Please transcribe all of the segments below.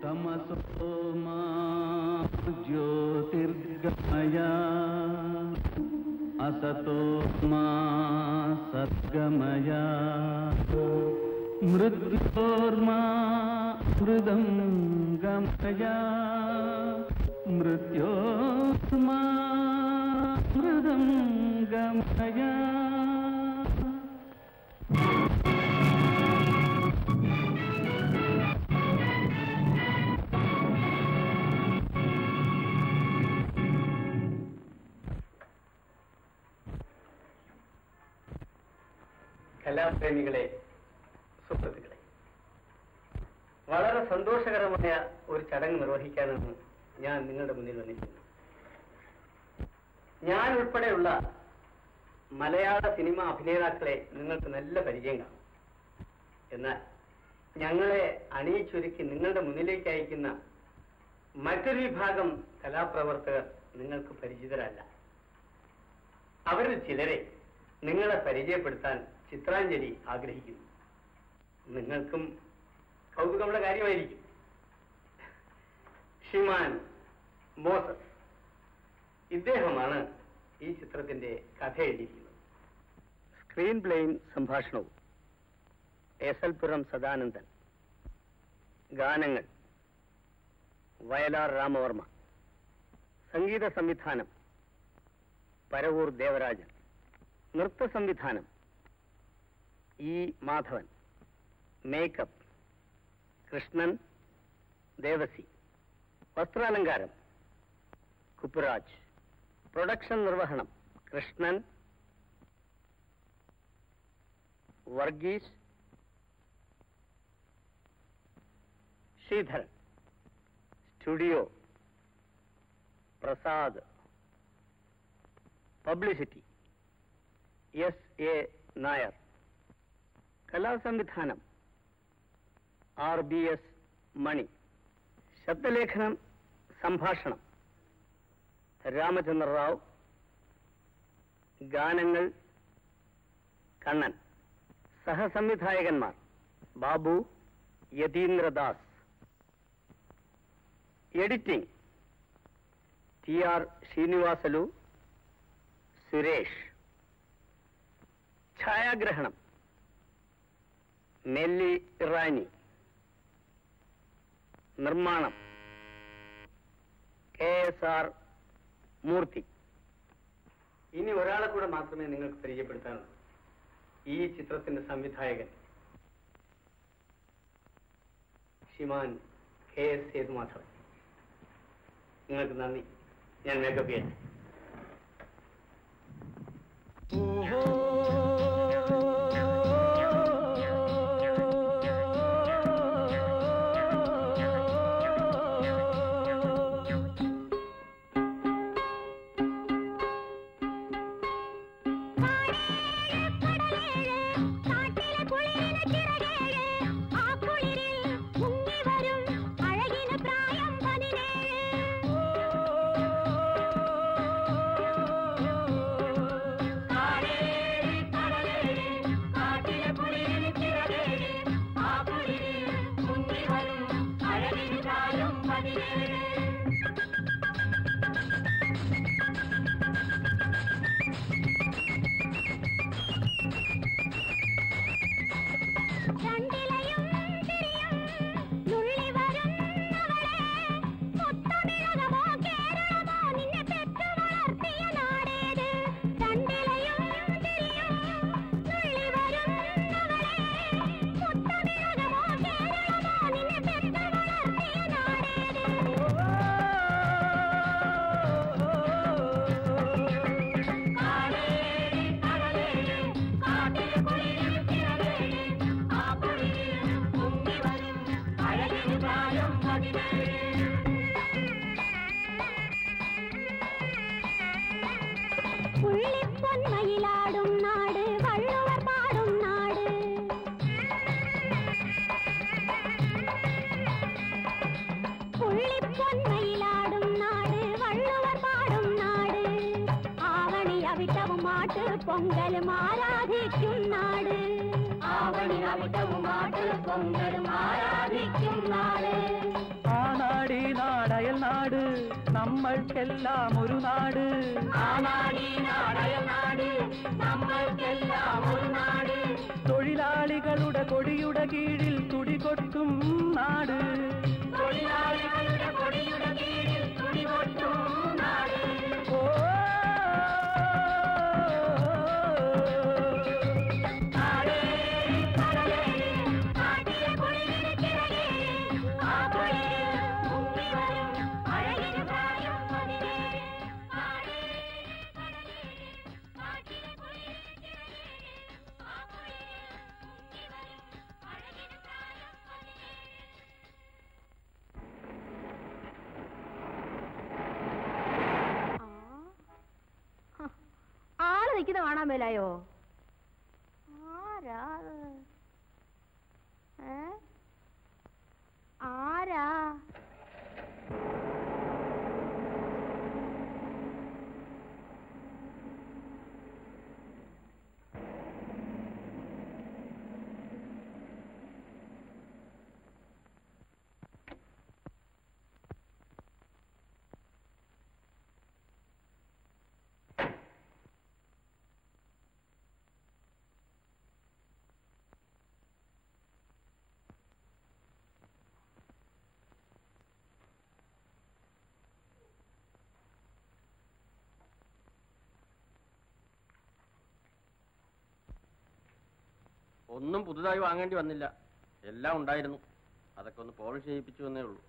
तमसो मा ज्योतिर्गमय असतो मा सद्गमय मृत्योर्मा मृदं गमय मृत्योर्मा मृदं गमय കലാപ്രേമികളെ സുഹൃത്തുക്കളെ വളരെ സന്തോഷകരമായ ഒരു ചടങ്ങ് നിർവഹിക്കാനാണ് ഞാൻ നിങ്ങളുടെ മുന്നിൽ വന്നിരിക്കുന്നത് ഞാൻ ഉൾപ്പെടെയുള്ള മലയാള സിനിമ അഭിനേതാക്കളെ നിങ്ങൾക്ക് നല്ല പരിചയം കാണും എന്നാൽ ഞങ്ങളെ അണിയിച്ചൊരുക്കി നിങ്ങളുടെ മുന്നിലേക്ക് അയക്കുന്ന മറ്റൊരു വിഭാഗം കലാപ്രവർത്തകർ നിങ്ങൾക്ക് പരിചിതരല്ല അവരിൽ ചിലരെ നിങ്ങളെ പരിചയപ്പെടുത്താൻ ചിത്രാഞ്ജലി ആഗ്രഹിക്കുന്നു നിങ്ങൾക്കും കൗതുകമുള്ള കാര്യമായിരിക്കും ഷിമാൻ മോസസ് ഇദ്ദേഹമാണ് ഈ ചിത്രത്തിന്റെ കഥ എഴുതിയിരിക്കുന്നത് സ്ക്രീൻ പ്ലേയും സംഭാഷണവും ഏസൽപുരം സദാനന്ദൻ ഗാനങ്ങൾ വയലാർ രാമവർമ്മ സംഗീത സംവിധാനം പരവൂർ ദേവരാജൻ നൃത്ത സംവിധാനം ഇ മാധവൻ മേക്കപ്പ് കൃഷ്ണൻ ദേവസി വസ്ത്രാലങ്കാരം കുപ്പുരാജ് പ്രൊഡക്ഷൻ നിർവഹണം Krishnan Varghese Sreedharan studio Prasad publicity S A Nair കലാസംവിധാനം ആർ ബി എസ് മണി ശബ്ദലേഖനം സംഭാഷണം രാമചന്ദ്ര റാവ് ഗാനങ്ങൾ കണ്ണൻ സഹസംവിധായകന്മാർ Babu Yatheendradas editing T R Srinivasalu Suresh ഛായാഗ്രഹണം നെല്ലി ഇറാനി നിർമ്മാണം കെ എസ് ആർ മൂർത്തി ഇനി ഒരാളെ കൂടെ മാത്രമേ നിങ്ങൾക്ക് പരിചയപ്പെടുത്താനുള്ളൂ ഈ ചിത്രത്തിന്റെ സംവിധായകൻ ശ്രീമാൻ കെ എസ് സേതുമാധവൻ നിങ്ങൾക്ക് നന്ദി ഞാൻ മേക്കപ്പ് ചെയ്യാം കാട്ടിലെ കുളിരിന് ചിറകേഴ് ആ കുളിരിൽ മുങ്ങി വരും അഴകിന് പ്രായം പതിനേഴ് കാട്ടിലെ കുളിരിന് ചിറകേഴ് ആ കുളിരിൽ മുങ്ങി വരും അഴകിന് പ്രായം പതിനേഴ് രണ്ടിലയും തിരിയും നുള്ളി വരുന്നവളെ മുത്തമിഴകമോ കേരളമോ നിന്നെ പെറ്റു വളർത്തിയ നാടേത് രണ്ടിലയും തിരിയും നുള്ളി വരുന്നവളെ മുത്തമിഴകമോ കേരളമോ നിന്നെ പെറ്റു വളർത്തിയ നാടേത് കാടേഴ് കടലേഴ് കാട്ടിലെ കുളിരിൽ ചിറകേഴ് ആ കുളിരിൽ മുങ്ങി വരും അഴകിന് പ്രായം പതിനേഴ് പുള്ളിപ്പൊന്മയിലാടും നാട് വള്ളുവർ പാടും നാട് പുള്ളിപ്പൊന്മയിലാടും നാട് വള്ളുവർ പാടും നാട് ആവണി അവിട്ടവും മാട്ട് പൊങ്കലും ആരാധിക്കും നാട് ആവണി അവിട്ടവും ആട്ട് പൊങ്കലും ആരാധിക്കും നാള് ആ നാടി നാടയൽ നാട് നമ്മൾക്കെല്ലാം ഒരു നാട് ആ നാടി നാടയ നാട് നമ്മൾക്കെല്ലാം ഒരു നാട് തൊഴിലാളികളുടെ കൊടിയുടെ കീഴിൽ തുടികൊട്ടും നാട് തൊഴിലാളികളുടെ കൊടിയുടെ കീഴിൽ തുടികൊട്ടും നാട് ഓ നാടേ കടലേ നാട്ടിലെ കുളിരിന് ചിറകേ ആ പൊഴിയിൽ മുങ്ങി വരും അഴകിന് പ്രായം പതിനേഴ് നാടേ കടലേ നാട്ടിലെ കുളിരിന് ചിറകേ ആ പൊഴിയിൽ മുങ്ങി വരും അഴകിന് പ്രായം പതിനേഴ് ആള് നിൽക്കുന്ന കാണാൻ മേലായോ ആരാ അത്? ഏ? ആരാ ഒന്നും പുതുതായി വാങ്ങേണ്ടി വന്നില്ല എല്ലാം ഉണ്ടായിരുന്നു അതൊക്കെ ഒന്ന് പോളിഷ് ചെയ്യിപ്പിച്ചു എന്നേ ഉള്ളൂ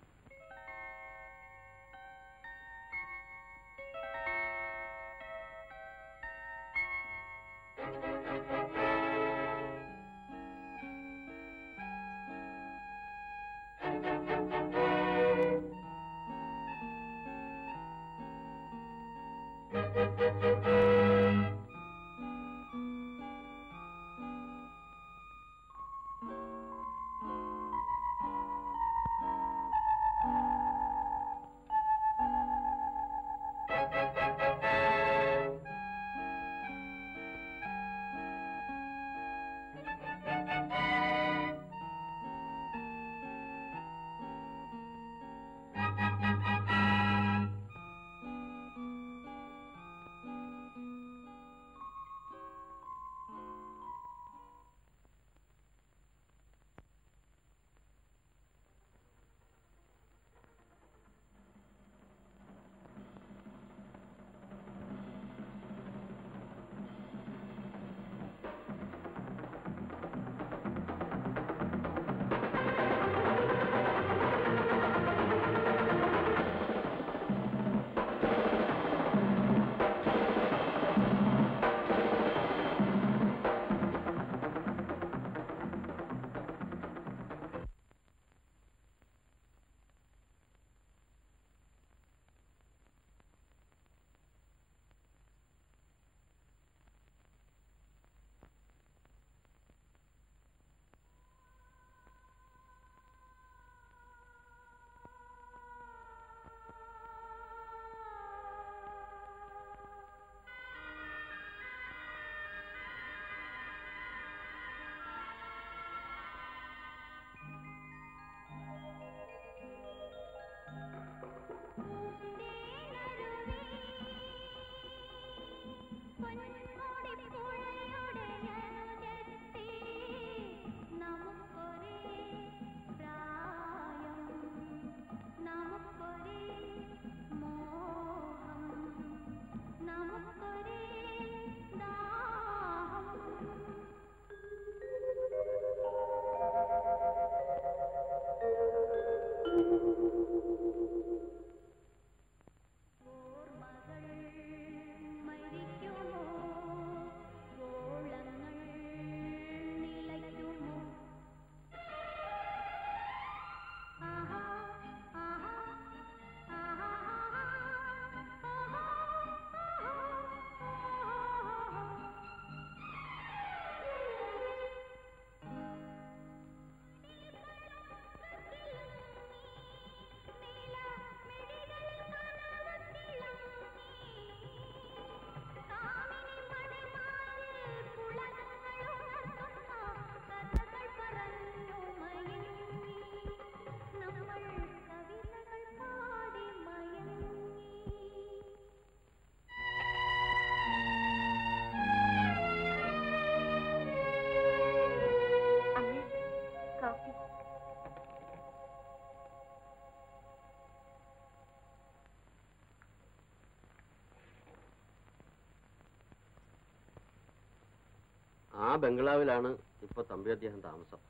ആ ബംഗ്ലാവിലാണ് ഇപ്പൊ തമ്പി അദ്ദേഹം താമസം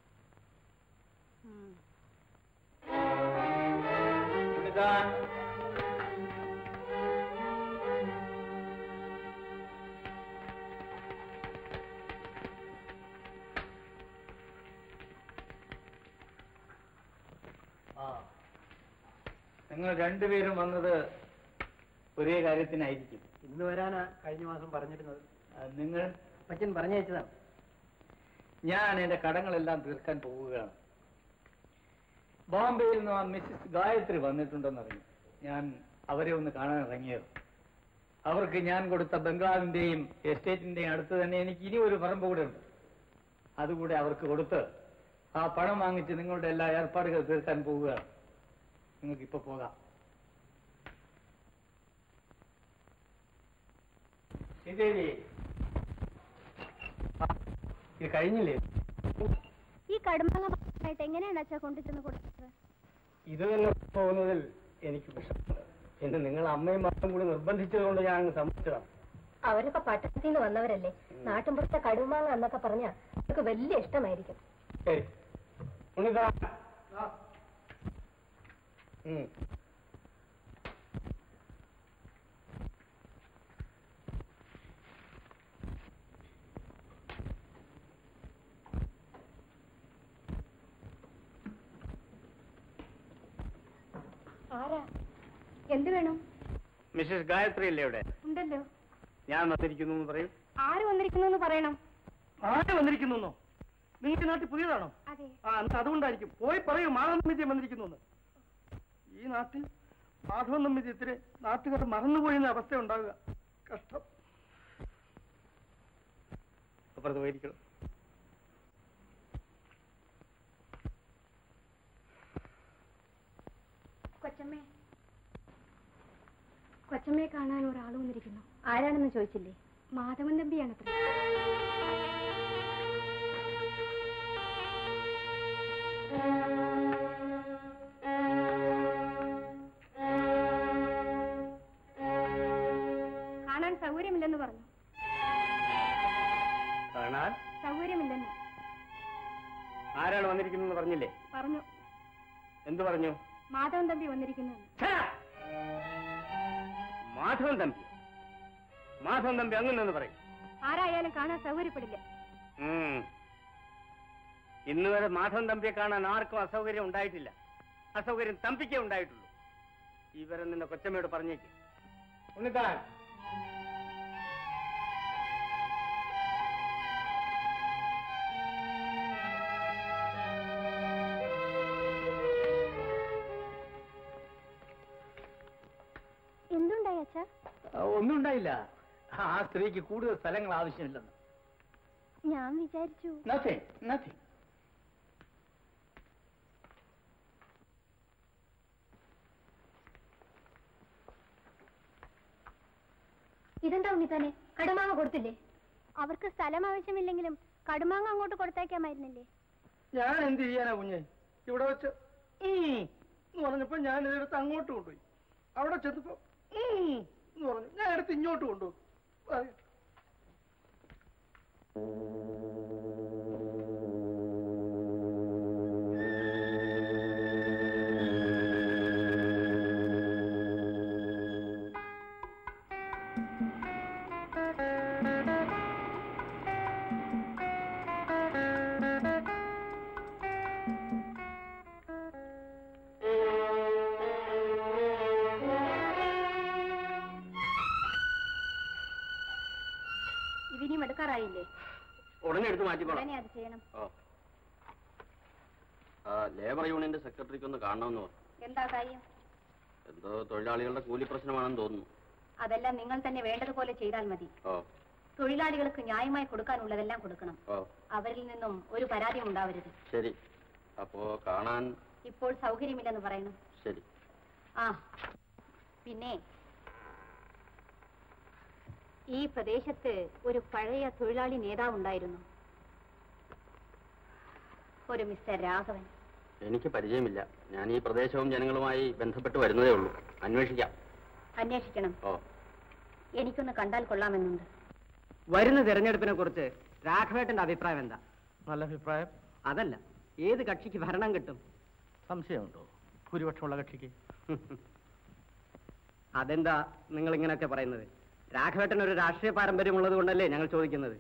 ആ നിങ്ങൾ രണ്ടുപേരും വന്നത് ഒരേ കാര്യത്തിനായിരിക്കും ഇന്ന് വരാനാ കഴിഞ്ഞ മാസം പറഞ്ഞിരുന്നത് ആ, നിങ്ങൾ അച്ഛൻ പറഞ്ഞയച്ചതാണ് ഞാൻ എന്റെ കടങ്ങളെല്ലാം തീർക്കാൻ പോവുകയാണ് ബോംബെയിൽ നിന്ന് ആ മിസ്സിസ് ഗായത്രി വന്നിട്ടുണ്ടെന്നറിഞ്ഞു ഞാൻ അവരെ ഒന്ന് കാണാൻ ഇറങ്ങിയത് അവർക്ക് ഞാൻ കൊടുത്ത ബംഗ്ലാവിന്റെയും എസ്റ്റേറ്റിന്റെയും അടുത്ത് തന്നെ എനിക്ക് ഇനി ഒരു പറമ്പ് കൂടെ ഉണ്ട് അതുകൂടെ അവർക്ക് കൊടുത്ത് ആ പണം വാങ്ങിച്ച് നിങ്ങളുടെ എല്ലാ ഏർപ്പാടുകൾ തീർക്കാൻ പോവുകയാണ് നിങ്ങൾക്ക് ഇപ്പൊ പോകാം ശ്രീദേവി ആ, ഇത് കഴിഞ്ഞില്ലേ ഈ കടുമാങ്ങായിട്ട് എങ്ങനെയാണ് അച്ഛാ കൊണ്ടുചെന്ന് കൊടുത്തത് ഇത് തന്നെ പോകുന്നതിൽ എനിക്ക് വിഷമമുണ്ട് എന്ന് നിങ്ങൾ അമ്മയും മക്കളും കൂടി നിർബന്ധിച്ചതുകൊണ്ട് ഞാൻ അങ്ങ് സമ്മതിച്ചതാണ് അവരൊക്കെ പട്ടണത്തിൽ നിന്ന് വന്നവരല്ലേ നാട്ടിൻപുറത്തെ കടുമാങ്ങ എന്നൊക്കെ പറഞ്ഞ അവർക്ക് വലിയ ഇഷ്ടമായിരിക്കും ശരി ഉണ്ണിതാ ഉം. ആരാ എന്ത് വേണം മിസ്സസ് ഗായത്രി അല്ലേ ഇവിടെ ഉണ്ടല്ലോ ഞാൻ വന്നിരിക്കുന്നു എന്ന് പറയും ആര് വന്നിരിക്കുന്നു എന്ന് പറയണം ആരെ വന്നിരിക്കുന്നു നിങ്ങൾക്ക് നാട്ടിൽ പുതിയതാണോ അതെ ആ എന്നാ അതുകൊണ്ടായിരിക്കും പോയി പറയൂ മാധവൻ വിജയം വന്നിരിക്കുന്നു എന്ന് ഈ നാട്ടിൽ മാധവൻ വിജയത്തിന് നാട്ടുകാർ മറന്നുപോയെന്ന അവസ്ഥ ഉണ്ടാവുക കഷ്ടം അപ്പുറത്ത് പോയിരിക്കണം കൊച്ചമ്മേ കൊച്ചമ്മയെ കാണാൻ ഒരാൾ വന്നിരിക്കുന്നു ആരാണെന്ന് ചോദിച്ചില്ലേ മാധവൻ തമ്പിയാണ് കാണാൻ സൗകര്യമില്ലെന്ന് പറഞ്ഞു കാണാൻ സൗകര്യമില്ലെന്ന് ആരാണ് വന്നിരിക്കുന്നത് പറഞ്ഞില്ലേ പറഞ്ഞു എന്തു പറഞ്ഞു മാധവൻ തമ്പി വന്നിരിക്കുന്നു ഛേ! മാധവൻ തമ്പി മാധവൻ തമ്പി അങ്ങനെ പറയും ആരായാലും കാണാൻ സൗകര്യപ്പെടില്ല ഉം. ഇന്ന് വരെ മാധവൻ തമ്പിയെ കാണാൻ ആർക്കും അസൗകര്യം ഉണ്ടായിട്ടില്ല അസൗകര്യം തമ്പിക്കേ ഉണ്ടായിട്ടുള്ളൂ ഇവരെ നിന്നെ കൊച്ചമ്മയോട് പറഞ്ഞേക്ക് ഉണ്ണിത്താൻ എന്തുണ്ടായി അച്ഛാ ഒന്നും ഉണ്ടായില്ല ആ സ്ത്രീക്ക് കൂടുതൽ സ്ഥലങ്ങൾ ആവശ്യമില്ലെന്ന് ഞാൻ വിചാരിച്ചു നത്തിങ് നത്തിങ് ഇതെന്താ ഉണ്ണിത്താനെ കടുമാങ്ങ കൊടുത്തില്ലേ അവർക്ക് സ്ഥലം ആവശ്യമില്ലെങ്കിലും കടുമാങ്ങ അങ്ങോട്ട് കൊടുത്തേക്കാമായിരുന്നില്ലേ ഞാൻ എന്ത് ചെയ്യാനാ കുഞ്ഞെ ഇവിടെ വെച്ച് ഉം എന്ന് പറഞ്ഞപ്പോ ഞാൻ ഇതെടുത്ത് അങ്ങോട്ട് കൊണ്ടുപോയി അവിടെ ചെന്നപ്പോ ഉം എന്ന് പറഞ്ഞു ഞാൻ എടുത്ത് ഇങ്ങോട്ട് കൊണ്ടുപോയി പറയട്ടെ. ഇതിനിയും എടുക്കാറായില്ലേ ഉടനെ എടുത്ത് മാറ്റിക്കോളാം ഉടനെ അത് ചെയ്യണം ഓ ആ ലേബർ യൂണിയന്റെ സെക്രട്ടറിക്ക് ഒന്ന് കാണണമെന്ന് പറഞ്ഞു എന്താ കാര്യം എന്തോ തൊഴിലാളികളുടെ കൂലി പ്രശ്നമാണെന്ന് തോന്നുന്നു അതെല്ലാം നിങ്ങൾ തന്നെ വേണ്ടതുപോലെ ചെയ്താൽ മതി ഓ തൊഴിലാളികൾക്ക് ന്യായമായി കൊടുക്കാനുള്ളതെല്ലാം കൊടുക്കണം ഓ അവരിൽ നിന്നും ഒരു പരാതിയും ഉണ്ടാവരുത് ശരി അപ്പോ കാണാൻ ഇപ്പോൾ സൗകര്യമില്ലെന്ന് പറയണം ശരി ആ പിന്നെ ഈ പ്രദേശത്ത് ഒരു പഴയ തൊഴിലാളി നേതാവുണ്ടായിരുന്നു ഒരു മിസ്റ്റർ രാഘവൻ എനിക്ക് പരിചയമില്ല ഞാൻ ഈ പ്രദേശവും ജനങ്ങളുമായി ബന്ധപ്പെട്ട് വരുന്നതേ ഉള്ളൂ അന്വേഷിക്കാം അന്വേഷിക്കണം ഓ എനിക്കൊന്ന് കണ്ടാൽ കൊള്ളാമെന്നുണ്ട് വരുന്ന തെരഞ്ഞെടുപ്പിനെ കുറിച്ച് രാഘവേട്ടന്റെ അഭിപ്രായം എന്താ നല്ല അഭിപ്രായം അതല്ല ഏത് കക്ഷിക്ക് ഭരണം കിട്ടും സംശയമുണ്ടോ ഭൂരിപക്ഷമുള്ള കക്ഷിക്ക് അതെന്താ നിങ്ങൾ ഇങ്ങനെയൊക്കെ പറയുന്നത് രാഘവേട്ടൻ ഒരു രാഷ്ട്രീയ പാരമ്പര്യമുള്ളത് കൊണ്ടല്ലേ ഞങ്ങൾ ചോദിക്കുന്നത്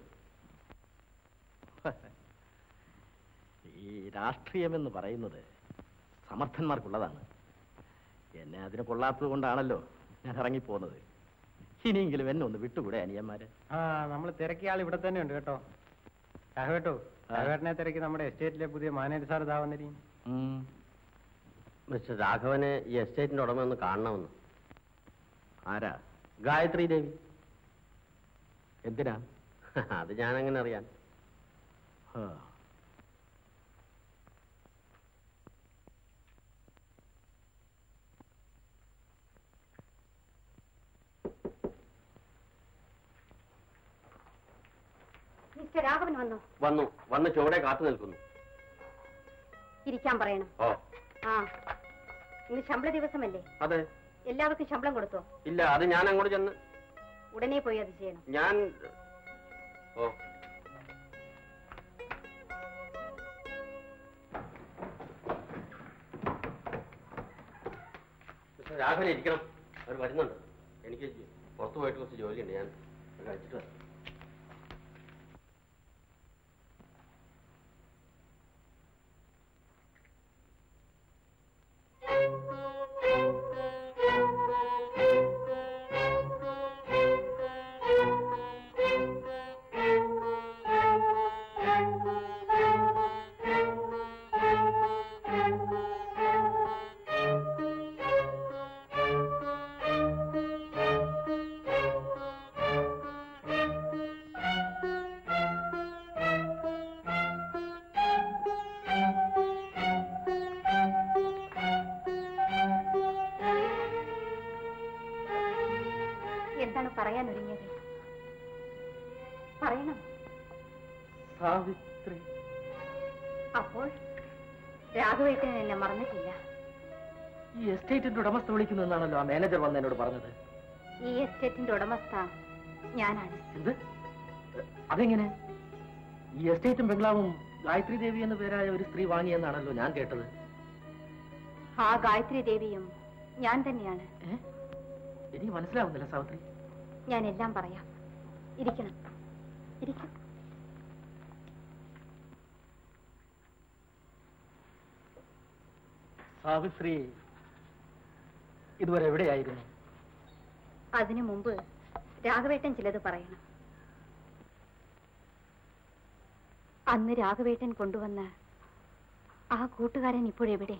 ഈ രാഷ്ട്രീയമെന്ന് പറയുന്നത് സമർത്ഥന്മാർക്കുള്ളതാണ് എന്നെ അതിന് കൊള്ളാത്തത് കൊണ്ടാണല്ലോ ഞാൻ ഇറങ്ങിപ്പോകുന്നത് ഇനിയെങ്കിലും എന്നെ ഒന്ന് വിട്ടുകൂടെ അനിയന്മാര് ആ നമ്മൾ തിരക്കിയ ആൾ ഇവിടെ തന്നെ ഉണ്ട് കേട്ടോ രാഘവേട്ടോ രാഘവേട്ടനെ തിരക്കി നമ്മുടെ എസ്റ്റേറ്റിലെ പുതിയ മാനേജർ സാർ ഇതാ വന്നിരിക്കും ഉം. മിസ്റ്റർ രാഘവന് ഈ എസ്റ്റേറ്റിന്റെ ഉടമ ഒന്ന് കാണണമെന്ന് ആരാ ഗായത്രി ദേവി എന്തിനാ അത് ഞാൻ എങ്ങനെ അറിയാൻ ആ. മിസ്റ്റർ രാഘവൻ വന്നോ വന്നു വന്ന് ചുവടെ കാത്തു നിൽക്കുന്നു ഇരിക്കാൻ പറയണം ഓ ആ ഇന്ന് ശമ്പള ദിവസമല്ലേ അതെ എല്ലാവർക്കും ശമ്പളം കൊടുത്തോ ഇല്ല അത് ഞാൻ അങ്ങോട്ട് ചെന്ന് ഉടനെ പോയി അത് ചെയ്യണം ഞാൻ ഓ മിസ്റ്റർ രാഘവൻ ഇരിക്കണം അവർ വരുന്നുണ്ട് എനിക്ക് പുറത്തു പോയിട്ട് കുറച്ച് ജോലിയുണ്ട് ഞാൻ അത് കഴിച്ചിട്ട് വരാം. എന്താണ് പറയാൻ ഒരുങ്ങിയത് പറയണം സാവിത്രി അപ്പോൾ രാഘവേട്ടൻ എന്നെ മറന്നിട്ടില്ല ഈ എസ്റ്റേറ്റിന്റെ ഉടമസ്ഥ വിളിക്കുന്നതെന്നാണല്ലോ ആ മാനേജർ വന്ന് എന്നോട് പറഞ്ഞത് ഈ എസ്റ്റേറ്റിന്റെ ഉടമസ്ഥ ഞാനാണ് എന്ത് അതെങ്ങനെ ഈ എസ്റ്റേറ്റും ബംഗ്ലാവും ഗായത്രി ദേവി എന്ന പേരായ ഒരു സ്ത്രീ വാങ്ങിയെന്നാണല്ലോ ഞാൻ കേട്ടത് ആ ഗായത്രി ദേവിയും ഞാൻ തന്നെയാണ് ഏ? എനിക്ക് മനസ്സിലാവുന്നില്ല സാവിത്രി ഞാൻ എല്ലാം പറയാം ഇരിക്കണം ഇരിക്കും സാവിത്രി ഇതുവരെ എവിടെയായിരുന്നു അതിനു മുമ്പ് രാഘവേട്ടൻ ചിലത് പറയണം അന്ന് രാഘവേട്ടൻ കൊണ്ടുവന്ന ആ കൂട്ടുകാരൻ ഇപ്പോഴെവിടെ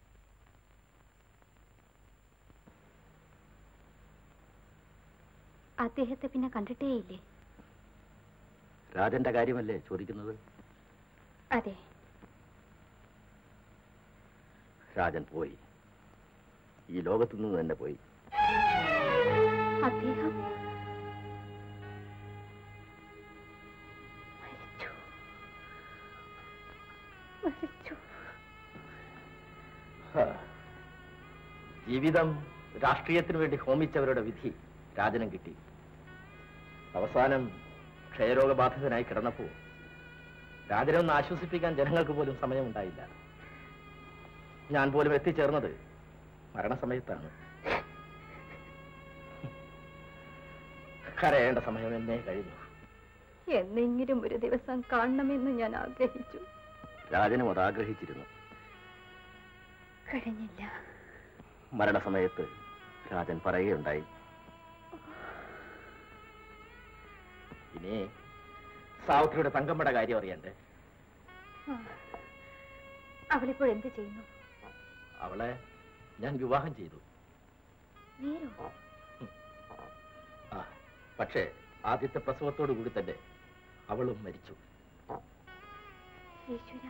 അദ്ദേഹത്തെ പിന്നെ കണ്ടിട്ടേയില്ലേ രാജന്റെ കാര്യമല്ലേ ചോദിക്കുന്നത് അതെ രാജൻ പോയി ഈ ലോകത്തു നിന്ന് തന്നെ പോയി അദ്ദേഹം മരിച്ചു മരിച്ചു ഹാ. ജീവിതം രാഷ്ട്രീയത്തിനു വേണ്ടി ഹോമിച്ചവരുടെ വിധി രാജനും കിട്ടി അവസാനം ക്ഷയരോഗബാധിതനായി കിടന്നപ്പോ രാജനെ ഒന്ന് ആശ്വസിപ്പിക്കാൻ ജനങ്ങൾക്ക് പോലും സമയമുണ്ടായില്ല ഞാൻ പോലും എത്തിച്ചേർന്നത് മരണസമയത്താണ് കരയേണ്ട സമയം എന്നേ കഴിഞ്ഞു എന്നെങ്കിലും ഒരു ദിവസം കാണണമെന്ന് ഞാൻ ആഗ്രഹിച്ചു രാജനും അത് ആഗ്രഹിച്ചിരുന്നു കഴിഞ്ഞില്ല മരണസമയത്ത് രാജൻ പറയുകയുണ്ടായി ഇനി സാവിത്രിയുടെ തങ്കമ്മയുടെ കാര്യം അറിയണ്ടേ അവളിപ്പോൾ എന്ത് ചെയ്യുന്നു അവളെ ഞാൻ വിവാഹം ചെയ്തു നേരോ ആ പക്ഷേ ആദ്യത്തെ പ്രസവത്തോടു കൂടി തന്നെ അവളും മരിച്ചു ഈശ്വര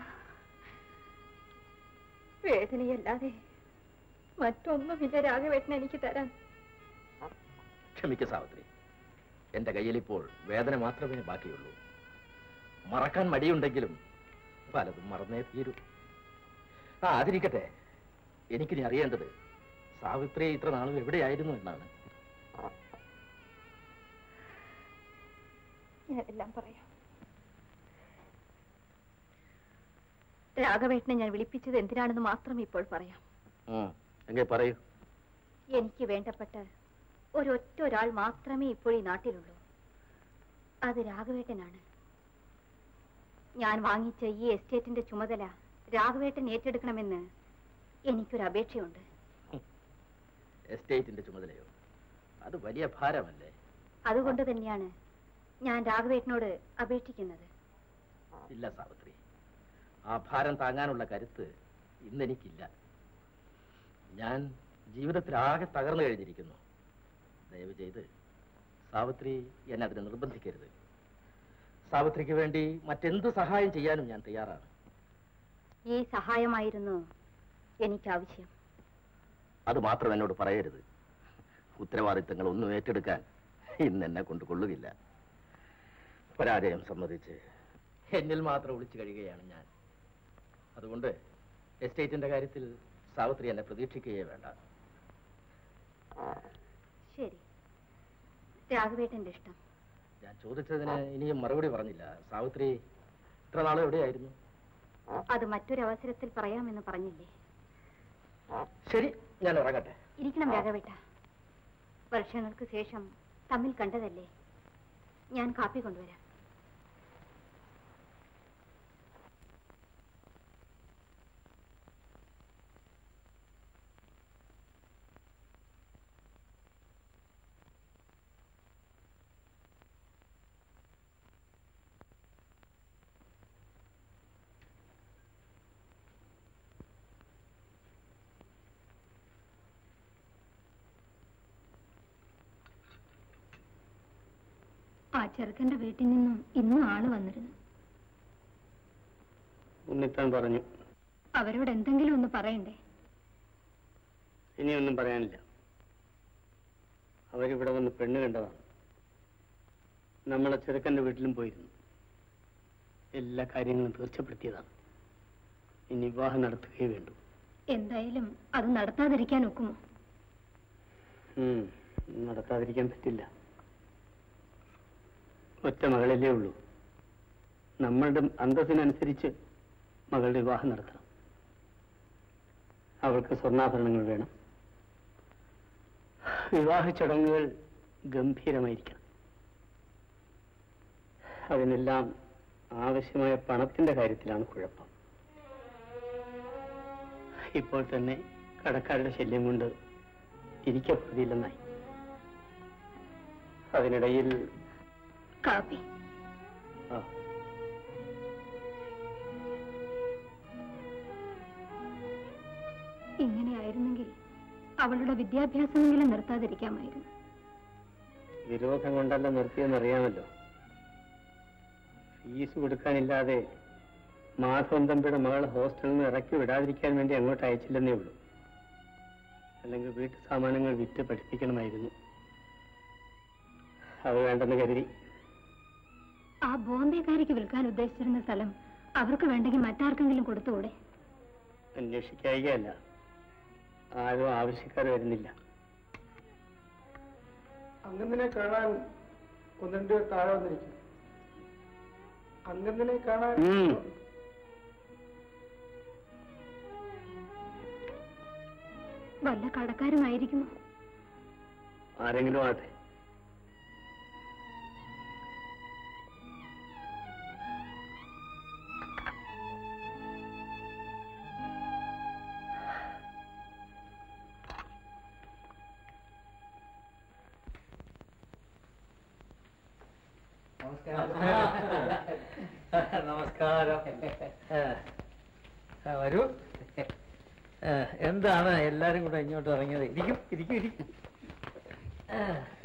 വേദനയല്ലാതെ മറ്റൊന്നുമില്ല രാഘവേട്ടൻ എനിക്ക് തരാൻ ക്ഷമിക്ക സാവിത്രി എന്റെ കയ്യിൽ ഇപ്പോൾ വേദന മാത്രമേ ബാക്കിയുള്ളൂ മറക്കാൻ മടിയുണ്ടെങ്കിലും പലതും മറന്നേ തീരൂ ആ അതിരിക്കട്ടെ എനിക്കിനി അറിയേണ്ടത് സാവിത്രി ഇത്ര നാളും എവിടെയായിരുന്നു എന്നാണ് ഞാനെല്ലാം പറയാം രാഘവേട്ടനെ ഞാൻ വിളിപ്പിച്ചത് എന്തിനാണെന്ന് മാത്രം ഇപ്പോൾ പറയാം എങ്കിൽ പറയൂ എനിക്ക് വേണ്ടപ്പെട്ട ഒരൊറ്റ ഒരാൾ മാത്രമേ ഇപ്പോൾ ഈ നാട്ടിലുള്ളൂ അത് രാഘവേട്ടനാണ് ഞാൻ വാങ്ങിച്ച ഈ എസ്റ്റേറ്റിന്റെ ചുമതല രാഘവേട്ടൻ ഏറ്റെടുക്കണമെന്ന് എനിക്കൊരു അപേക്ഷയുണ്ട് എസ്റ്റേറ്റിന്റെ ചുമതലയോ അത് വലിയ ഭാരമല്ലേ അതുകൊണ്ട് തന്നെയാണ് ഞാൻ രാഘവേട്ടനോട് അപേക്ഷിക്കുന്നത് ഇല്ല സാവിത്രി ആ ഭാരം താങ്ങാനുള്ള കരുത്ത് ഇന്നെനിക്കില്ല ഞാൻ ജീവിതത്തിൽ ആകെ തകർന്നു കഴിഞ്ഞിരിക്കുന്നു ദയവ് ചെയ്ത് സാവിത്രി എന്നെ അതിന് നിർബന്ധിക്കരുത് സാവിത്രിക്ക് വേണ്ടി മറ്റെന്ത് സഹായം ചെയ്യാനും ഞാൻ തയ്യാറാണ് ഈ സഹായമായിരുന്നു എനിക്ക് ആവശ്യം അത് മാത്രം എന്നോട് പറയരുത് ഉത്തരവാദിത്തങ്ങൾ ഒന്നും ഏറ്റെടുക്കാൻ ഇന്ന് എന്നെ കൊണ്ട് കൊള്ളുകയില്ല പരാജയം സമ്മതിച്ച് എന്നിൽ മാത്രം ഒളിച്ചു കഴിയുകയാണ് ഞാൻ അതുകൊണ്ട് എസ്റ്റേറ്റിന്റെ കാര്യത്തിൽ സാവിത്രി എന്നെ പ്രതീക്ഷിക്കുകയേ വേണ്ട ശരി രാഘവേട്ടന്റെ ഇഷ്ടം ഞാൻ ചോദിച്ചതിന് ഇനിയും മറുപടി പറഞ്ഞില്ല സാവിത്രി ഇത്ര നാളും എവിടെയായിരുന്നു അത് മറ്റൊരു അവസരത്തിൽ പറയാമെന്ന് പറഞ്ഞില്ലേ ശരി ഞാൻ ഇറങ്ങട്ടെ ഇരിക്കണം രാഘവേട്ട വർഷങ്ങൾക്ക് ശേഷം തമ്മിൽ കണ്ടതല്ലേ ഞാൻ കാപ്പി കൊണ്ടുവരാം ആ ചെറുക്കന്റെ വീട്ടിൽ നിന്നും ഇന്നും ആള് വന്നിരുന്നു ഉണ്ണിത്താൻ പറഞ്ഞു അവരോട് എന്തെങ്കിലും ഒന്ന് പറയണ്ടേ ഇനിയൊന്നും പറയാനില്ല അവരിവിടെ വന്ന് പെണ്ണ് കണ്ടതാണ് നമ്മളെ ചെറുക്കന്റെ വീട്ടിലും പോയിരുന്നു എല്ലാ കാര്യങ്ങളും തീർച്ചപ്പെടുത്തിയതാണ് ഇനി വിവാഹം നടത്തുകയേ വേണ്ടൂ എന്തായാലും അത് നടത്താതിരിക്കാൻ ഒക്കുമോ ഉം, നടത്താതിരിക്കാൻ പറ്റില്ല ഒറ്റ മകളല്ലേ ഉള്ളൂ നമ്മളുടെ അന്തസ്സിനനുസരിച്ച് മകളുടെ വിവാഹം നടത്തണം അവൾക്ക് സ്വർണ്ണാഭരണങ്ങൾ വേണം വിവാഹ ചടങ്ങുകൾ ഗംഭീരമായിരിക്കണം അതിനെല്ലാം ആവശ്യമായ പണത്തിന്റെ കാര്യത്തിലാണ് കുഴപ്പം ഇപ്പോൾ തന്നെ കടക്കാരുടെ ശല്യം കൊണ്ട് ഇരിക്കപ്പെടുന്നില്ലെന്നായി അതിനിടയിൽ കാപ്പി ആ ഇങ്ങനെയായിരുന്നെങ്കിൽ അവളുടെ വിദ്യാഭ്യാസമെങ്കിലും നിർത്താതിരിക്കാമായിരുന്നു വിരോധം കൊണ്ടല്ല നിർത്തിയെന്നറിയാമല്ലോ ഫീസ് കൊടുക്കാനില്ലാതെ മാധവൻ തമ്പിയുടെ മകളെ ഹോസ്റ്റലിൽ നിന്ന് ഇറക്കി വിടാതിരിക്കാൻ വേണ്ടി അങ്ങോട്ട് അയച്ചില്ലെന്നേ ഉള്ളൂ അല്ലെങ്കിൽ വീട്ടു സാമാനങ്ങൾ വിറ്റ് പഠിപ്പിക്കണമായിരുന്നു അത് വേണ്ടെന്ന് കരുതി ആ ബോംബെക്കാരിക്ക് വിൽക്കാൻ ഉദ്ദേശിച്ചിരുന്ന സ്ഥലം അവർക്ക് വേണ്ടെങ്കിൽ മറ്റാർക്കെങ്കിലും കൊടുത്തുകൂടെ അന്വേഷിക്കായികയല്ല ആരും ആവശ്യക്കാർ വരുന്നില്ല അങ്ങനെ കാണാൻ ഒന്ന് രണ്ട് പേർ താഴെ വന്നിരിക്കും അങ്ങനെ കാണാൻ ഉം. വല്ല കടക്കാരുമായിരിക്കുമോ ആരെങ്കിലും ആട്ടെ നമസ്കാരം ആ, ആ, വരൂ ആ, എന്താണ് എല്ലാരും കൂടെ ഇങ്ങോട്ട് ഇറങ്ങിയത് ഇരിക്കും ഇരിക്കും ഇരിക്കും ആ.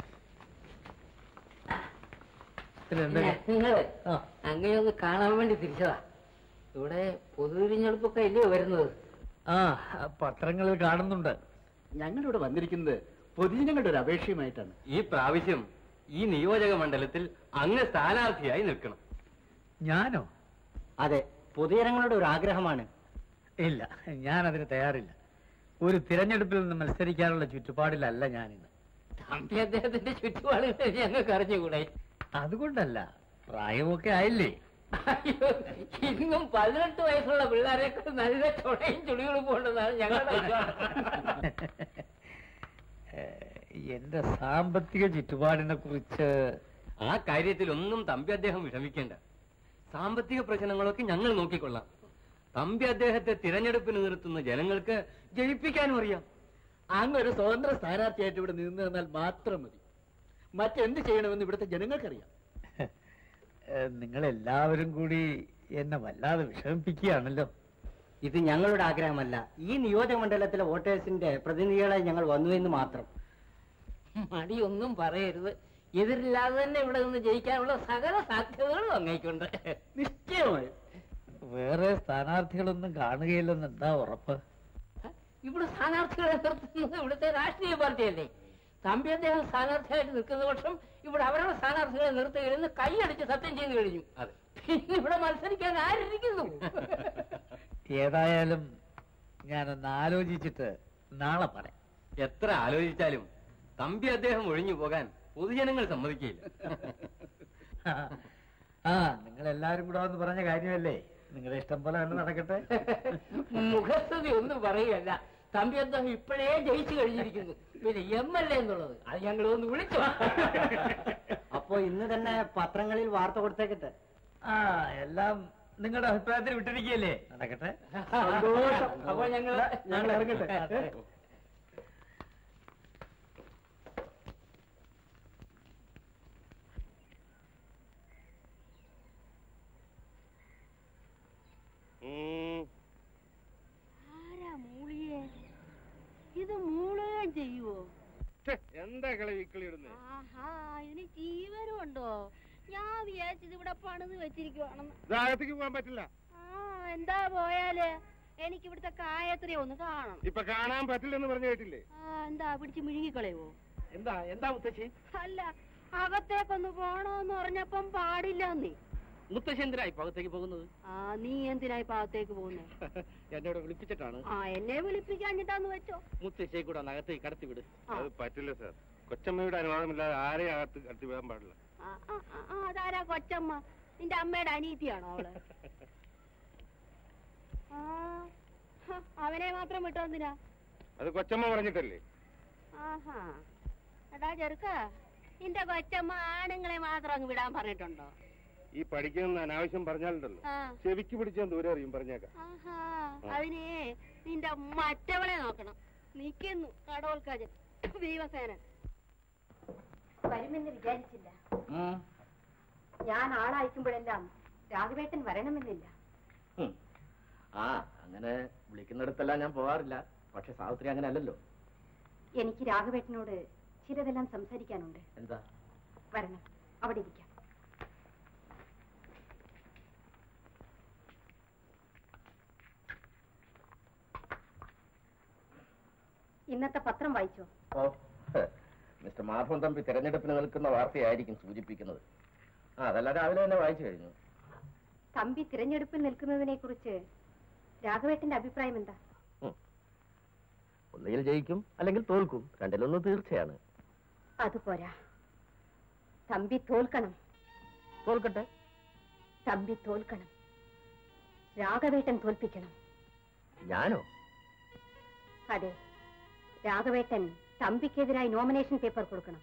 പിന്നെന്താ? നിങ്ങള് ആ, അങ്ങനെ ഒന്ന് കാണാൻ വേണ്ടി തിരിച്ചതാ ഇവിടെ പൊതുതിരിഞ്ഞെടുപ്പൊക്കെ അല്ലയോ വരുന്നത് ആ പത്രങ്ങളിൽ കാണുന്നുണ്ട് ഞങ്ങളിവിടെ വന്നിരിക്കുന്നത് പൊതുജനങ്ങളുടെ ഒരു അപേക്ഷയുമായിട്ടാണ് ഈ പ്രാവശ്യം ഈ നിയോജക മണ്ഡലത്തിൽ അങ്ങ് സ്ഥാനാർത്ഥിയായി നിൽക്കണം ഞാനോ അതെ പൊതുജനങ്ങളുടെ ഒരു ആഗ്രഹമാണ് ഇല്ല ഞാൻ അതിന് തയ്യാറില്ല ഒരു തിരഞ്ഞെടുപ്പിൽ നിന്ന് മത്സരിക്കാനുള്ള ചുറ്റുപാടിലല്ല ഞാനിന്ന് തമ്പി അദ്ദേഹത്തിന്റെ ചുറ്റുപാടുകൾ ഞങ്ങൾക്ക് അറിഞ്ഞുകൂടെ അതുകൊണ്ടല്ല പ്രായമൊക്കെ ആയില്ലേ അയ്യോ ഇന്നും പതിനെട്ട് വയസ്സുള്ള പിള്ളേരെയൊക്കെ നല്ല ചുണയും ചുളികളും പോണ്ടെന്നാണ് ഞങ്ങളുടെ വിശ്വാസം എന്റെ സാമ്പത്തിക ചുറ്റുപാടിനെ കുറിച്ച് ആ കാര്യത്തിൽ ഒന്നും തമ്പി അദ്ദേഹം വിഷമിക്കേണ്ട സാമ്പത്തിക പ്രശ്നങ്ങളൊക്കെ ഞങ്ങൾ നോക്കിക്കൊള്ളാം തമ്പി അദ്ദേഹത്തെ തിരഞ്ഞെടുപ്പിന് നിർത്തുന്ന ജനങ്ങൾക്ക് ജയിപ്പിക്കാനും അറിയാം അങ്ങ് ഒരു സ്വതന്ത്ര സ്ഥാനാർത്ഥിയായിട്ട് ഇവിടെ നിന്ന് തന്നാൽ മാത്രം മതി മറ്റെന്ത് ചെയ്യണമെന്ന് ഇവിടുത്തെ ജനങ്ങൾക്കറിയാം നിങ്ങൾ എല്ലാവരും കൂടി എന്നെ വല്ലാതെ വിഷമിപ്പിക്കുകയാണല്ലോ ഇത് ഞങ്ങളുടെ ആഗ്രഹമല്ല ഈ നിയോജക മണ്ഡലത്തിലെ വോട്ടേഴ്സിന്റെ പ്രതിനിധികളായി ഞങ്ങൾ വന്നു എന്ന് മാത്രം മടിയൊന്നും പറയരുത് എതിരില്ലാതെ തന്നെ ഇവിടെ നിന്ന് ജയിക്കാനുള്ള സകല സാധ്യതകളും അങ്ങേക്കുണ്ട് നിശ്ചയമായും വേറെ സ്ഥാനാർത്ഥികളൊന്നും കാണുകയില്ലെന്ന് എന്താ ഉറപ്പ് ഇവിടെ സ്ഥാനാർത്ഥികളെ നിർത്തുന്നത് ഇവിടുത്തെ രാഷ്ട്രീയ പാർട്ടിയല്ലേ തമ്പി അദ്ദേഹം സ്ഥാനാർത്ഥിയായിട്ട് നിൽക്കുന്ന പക്ഷം ഇവിടെ അവരുടെ സ്ഥാനാർത്ഥികളെ നിർത്തുകയെന്ന് കൈയടിച്ച് സത്യം ചെയ്തു കഴിഞ്ഞു പിന്നെ ഇവിടെ മത്സരിക്കാൻ ആരിരിക്കുന്നു ഏതായാലും ഞാനൊന്ന് ആലോചിച്ചിട്ട് നാളെ പറയാം എത്ര ആലോചിച്ചാലും തമ്പി അദ്ദേഹം ഒഴിഞ്ഞു പോകാൻ പൊതുജനങ്ങൾ സമ്മതിക്കില്ല ആ നിങ്ങൾ എല്ലാവരും കൂടെ വന്ന് പറഞ്ഞ കാര്യമല്ലേ നിങ്ങളുടെ ഇഷ്ടം പോലെ തന്നെ നടക്കട്ടെ മുഖസ്തുതി ഒന്നും പറയുകയല്ല തമ്പി അദ്ദേഹം ഇപ്പോഴേ ജയിച്ചു കഴിഞ്ഞിരിക്കുന്നു പിന്നെ എം എൽ എ എന്നുള്ളത് അത് ഞങ്ങൾ ഒന്ന് വിളിച്ചു അപ്പോ ഇന്ന് തന്നെ പത്രങ്ങളിൽ വാർത്ത കൊടുത്തേക്കട്ടെ ആ എല്ലാം നിങ്ങളുടെ അഭിപ്രായത്തിൽ വിട്ടിരിക്കുകയല്ലേ നടക്കട്ടെ സന്തോഷം. അപ്പൊ ഞങ്ങൾ ഞങ്ങൾ ഇറങ്ങട്ടെ ആരാ മൂളിയെ ഇത് മൂളുകയും ചെയ്യുവോ എന്താ കളി വിക്കളി ഇടുന്നത് ആഹാ ഇതിന് ജീവനും ഉണ്ടോ ഞാൻ വിചാരിച്ചത് ഇവിടെ പണിത് വെച്ചിരിക്കുവാണെന്ന് അകത്തേക്ക് പോകാൻ പറ്റില്ല ആ എന്താ പോയാല് എനിക്ക് ഇവിടുത്തെ കായത്രി ഒന്ന് കാണണം ഇപ്പൊ കാണാൻ പറ്റില്ലെന്ന് പറഞ്ഞു കേട്ടില്ലേ ആ എന്താ പിടിച്ച് മിഴുങ്ങിക്കളയുവോ എന്താ എന്താ മുത്തശ്ശി അല്ല അകത്തേക്കൊന്ന് പോണോന്ന് പറഞ്ഞപ്പം പാടില്ല നീ മുത്തശ്ശി എന്തിനാ ഇപ്പൊ അകത്തേക്ക് പോകുന്നത് ആ നീ എന്തിനാ ഇപ്പൊ അകത്തേക്ക് പോകുന്നേ എന്നോട് വിളിപ്പിച്ചിട്ടാണ് ആ എന്നെ വിളിപ്പിക്കാഞ്ഞിട്ടാന്ന് വെച്ചോ മുത്തശ്ശിയെ കൂടെ ഒന്ന് അകത്തേക്ക് കടത്തി വിട് ആ. അത് പറ്റില്ല സാർ കൊച്ചമ്മയുടെ അനുവാദമില്ലാതെ ആരെയും അകത്ത് കടത്തി പോകാൻ പാടില്ല ആ, ആ, ആ, ആ, അതാരാ കൊച്ചമ്മ നിന്റെ അമ്മയുടെ അനീതിയാണോ അവള് ആ ഹ, അവനെ മാത്രം വിട്ടോ എന്തിനാ അത് കൊച്ചമ്മ പറഞ്ഞിട്ടല്ലേ ആഹാ എടാ ചെറുക്ക നിന്റെ കൊച്ചമ്മ ആണുങ്ങളെ മാത്രം അങ്ങ് വിടാൻ പറഞ്ഞിട്ടുണ്ടോ ഈ പഠിക്കുന്ന അനാവശ്യം പറഞ്ഞാലുണ്ടല്ലോ ആ ചെവിക്ക് പിടിച്ചാൽ ദൂരെ അറിയും പറഞ്ഞേക്കാം ആഹാ അതിനെ നിന്റെ മറ്റവളെ നോക്കണം നിക്കുന്നു കടോൽക്കാജൻ ഭീമസേനൻ വരുമെന്ന് വിചാരിച്ചില്ല ഞാൻ ആളയക്കുമ്പോഴെല്ലാം രാഘവേട്ടൻ വരണമെന്നില്ല ഉം. ആ അങ്ങനെ വിളിക്കുന്നിടത്തെല്ലാം ഞാൻ പോകാറില്ല പക്ഷെ സാവിത്രി അങ്ങനെ അല്ലല്ലോ എനിക്ക് രാഘവേട്ടനോട് ചിലതെല്ലാം സംസാരിക്കാനുണ്ട് എന്താ വരണം അവിടെ ഇരിക്കാം ഇന്നത്തെ പത്രം വായിച്ചോ ഓ ഹ്. മിസ്റ്റർ മാധവൻ തമ്പി തെരഞ്ഞെടുപ്പിന് നിൽക്കുന്ന വാർത്തയായിരിക്കും സൂചിപ്പിക്കുന്നത് ആ അതെല്ലാം രാവിലെ തന്നെ വായിച്ചു കഴിഞ്ഞു തമ്പി തിരഞ്ഞെടുപ്പിൽ നിൽക്കുന്നതിനെ കുറിച്ച് രാഘവേട്ടന്റെ അഭിപ്രായം എന്താ ഒന്നുകിൽ ജയിക്കും അല്ലെങ്കിൽ തോൽക്കും രണ്ടിലൊന്ന് തീർച്ചയാണ് അതുപോരാ തമ്പി തോൽക്കണം തോൽക്കട്ടെ തമ്പി തോൽക്കണം രാഘവേട്ടൻ തോൽപ്പിക്കണം ഞാനോ അതെ രാഘവേട്ടൻ തമ്പിക്കെതിരായി നോമിനേഷൻ പേപ്പർ കൊടുക്കണം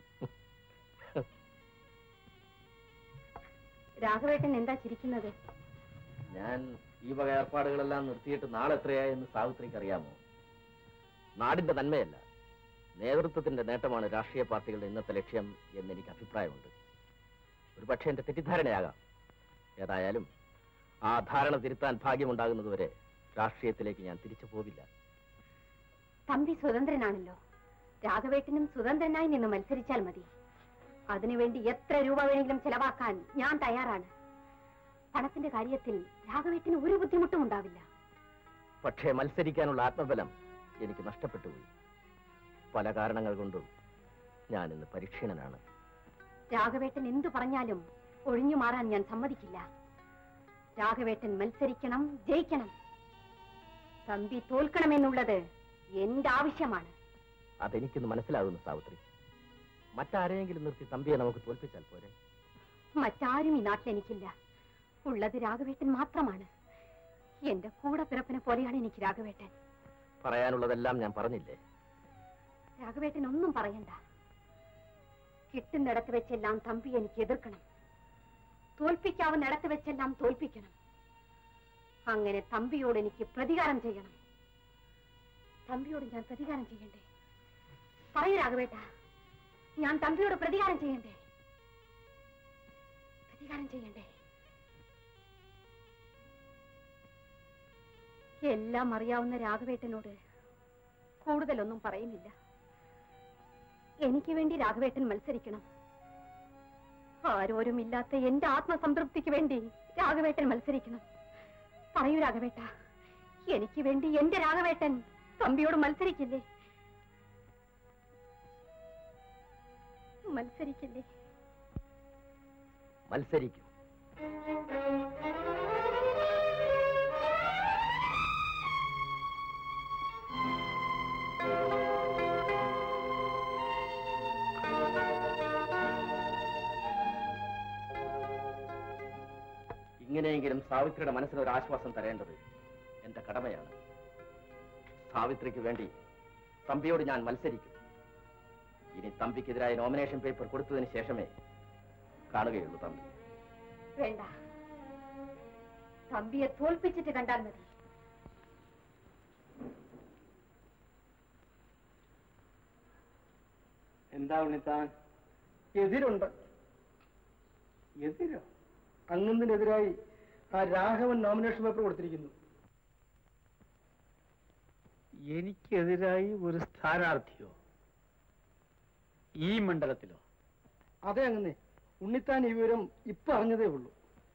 രാഘവേട്ടൻ എന്താ ചിരിക്കുന്നത് ഞാൻ ഈ വക ഏർപ്പാടുകളെല്ലാം നിർത്തിയിട്ട് നാളെ എത്രയായെന്ന് സാവിത്രിക്ക് അറിയാമോ നാടിന്റെ നന്മയല്ല നേതൃത്വത്തിന്റെ നേട്ടമാണ് രാഷ്ട്രീയ പാർട്ടികളുടെ ഇന്നത്തെ ലക്ഷ്യം എന്ന് എനിക്ക് അഭിപ്രായമുണ്ട് ഒരു പക്ഷേ എന്റെ തെറ്റിദ്ധാരണയാകാം ഏതായാലും ആ ധാരണ തിരുത്താൻ ഭാഗ്യമുണ്ടാകുന്നതുവരെ രാഷ്ട്രീയത്തിലേക്ക് ഞാൻ തിരിച്ചു പോവില്ല തമ്പി സ്വതന്ത്രനാണല്ലോ രാഘവേട്ടനും സ്വതന്ത്രനായി നിന്ന് മത്സരിച്ചാൽ മതി അതിനുവേണ്ടി എത്ര രൂപ വേണമെങ്കിലും ചെലവാക്കാൻ ഞാൻ തയ്യാറാണ് പണത്തിന്റെ കാര്യത്തിൽ രാഘവേട്ടന് ഒരു ബുദ്ധിമുട്ടും ഉണ്ടാവില്ല പക്ഷേ മത്സരിക്കാനുള്ള ആത്മബലം എനിക്ക് നഷ്ടപ്പെട്ടുപോയി പല കാരണങ്ങൾ കൊണ്ടും ഞാൻ ഇന്ന് പരീക്ഷണനാണ് രാഘവേട്ടൻ എന്തു പറഞ്ഞാലും ഒഴിഞ്ഞു മാറാൻ ഞാൻ സമ്മതിക്കില്ല രാഘവേട്ടൻ മത്സരിക്കണം ജയിക്കണം തമ്പി തോൽക്കണമെന്നുള്ളത് എന്റെ ആവശ്യമാണ് അതെനിക്കിന്ന് മനസ്സിലാകുന്നു സാവിത്രി മറ്റാരെയെങ്കിലും നിർത്തി തമ്പിയെ നമുക്ക് തോൽപ്പിച്ചാൽ പോരെ മറ്റാരും ഈ നാട്ടിൽ എനിക്കില്ല ഉള്ളത് രാഘവേട്ടൻ മാത്രമാണ് എന്റെ കൂടെ പിറപ്പിനെ പോലെയാണ് എനിക്ക് രാഘവേട്ടൻ പറയാനുള്ളതെല്ലാം ഞാൻ പറഞ്ഞില്ലേ രാഘവേട്ടൻ ഒന്നും പറയണ്ട കിട്ടുന്നിടത്ത് വെച്ചെല്ലാം തമ്പി എനിക്ക് എതിർക്കണം തോൽപ്പിക്കാവുന്നിടത്ത് വെച്ചെല്ലാം തോൽപ്പിക്കണം അങ്ങനെ തമ്പിയോട് എനിക്ക് പ്രതികാരം ചെയ്യണം തമ്പിയോട് ഞാൻ പ്രതികാരം ചെയ്യണ്ടേ പറയൂ രാഘവേട്ട ഞാൻ തമ്പിയോട് പ്രതികാരം ചെയ്യണ്ടേ പ്രതികാരം ചെയ്യണ്ടേ എല്ലാം അറിയാവുന്ന രാഘവേട്ടനോട് കൂടുതലൊന്നും പറയുന്നില്ല എനിക്ക് വേണ്ടി രാഘവേട്ടൻ മത്സരിക്കണം ആരോരുമില്ലാത്ത എന്റെ ആത്മസംതൃപ്തിക്ക് വേണ്ടി രാഘവേട്ടൻ മത്സരിക്കണം പറയൂ രാഘവേട്ട എനിക്ക് വേണ്ടി എന്റെ രാഘവേട്ടൻ തമ്പിയോട് മത്സരിക്കില്ലേ മത്സരിക്കില്ലേ മത്സരിക്കും ഇങ്ങനെയെങ്കിലും സാവിത്രിയുടെ മനസ്സിന് ഒരു ആശ്വാസം തരേണ്ടത് എന്റെ കടമയാണ് സാവിത്രിക്ക് വേണ്ടി തമ്പിയോട് ഞാൻ മത്സരിക്കും ഇനി തമ്പിക്കെതിരായ നോമിനേഷൻ പേപ്പർ കൊടുത്തതിന് ശേഷമേ കാണുകയുള്ളൂ തമ്പി വേണ്ട തമ്പിയെ തോൽപ്പിച്ചിട്ട് കണ്ടാൽ മതി എന്താ ഉണ്ണിത്താൻ എതിരുണ്ട് എതിരോ അങ്ങുന്നതിനെതിരായി ആ രാഘവൻ നോമിനേഷൻ പേപ്പർ കൊടുത്തിരിക്കുന്നു എനിക്കെതിരായി ഒരു സ്ഥാനാർത്ഥിയോ ഈ മണ്ഡലത്തിലോ അതെ അങ്ങനെ ഉണ്ണിത്താൻ ഈ വിവരം ഇപ്പൊ അറിഞ്ഞതേ ഉള്ളൂ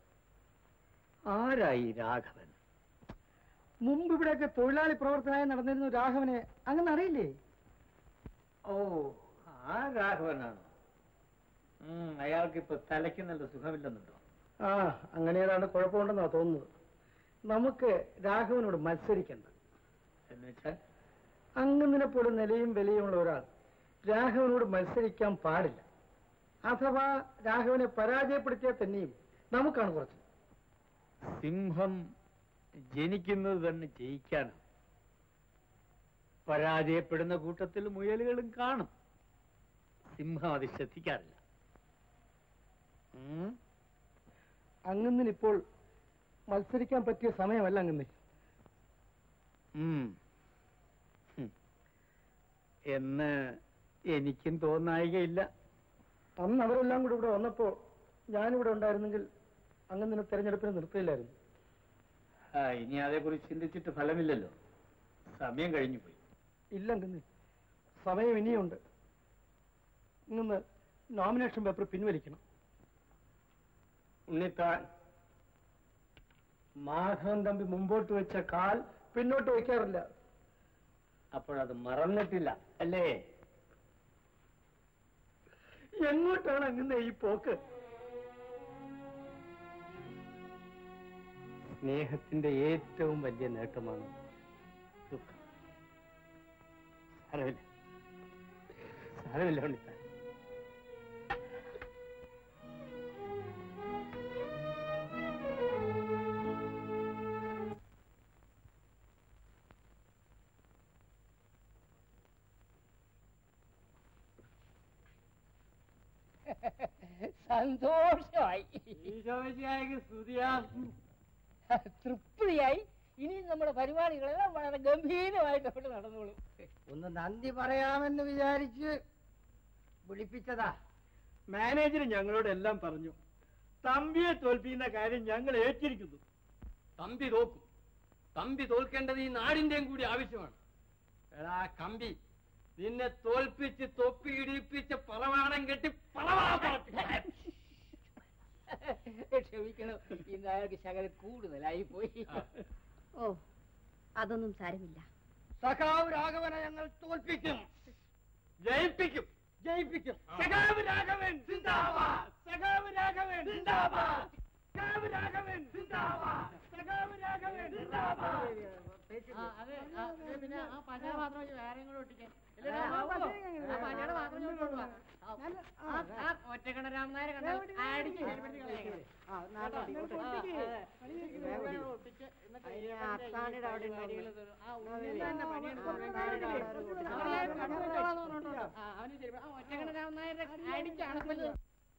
ആരായി രാഘവൻ മുമ്പ് ഇവിടെയൊക്കെ തൊഴിലാളി പ്രവർത്തനായി നടന്നിരുന്ന രാഘവനെ അങ്ങനെ അറിയില്ലേ ഓ ആ രാഘവനാണോ ഉം, അയാൾക്ക് ഇപ്പൊ തലയ്ക്ക് നല്ല സുഖമില്ലെന്നുണ്ടോ ആ അങ്ങനെ ഏതാണ്ട് കുഴപ്പമുണ്ടെന്നാ തോന്നുന്നത് നമുക്ക് രാഘവനോട് മത്സരിക്കണ്ട എന്ന് വെച്ചാൽ അങ്ങുന്നിനെ പോലെ നിലയും വിലയുമുള്ള ഒരാൾ രാഘവനോട് മത്സരിക്കാൻ പാടില്ല അഥവാ രാഘവനെ പരാജയപ്പെടുത്തിയാൽ തന്നെയും നമുക്കാണ് കുറച്ച് സിംഹം ജനിക്കുന്നത് തന്നെ ജയിക്കാനാണ് പരാജയപ്പെടുന്ന കൂട്ടത്തിൽ മുയലുകളും കാണും സിംഹം അത് ശ്രദ്ധിക്കാറില്ല ഉം. അങ്ങുന്നിനിപ്പോൾ മത്സരിക്കാൻ പറ്റിയ സമയമല്ല അങ്ങുന്നി ഉം. ഹും. എന്ന് എനിക്കും തോന്നായികയില്ല അന്ന് അവരെല്ലാം കൂടി ഇവിടെ വന്നപ്പോ ഞാനിവിടെ ഉണ്ടായിരുന്നെങ്കിൽ അങ്ങുന്നിനെ തെരഞ്ഞെടുപ്പിന് നിർത്തിയില്ലായിരുന്നു ആ ഇനി അതേക്കുറിച്ച് ചിന്തിച്ചിട്ട് ഫലമില്ലല്ലോ സമയം കഴിഞ്ഞു പോയി ഇല്ല അങ്ങുന്നി സമയം ഇനിയുണ്ട് ഇന്ന് നോമിനേഷൻ പേപ്പർ പിൻവലിക്കണം ഉണ്ണിത്താൻ മാധവൻ തമ്പി മുമ്പോട്ട് വെച്ച കാൽ പിന്നോട്ട് വയ്ക്കാറില്ല അപ്പോഴത് മറന്നിട്ടില്ല അല്ലേ എങ്ങോട്ടാണ് അങ്ങനെ ഈ പോക്ക് സ്നേഹത്തിന്റെ ഏറ്റവും വലിയ നേട്ടമാണ് ദുഃഖം സാരമില്ല സാരമില്ല ഉണ്ണിത്താൻ സന്തോഷമായി സ്തുതിയാ തൃപ്തിയായി ഇനി നമ്മുടെ പരിപാടികളെല്ലാം വളരെ ഗംഭീരമായിട്ട് അവിടെ നടന്നോളും ഒന്ന് നന്ദി പറയാമെന്ന് വിചാരിച്ച് വിളിപ്പിച്ചതാ മാനേജർ ഞങ്ങളോട് എല്ലാം പറഞ്ഞു തമ്പിയെ തോൽപ്പിക്കുന്ന കാര്യം ഞങ്ങൾ ഏറ്റിരിക്കുന്നു തമ്പി തോക്കും തമ്പി തോൽക്കേണ്ടത് ഈ നാടിന്റെയും കൂടി ആവശ്യമാണ് എടാ കമ്പി നിന്നെ തോൽപ്പിച്ച് തൊപ്പി ഇടിപ്പിച്ച് പറവാണം കെട്ടി പറവാ പറത്തി. ക്ഷമിക്കണം ഇന്ന് അയാൾക്ക് ശകലം കൂടുതലായി പോയി ഓ അതൊന്നും സാരമില്ല സഖാവ് രാഘവനെ ഞങ്ങൾ തോൽപ്പിക്കും ജയിപ്പിക്കും ജയിപ്പിക്കും സഖാവ് രാഘവൻ സിന്ദാബാദ് സഖാവ് രാഘവൻ സിന്ദാബാദ് സഖാവ് രാഘവൻ സിന്ദാബാദ് സഖാവ് രാഘവൻ ആ, അതെ, ആ, അതെ, പിന്നെ ആ പശ മാത്രം വെച്ച് വേറെ കൂടെ ഒട്ടിക്കാൻ ഇല്ല, ആ, ആ, ആ, പശയുടെ മാത്രം ഇങ്ങോട്ട് കൊണ്ടുവാ. ആ, ഒറ്റക്കണ രാമനായരെ കണ്ടാൽ അടിച്ച് ചെരുപ്പിട്ട് കളയണം. അത്താണിയുടെ അവിടെ ഒറ്റക്കണ രാമനായരെ അടിച്ചാണ് കൊല്ലുന്നത്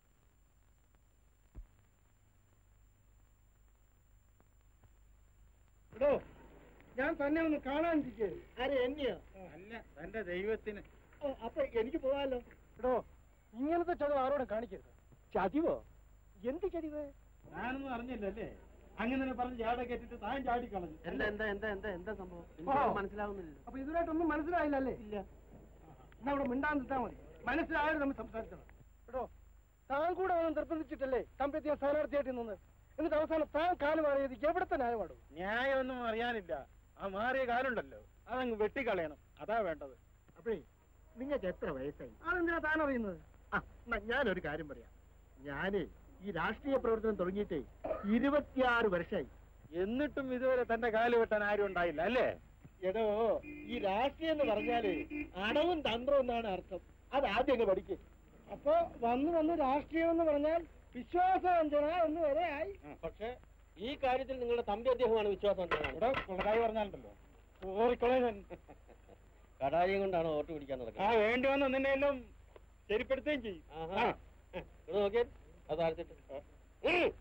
എടോ ഞാൻ തന്നെ ഒന്ന് കാണാനിരിക്കേ ആരെ എന്നെയോ അല്ല തന്റെ ദൈവത്തിന് ഓ, അപ്പൊ എനിക്ക് പോകാലോ എടോ ഇങ്ങനത്തെ ചതിവ് ആരോടും കാണിക്കരുത് ചതിവോ എന്ത് ചതിവ് ഞാനൊന്നും അറിഞ്ഞില്ലല്ലേ അങ്ങനെ പറഞ്ഞ് ചാട കെട്ടിട്ട് താൻ ചാടി കളഞ്ഞു എന്താ എന്താ എന്താ എന്താ എന്താ സംഭവം ഓ. എനിക്കൊന്നും മനസ്സിലാവുന്നില്ല അപ്പൊ ഇതുവരായിട്ടൊന്നും മനസ്സിലായില്ലല്ലേ ഇല്ല എന്നാ അവിടെ മിണ്ടാൻ നിട്ടാ മതി മനസ്സിലായാലും നമ്മൾ സംസാരിച്ചണം എടോ താൻ കൂടെ ഒന്നും നിർബന്ധിച്ചിട്ടല്ലേ തമ്പെത്തിയ സ്ഥാനാർത്ഥിയായിട്ട് നിന്ന് എന്നിട്ട് അവസാനം താൻ കാല് മാറിയത് എവിടത്തെ ന്യായമാടും ന്യായമൊന്നും അറിയാനില്ല ആ മാറിയ കാലുണ്ടല്ലോ അതങ്ങ് വെട്ടിക്കളയണം അതാ വേണ്ടത് അപ്പഴേ നിങ്ങൾക്ക് എത്ര വയസ്സായി അതെന്തിനാ താൻ അറിയുന്നത് ആ എന്നാ ഞാനൊരു കാര്യം പറയാം ഞാനേ ഈ രാഷ്ട്രീയ പ്രവർത്തനം തുടങ്ങിയിട്ടേ ഇരുപത്തിയാറ് വർഷമായി എന്നിട്ടും ഇതുവരെ തന്റെ കാല് വെട്ടാൻ ആരും ഉണ്ടായില്ല അല്ലേ എടോ ഈ രാഷ്ട്രീയം എന്ന് പറഞ്ഞാല് അടവും തന്ത്രവും എന്നാണ് അർത്ഥം അത് ആദ്യം അങ്ങ് പഠിക്കും അപ്പൊ വന്ന് വന്ന് രാഷ്ട്രീയം എന്ന് പറഞ്ഞാൽ വിശ്വാസവഞ്ചന എന്ന് വരെ ആയി പക്ഷേ ഈ കാര്യത്തിൽ നിങ്ങളുടെ തമ്പി അദ്ദേഹമാണ് വിശ്വാസം ഇവിടെ പിള്ളറായി പറഞ്ഞാലുണ്ടല്ലോ ഓറിക്കൊളയൻ കടാരിയും കൊണ്ടാണ് വോട്ട് പിടിക്കാൻ ആ നടക്കുന്നത് വേണ്ടി വന്ന നിന്നെ എല്ലാം ശരിപ്പെടുത്തുകയും ചെയ്യും ആഹാ. ഇവിടെ നോക്കിയേ അത് താഴ്ത്തിട്ട് ഉം.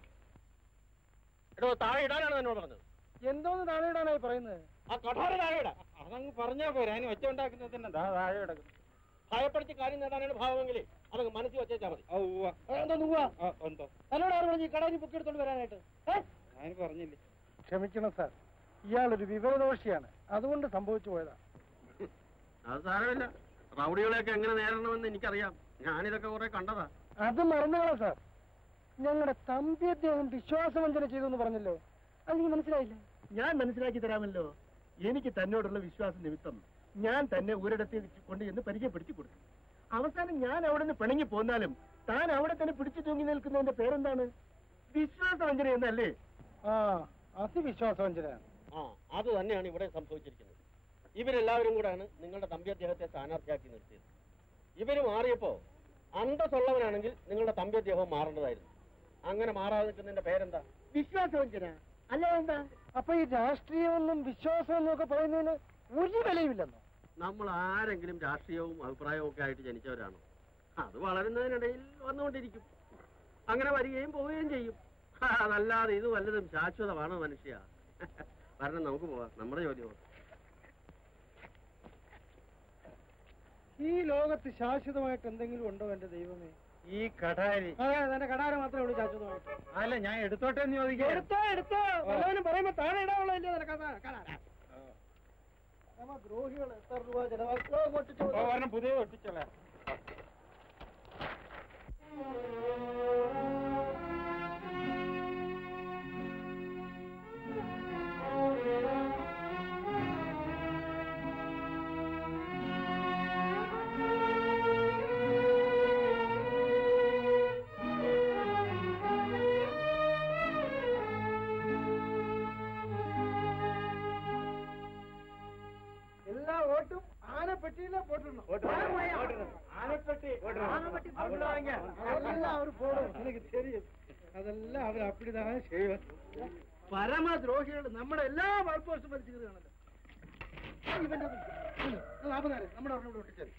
എടോ താഴെ ഇടാനാണ് എന്നോട് പറഞ്ഞത് എന്തോന്ന് താഴെയിടാനായി പറയുന്നത് ആ കഠോര താഴെ ഇടാ അതങ്ങ് പറഞ്ഞാ പോരാ അതിന് ഒച്ച ഉണ്ടാക്കുന്നതിന് ദാ താഴെ കിടക്കുന്നു ഭയപ്പെടുത്തി കാര്യം നേടാനാണ് ഭാവമെങ്കിൽ അതങ്ങ് മനസ്സിൽ വെച്ചേച്ചാ മതി ആ, ഉവ്വ. എന്താ പോവാ ആ, എന്തോ തന്നോട് ആര് പറഞ്ഞു ഈ കടയിൽ ബുക്ക് എടുത്തോണ്ട് വരാനായിട്ട് ഞാൻ പറഞ്ഞില്ലേ ക്ഷമിക്കണം സാർ ഇയാളൊരു വിവരദോഷിയാണ് അതുകൊണ്ട് സംഭവിച്ചു പോയതാ അത് സാരമില്ല റൗഡികളെയൊക്കെ എങ്ങനെ നേരിടണമെന്ന് എനിക്കറിയാം ഞാനിതൊക്കെ കുറെ കണ്ടതാ അത് മറന്നുകളാ സാർ ഞങ്ങളുടെ തമ്പി അദ്ദേഹം വിശ്വാസവഞ്ചന ചെയ്തു എന്ന് പറഞ്ഞല്ലോ അത് എനിക്ക് മനസ്സിലായില്ല ഞാൻ മനസ്സിലാക്കി തരാമല്ലോ എനിക്ക് തന്നോടുള്ള വിശ്വാസം നിമിത്തം ഞാൻ തന്നെ ഒരിടത്ത് കൊണ്ട് എന്ന് പരിചയപ്പെടുത്തി കൊടുത്തു അവസാനം ഞാൻ അവിടെ നിന്ന് പിണങ്ങി പോന്നാലും താൻ അവിടെ തന്നെ പിടിച്ചു തൂങ്ങി നിൽക്കുന്നതിന്റെ പേരെന്താണ് വിശ്വാസവഞ്ചന എന്നല്ലേ ആ അത് വിശ്വാസവഞ്ചന ആ അത് തന്നെയാണ് ഇവിടെ സംഭവിച്ചിരിക്കുന്നത് ഇവരെല്ലാവരും കൂടാണ് നിങ്ങളുടെ തമ്പി അദ്ദേഹത്തെ സ്ഥാനാർത്ഥിയാക്കി നിർത്തിയത് ഇവര് മാറിയപ്പോ അന്തസ്സുള്ളവനാണെങ്കിൽ നിങ്ങളുടെ തമ്പി അദ്ദേഹം മാറേണ്ടതായിരുന്നു അങ്ങനെ മാറാതെ നിൽക്കുന്നതിന്റെ പേരെന്താ വിശ്വാസവഞ്ചന അല്ല എന്താ അപ്പൊ ഈ രാഷ്ട്രീയമൊന്നും വിശ്വാസമൊന്നും ഒക്കെ പറയുന്നതിന് ഒരു വിലയുമില്ലെന്നോ നമ്മൾ ആരെങ്കിലും രാഷ്ട്രീയവും അഭിപ്രായവും ഒക്കെ ആയിട്ട് ജനിച്ചവരാണോ അത് വളരുന്നതിനിടയിൽ വന്നുകൊണ്ടിരിക്കും അങ്ങനെ വരികയും പോവുകയും ചെയ്യും ആ, അതല്ലാതെ ഇത് വല്ലതും ശാശ്വതമാണോ മനുഷ്യ വരണം നമുക്ക് പോവാം നമ്മുടെ ജോലി പോവാം ഈ ലോകത്ത് ശാശ്വതമായിട്ട് എന്തെങ്കിലും ഉണ്ടോ എന്റെ ദൈവമേ ഈ കടാരി അതെ എന്റെ കടാര മാത്രമേ ഉള്ളൂ ശാശ്വതമായിട്ട് അല്ല ഞാൻ എടുത്തോട്ടെ എന്ന് ചോദിക്കാം എടുത്തോ എടുത്തോ വല്ലവനും പറയുമ്പോ താഴെ ഇടാവുള്ളൂ എന്റെ നിനക്ക് അതാ- കടാര നമ്മ ദ്രോഹികൾ എത്ര രൂപ ചെലവാക്കോ പൊട്ടിച്ചു ഒരെണ്ണം പുതിയ ഒട്ടിച്ചോളെ എല്ലാ വോട്ടും ആനപ്പെട്ടിയിലെ പോട്ടിടണം ആനപ്പെട്ടി ആനപ്പെട്ടി അതെല്ലാം അവർ പോടും എനിക്ക് தெரியும் അതെല്ലാം അവർ അപ്പിടിതാണ് ചെയ്യും പരമദ്രോഹികൾ നമ്മുടെ എല്ലാ വാൾപോസ്റ്റും വലിച്ചു കയറുകയാണല്ലോ ഇവന്റെ നാപ്പതാറ് നമ്മുടെ അവിടെ ഒട്ടിച്ചത്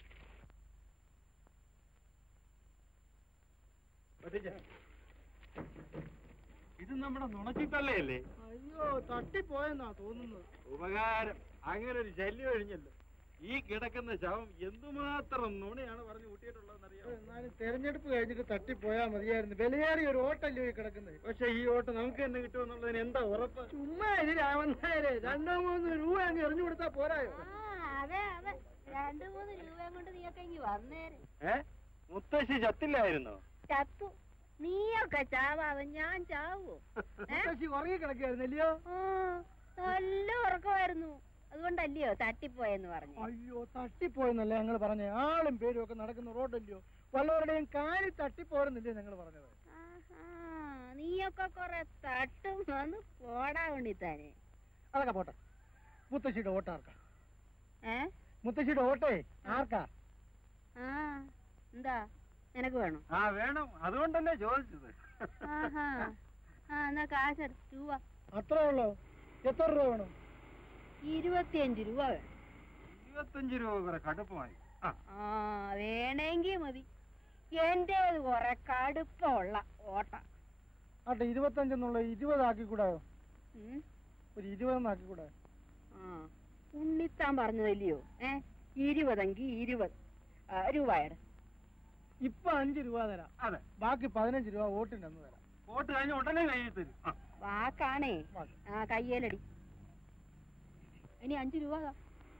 ഇത് നമ്മുടെ നുണച്ചിത്തള്ളയല്ലേ അയ്യോ തട്ടിപ്പോയെന്നാ തോന്നുന്നത് ഉപകാരം അങ്ങനെ ഒരു ശല്യം കഴിഞ്ഞല്ലോ ഈ കിടക്കുന്ന ശവം എന്തുമാത്രം നുണയാണ് പറഞ്ഞു കൂട്ടിയിട്ടുള്ളതെന്നറിയാം എന്നാലും തെരഞ്ഞെടുപ്പ് കഴിഞ്ഞിട്ട് തട്ടിപ്പോയാ മതിയായിരുന്നു വിലയേറിയ ഒരു ഓട്ടല്ലേ ഈ കിടക്കുന്നത് പക്ഷെ ഈ ഓട്ട് നമുക്ക് തന്നെ കിട്ടുമെന്നുള്ളതിന് എന്താ ഉറപ്പ് ചുമ്മാ ഇത് രാമനായരെ രണ്ടോ മൂന്നോ രൂപ അങ്ങ് എറിഞ്ഞു കൊടുത്താ പോരായോ അതെ അതെ രണ്ടു മൂന്ന് രൂപയും കൊണ്ട് നീയൊക്കെ ഇങ്ങ് വന്നേര് ഏ മുത്തശ്ശി ചത്തില്ലായിരുന്നോ ചത്തു നീയൊക്കെ ചാവാതെ ഞാൻ ചാവോ മുത്തശ്ശി ഉറങ്ങി കിടക്കുകയായിരുന്നല്ലയോ നല്ല ഉറക്കമായിരുന്നു അതുകൊണ്ടല്ലയോ തട്ടിപ്പോയെന്ന് പറഞ്ഞു അയ്യോ തട്ടിപ്പോയെന്നല്ലേ ഞങ്ങൾ പറഞ്ഞ ആളും പേരും ഒക്കെ നടക്കുന്ന റോഡല്ലയോ വല്ലവരുടെയും കാര്യം തട്ടിപ്പോരുന്നില്ലേ ഞങ്ങൾ പറഞ്ഞത് നീയൊക്കെ കൊറേ തട്ടും വന്ന് പോടാ വേണ്ടിത്താനെ അതൊക്കെ പോട്ടെ മുത്തശ്ശിയുടെ ഓട്ട ആർക്കാ ഏ മുത്തശ്ശിയുടെ ഓട്ടേ ആർക്കാ ആ എന്താ നിനക്ക് വേണോ ആ വേണം അതുകൊണ്ടല്ലേ ചോദിച്ചത് ആഹാ ആ എന്നാ കാശെടുത്ത് രൂപ അത്രേ ഉള്ളോ എത്ര രൂപ വേണം ഇരുപത്തിയഞ്ച് രൂപ വേണം ഇരുപത്തഞ്ച് രൂപ കുറെ കടുപ്പമായി ആ ആ വേണമെങ്കിൽ മതി എന്റേത് കുറെ കടുപ്പമുള്ള ഓട്ട ആട്ടെ ഇരുപത്തഞ്ചെന്നുള്ള ഇരുപതാക്കി കൂടായോ ഉം. ഒരു ഇരുപതെന്നാക്കി കൂടെ ആ ഉണ്ണിത്താൻ പറഞ്ഞതല്ലയോ ഏ ഇരുപതെങ്കി ഇരുപത് ആ, രൂപയുടെ ഇപ്പൊ അഞ്ച് രൂപ തരാം അതെ ബാക്കി പതിനഞ്ച് രൂപ വോട്ടിന്റെ അന്ന് തരാം വോട്ട് കഴിഞ്ഞ ഉടനെ കയ്യിൽ തരും ആ വാക്കാണേ ആ കയ്യേലടി ഇനി അഞ്ചു രൂപ താ.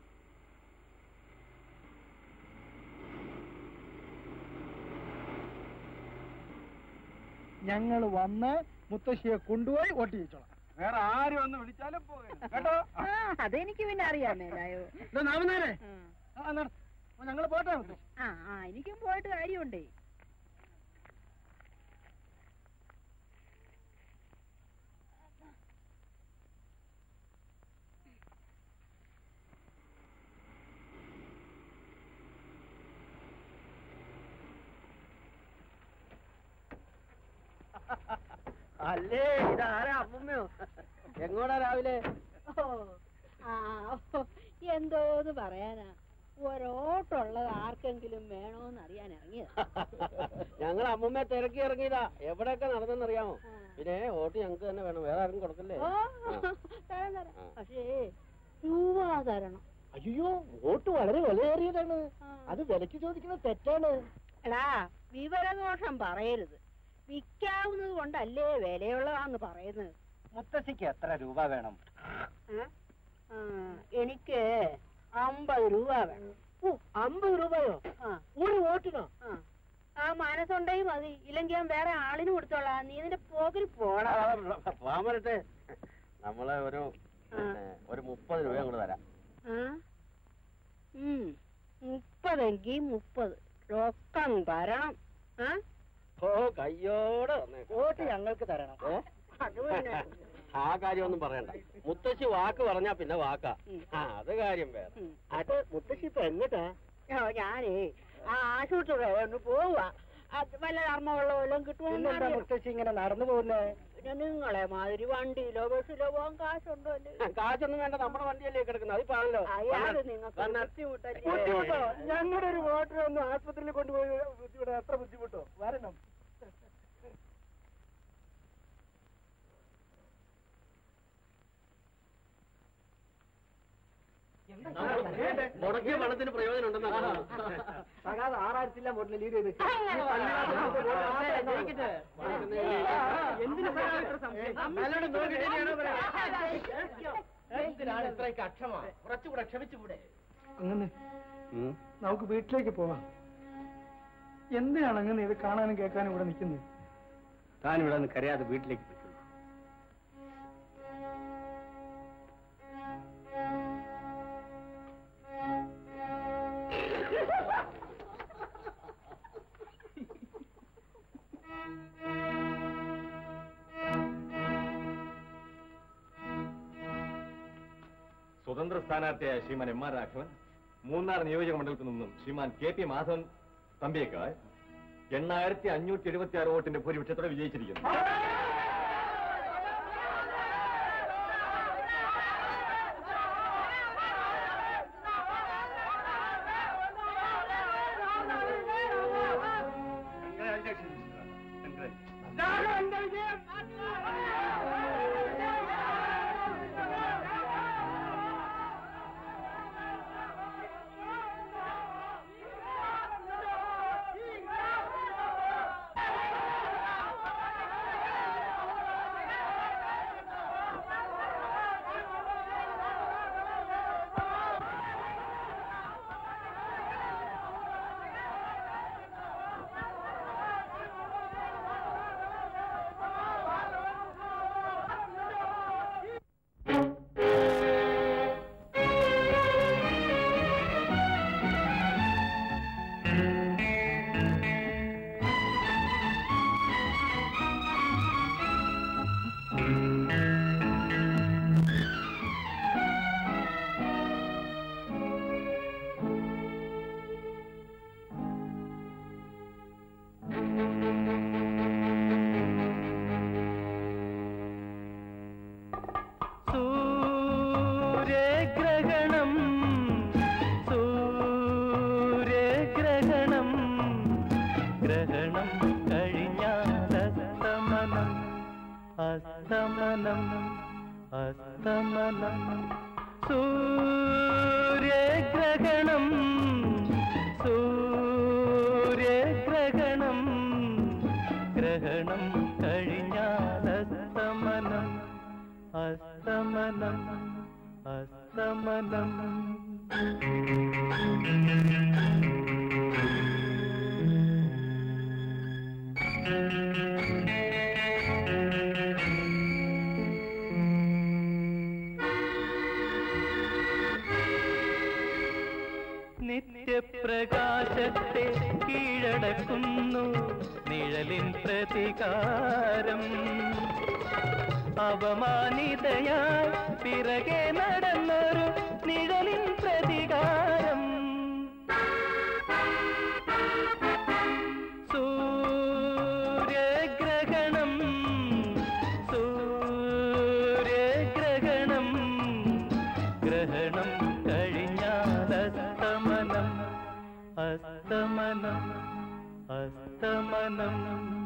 ഞങ്ങൾ വന്ന് മുത്തശ്ശിയെ കൊണ്ടുപോയി വോട്ട് ചെയ്യിച്ചോളാം വേറെ ആരും ഒന്ന് വിളിച്ചാലും പോകരുത് കേട്ടോ ആ അതെനിക്ക് പിന്നെ അറിയാൻ മേലായോ നാമനേരെ ഞങ്ങൾ പോട്ടെ മുത്തശ്ശി ആ ആ എനിക്കും പോയിട്ട് കാര്യമുണ്ടേ അല്ലേ ഇതാരാ അമ്മമ്മയോ എങ്ങോടാ രാവിലെ ഓ ആ ഓ, എന്തോന്ന് പറയാനാ ഒരോട്ടുള്ളത് ആർക്കെങ്കിലും വേണോന്ന് അറിയാൻ ഇറങ്ങിയതാ ഞങ്ങൾ അമ്മമ്മയെ തിരക്കി ഇറങ്ങിയതാ എവിടെയൊക്കെ നടന്നെന്നറിയാമോ പിന്നെ വോട്ട് ഞങ്ങൾക്ക് തന്നെ വേണം വേറെ ആരും കൊടുക്കല്ലേ ഓ തരാം തരാം പക്ഷേ രൂപ തരണം അയ്യോ വോട്ട് വളരെ വിലയേറിയതാണ് അത് വിലക്ക് ചോദിക്കുന്നത് തെറ്റാണ് എടാ വിവരദോഷം പറയരുത് വിൽക്കാവുന്നത് കൊണ്ടല്ലേ വിലയുള്ളതാന്ന് പറയുന്നത് മുത്തശ്ശിക്ക് എത്ര രൂപ വേണം ഏ? ആ, എനിക്ക് അമ്പത് രൂപ വേണം ഓ അമ്പത് രൂപയോ ആ ഒരു വോട്ടിനോ ആ. ആ മനസ്സുണ്ടെങ്കിൽ മതി ഇല്ലെങ്കിൽ ഞാൻ വേറെ ആളിന് കൊടുത്തോളാം നീ നിന്റെ പോകിൽ പോടാ പോകാൻ വരട്ടെ നമ്മളെ ഒരു പിന്നെ, ഒരു മുപ്പത് രൂപ അങ്ങോട്ട് തരാം ആ? ഉം. മുപ്പതെങ്കി മുപ്പത് റൊക്കം തരണം ആ? ഓ കയ്യോടെ തന്നേക്കാം. വോട്ട് ഞങ്ങൾക്ക് തരണം ഏ? അത് പിന്നെ ആ കാര്യമൊന്നും പറയണ്ട മുത്തശ്ശി വാക്ക് പറഞ്ഞാ പിന്നെ വാക്കാ ആ അത് കാര്യം വേറെ ഉം. അത് മുത്തശ്ശി ഇപ്പൊ എങ്ങട്ടാ ഓ, ഞാനേ ആ ആശുപത്രി വരെ ഒന്ന് പോവാ അത് വല്ല ധർമ്മമുള്ള വല്ലതും പിന്നെന്താ കിട്ടുമെന്ന് മുത്തശ്ശി ഇങ്ങനെ നടന്നു പോകുന്നേ പിന്നെ നിങ്ങളെ മാതിരി വണ്ടിയിലോ ബസ്സിലോ പോകാൻ കാശുണ്ടോ അല്ലേ കാശൊന്നും വേണ്ട നമ്മുടെ വണ്ടിയല്ലേ കിടക്കുന്നത് അതിപ്പാണല്ലോ അയാള് നിങ്ങൾക്ക് ബുദ്ധിമുട്ടല്ലേ ബുദ്ധിമുട്ടോ ഞങ്ങളുടെ ഒരു വോട്ടർ ഒന്ന് ആശുപത്രിയിൽ കൊണ്ടുപോയി ബുദ്ധിമുട്ടോ എത്ര ബുദ്ധിമുട്ടോ വരണം മുടക്കിയ പണത്തിന് പ്രയോജനം ഉണ്ടെന്നാ സകാതെ ആറായിരത്തില്ല വോട്ടിൽ ലീഡ് ചെയ്ത് എന്തിനാണ് ഇത്രയ്ക്ക് അക്ഷമ കുറച്ചുകൂടെ ക്ഷമിച്ചുകൂടെ അങ്ങനെ നമുക്ക് വീട്ടിലേക്ക് പോവാം എന്തിനാണ് അങ്ങനെ ഇത് കാണാനും കേൾക്കാനും ഇവിടെ നിൽക്കുന്നത് താൻ ഇവിടെ നിന്ന് കരയാതെ വീട്ടിലേക്ക് പോയിക്കോളൂ സ്വതന്ത്ര സ്ഥാനാർത്ഥിയായ ശ്രീമാൻ എം ആർ രാഘവൻ മൂന്നാർ നിയോജക മണ്ഡലത്തിൽ നിന്നും ശ്രീമാൻ കെ പി മാധവൻ തമ്പിയേക്കാൾ എണ്ണായിരത്തി അഞ്ഞൂറ്റി എഴുപത്തി ആറ് വോട്ടിന്റെ ഭൂരിപക്ഷത്തോടെ വിജയിച്ചിരിക്കുന്നു ആ ഗ്രഹണം കഴിഞ്ഞാലസ്തമനം അസ്തമനം അസ്തമനം സൂര്യഗ്രഹണം സൂര്യഗ്രഹണം ഗ്രഹണം കഴിഞ്ഞാലസ്തമനം അസ്തമനം അസ്തമനം നിത്യപ്രകാശത്തെ കീഴടക്കുന്നു നിഴലിൻ പ്രതികാരം അപമാനിതയായി പിറകെ നടന്നൊരു നിഴലിൻ പ്രതികാരം സൂര്യഗ്രഹണം സൂര്യഗ്രഹണം ഗ്രഹണം കഴിഞ്ഞാലസ്തമനം അസ്തമനം അസ്തമനം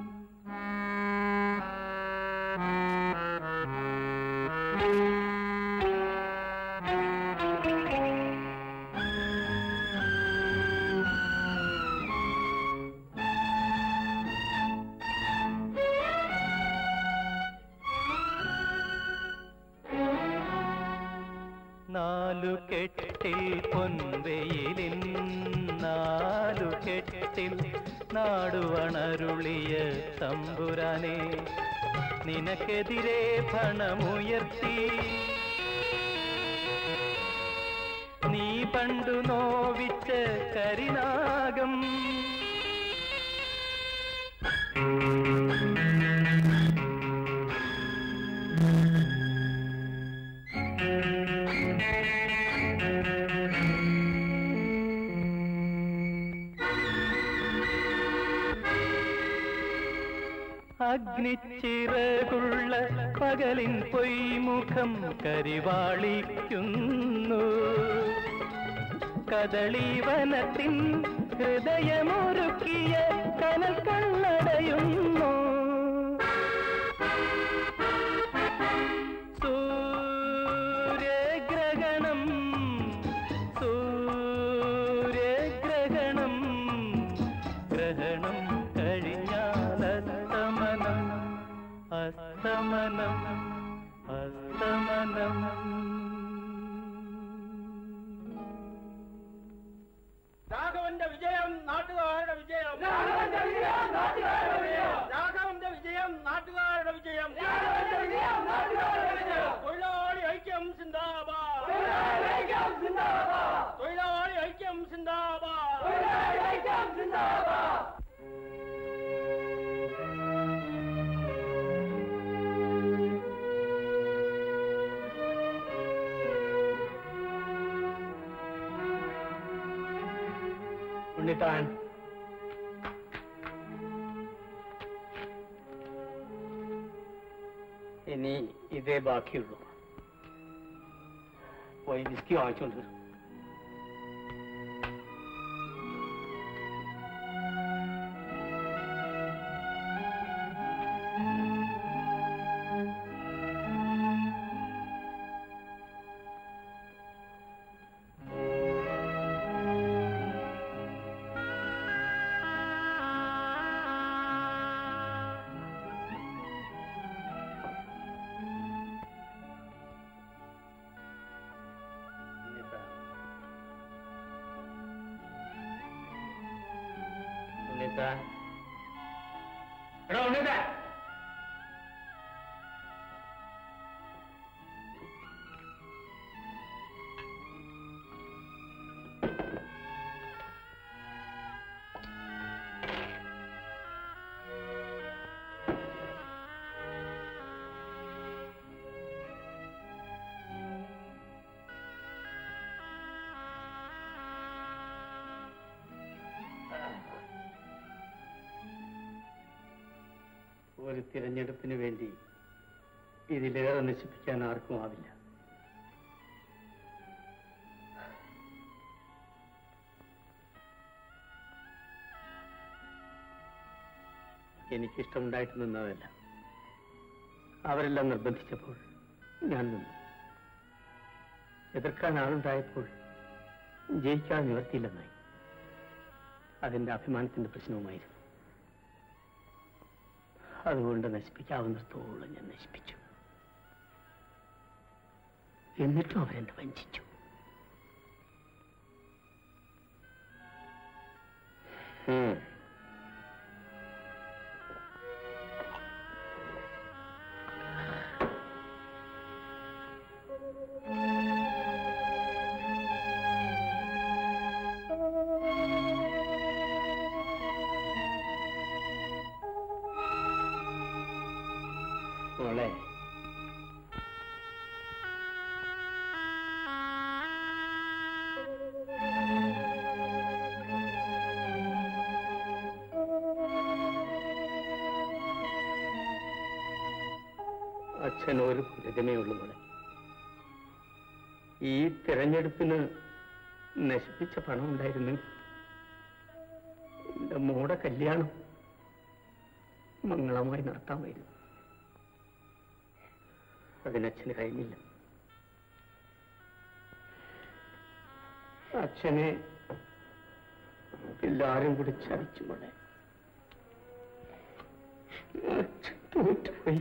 നാലു കെട്ടിൽ പൊൻവെയിലിൻ നാലു കെട്ടിൽ നാടുവണരുളിയ തമ്പുരാനെ നിനക്കെതിരെ പണമുയർത്തി നീ പണ്ടു നോവിച്ച കരിനാഗം അഗ്നിച്ചിറകുള്ള പകലിൻ പൊയ്മുഖം കരിവാളിക്കുന്നു കദളീവനത്തിൻ ഹൃദയമൊരുക്കിയ കനൽ കണ്ണടയുന്നു സൂര്യഗ്രഹണം സൂര്യഗ്രഹണം ഗ്രഹണം കഴിഞ്ഞാലസ്തമനം അസ്തമനം അസ്തമനം രാഘവന്റെ വിജയം നാട്ടുകാരുടെ വിജയം രാഘവന്റെ വിജയം നാട്ടുകാരുടെ വിജയം രാഘവന്റെ വിജയം നാട്ടുകാരുടെ വിജയം തൊഴിലാളി ഐക്യം സിന്ദാബാദ് തൊഴിലാളി ഐക്യം സിന്ദാബാദ് ഉണ്ണിത്താൻ ഇനി ഇതേ ബാക്കിയുള്ളൂ പോയി വിസ്കി വാങ്ങിച്ചോണ്ട് വരൂ. ഉണ്ണിത്താൻ എടാ ഉണ്ണിത്താൻ ഒരു തിരഞ്ഞെടുപ്പിന് വേണ്ടി ഇതിലേറെ നശിപ്പിക്കാൻ ആർക്കും ആവില്ല എനിക്കിഷ്ടമുണ്ടായിട്ട് നിന്നതല്ല അവരെല്ലാം നിർബന്ധിച്ചപ്പോൾ ഞാൻ നിന്നു എതിർക്കാൻ ആളുണ്ടായപ്പോൾ ജയിക്കാൻ നിവർത്തിയില്ലെന്നായി അതെന്റെ അഭിമാനത്തിന്റെ പ്രശ്നവുമായിരുന്നു അതുകൊണ്ട് നശിപ്പിക്കാവുന്നിടത്തോളം ഞാൻ നശിപ്പിച്ചു എന്നിട്ടും അവരെന്നെ വഞ്ചിച്ചു ഉം. മോളെ അച്ഛൻ ഒരു രജമേ ഉള്ളൂ മോളെ ഈ തിരഞ്ഞെടുപ്പിന് നശിപ്പിച്ച പണം ഉണ്ടായിരുന്നെങ്കിൽ എന്റെ മോടെ കല്യാണം മംഗളമായി നടത്താമായിരുന്നു അതിനച്ഛന് കഴിഞ്ഞില്ല അച്ഛനെ എല്ലാരും കൂടി ചതിച്ചു മോളെ അച്ഛൻ തോറ്റുപോയി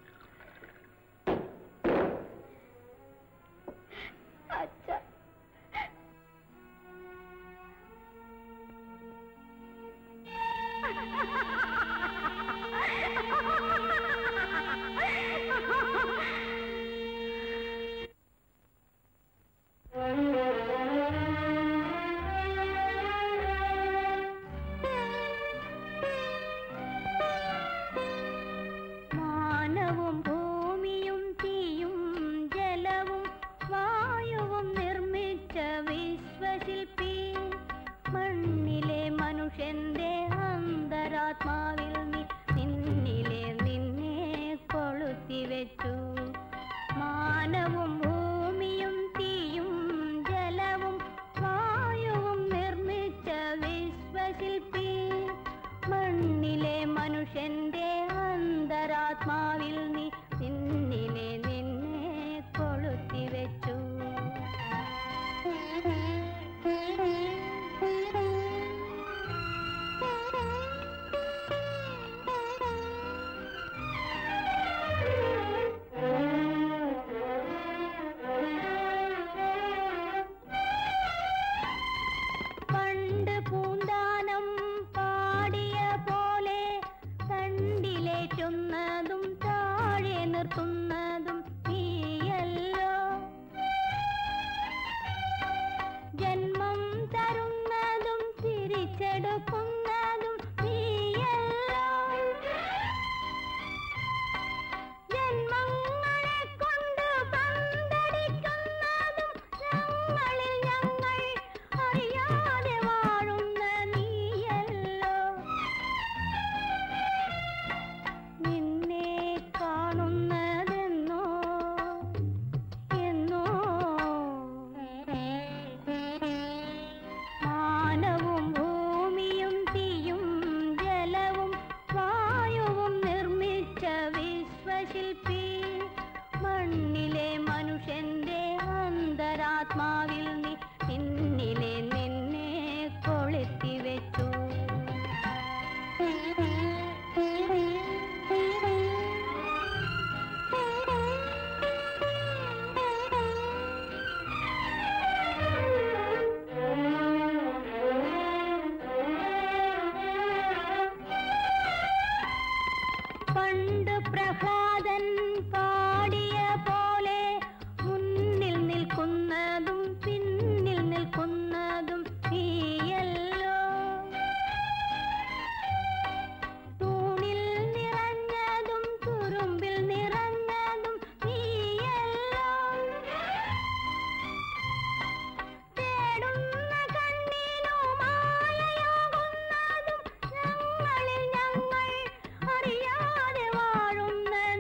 മാനവും ഭൂമിയും തീയും ജലവും വായുവും നിർമ്മിച്ച വിശ്വശില്പി മണ്ണിലെ മനുഷ്യന്റെ അന്തരാത്മാവിൽ നീ നിന്നിലെ നിന്നെ കൊളുത്തി വെച്ചു മാനവും ഭൂമിയും തീയും ജലവും വായുവും നിർമ്മിച്ച വിശ്വശില്പി മണ്ണിലെ മനുഷ്യന്റെ അന്തരാത്മാവിൽ നീ നിന്നിലെ നിന്നെ കൊളുത്തി വെച്ചു പണ്ട് പൂന്താനം പാടിയ പോലെ തണ്ടിലേറ്റുന്നതും താഴെ നിർത്തുന്നതും നീയല്ലോ ജന്മം തരുന്നതും തിരിച്ചെടുക്കുന്നതും നീയല്ലോ ജന്മങ്ങളെ കൊണ്ട് പന്തടിക്കുന്നതും ഞങ്ങളിൽ ഞങ്ങൾ അറിയാതെ വാഴുന്ന നീയല്ലോ നിന്നെ കാണുന്നതെന്നോ എന്നോ മാനവും ഭൂമിയും തീയും ജലവും വായുവും നിർമ്മിച്ച വിശ്വശില്പി മണ്ണിലെ മനുഷ്യന്റെ അന്തരാത്മാവിൽ നീ നിന്നിലെ നിന്നെ കൊളുത്തി വെച്ചു പണ്ട് പ്രഹ്ലാദൻ പാടിയ പോലെ മുന്നിൽ നിൽക്കുന്നതും പിന്നിൽ നിൽക്കുന്നതും നീയല്ലോ തൂണിൽ നിറഞ്ഞതും തുരുമ്പിൽ നിറഞ്ഞതും നീയല്ലോ തേടുന്ന കണ്ണിനു മായയാകുന്നതും ഞങ്ങളിൽ ഞങ്ങൾ അറിയാതെ വാഴുന്ന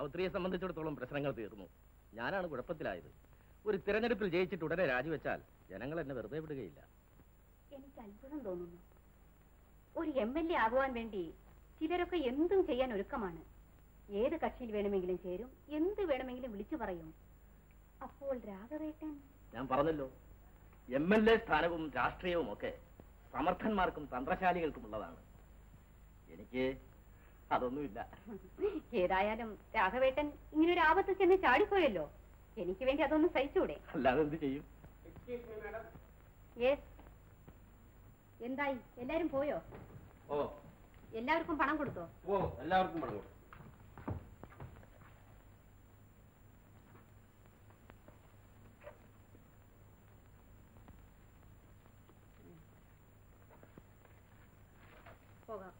സാവിത്രിയെ സംബന്ധിച്ചിടത്തോളം പ്രശ്നങ്ങൾ തീർന്നു ഞാനാണ് കുഴപ്പത്തിലായത് ഒരു തിരഞ്ഞെടുപ്പിൽ ജയിച്ചിട്ട് ഉടനെ രാജിവെച്ചാൽ ജനങ്ങൾ എന്നെ വെറുതെ വിടുകയില്ല എനിക്ക് അത്ഭുതം തോന്നുന്നു ഒരു എം എൽ എ ആകുവാൻ വേണ്ടി ചിലരൊക്കെ എന്തും ചെയ്യാൻ ഒരുക്കമാണ് ഏത് കക്ഷിയിൽ വേണമെങ്കിലും ചേരും എന്ത് വേണമെങ്കിലും വിളിച്ചു പറയും അപ്പോൾ രാഘവേട്ടൻ ഞാൻ പറഞ്ഞല്ലോ എം എൽ എ സ്ഥാനവും രാഷ്ട്രീയവും ഒക്കെ സമർത്ഥന്മാർക്കും തന്ത്രശാലികൾക്കും ഉള്ളതാണ് എനിക്ക് അതൊന്നുമില്ല ഏതായാലും രാഘവേട്ടൻ ഇങ്ങനൊരു ആപത്ത് ചെന്ന് ചാടിപ്പോയല്ലോ എനിക്ക് വേണ്ടി അതൊന്ന് സഹിച്ചൂടെ അല്ലാതെ എന്ത് ചെയ്യും യെസ് എന്തായി എല്ലാരും പോയോ ഓ എല്ലാവർക്കും പണം കൊടുത്തോ ഓ എല്ലാവർക്കും പണം കൊടുക്കും പോകാം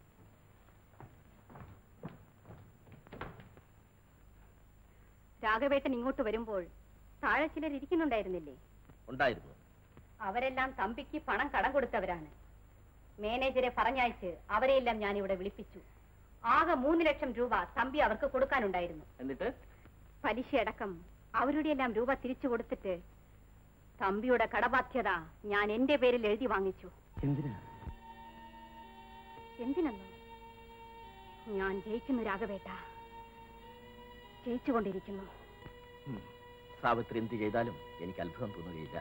രാഘവേട്ടൻ ഇങ്ങോട്ട് വരുമ്പോൾ താഴെ ചിലർ ഇരിക്കുന്നുണ്ടായിരുന്നില്ലേ ഉണ്ടായിരുന്നു അവരെല്ലാം തമ്പിക്ക് പണം കടം കൊടുത്തവരാണ് മാനേജരെ പറഞ്ഞയച്ച് അവരെയെല്ലാം ഞാൻ ഇവിടെ വിളിപ്പിച്ചു ആകെ മൂന്ന് ലക്ഷം രൂപ തമ്പി അവർക്ക് കൊടുക്കാനുണ്ടായിരുന്നു എന്നിട്ട് പലിശയടക്കം അവരുടെ എല്ലാം രൂപ തിരിച്ചു കൊടുത്തിട്ട് തമ്പിയുടെ കടബാധ്യത ഞാൻ എന്റെ പേരിൽ എഴുതി വാങ്ങിച്ചു എന്തിനാ എന്തിനെന്നോ ഞാൻ ജയിക്കുന്നു രാഘവേട്ട ജയിച്ചുകൊണ്ടിരിക്കുന്നു സാവിത്രി എന്ത് ചെയ്താലും എനിക്ക് അത്ഭുതം തോന്നുകയില്ല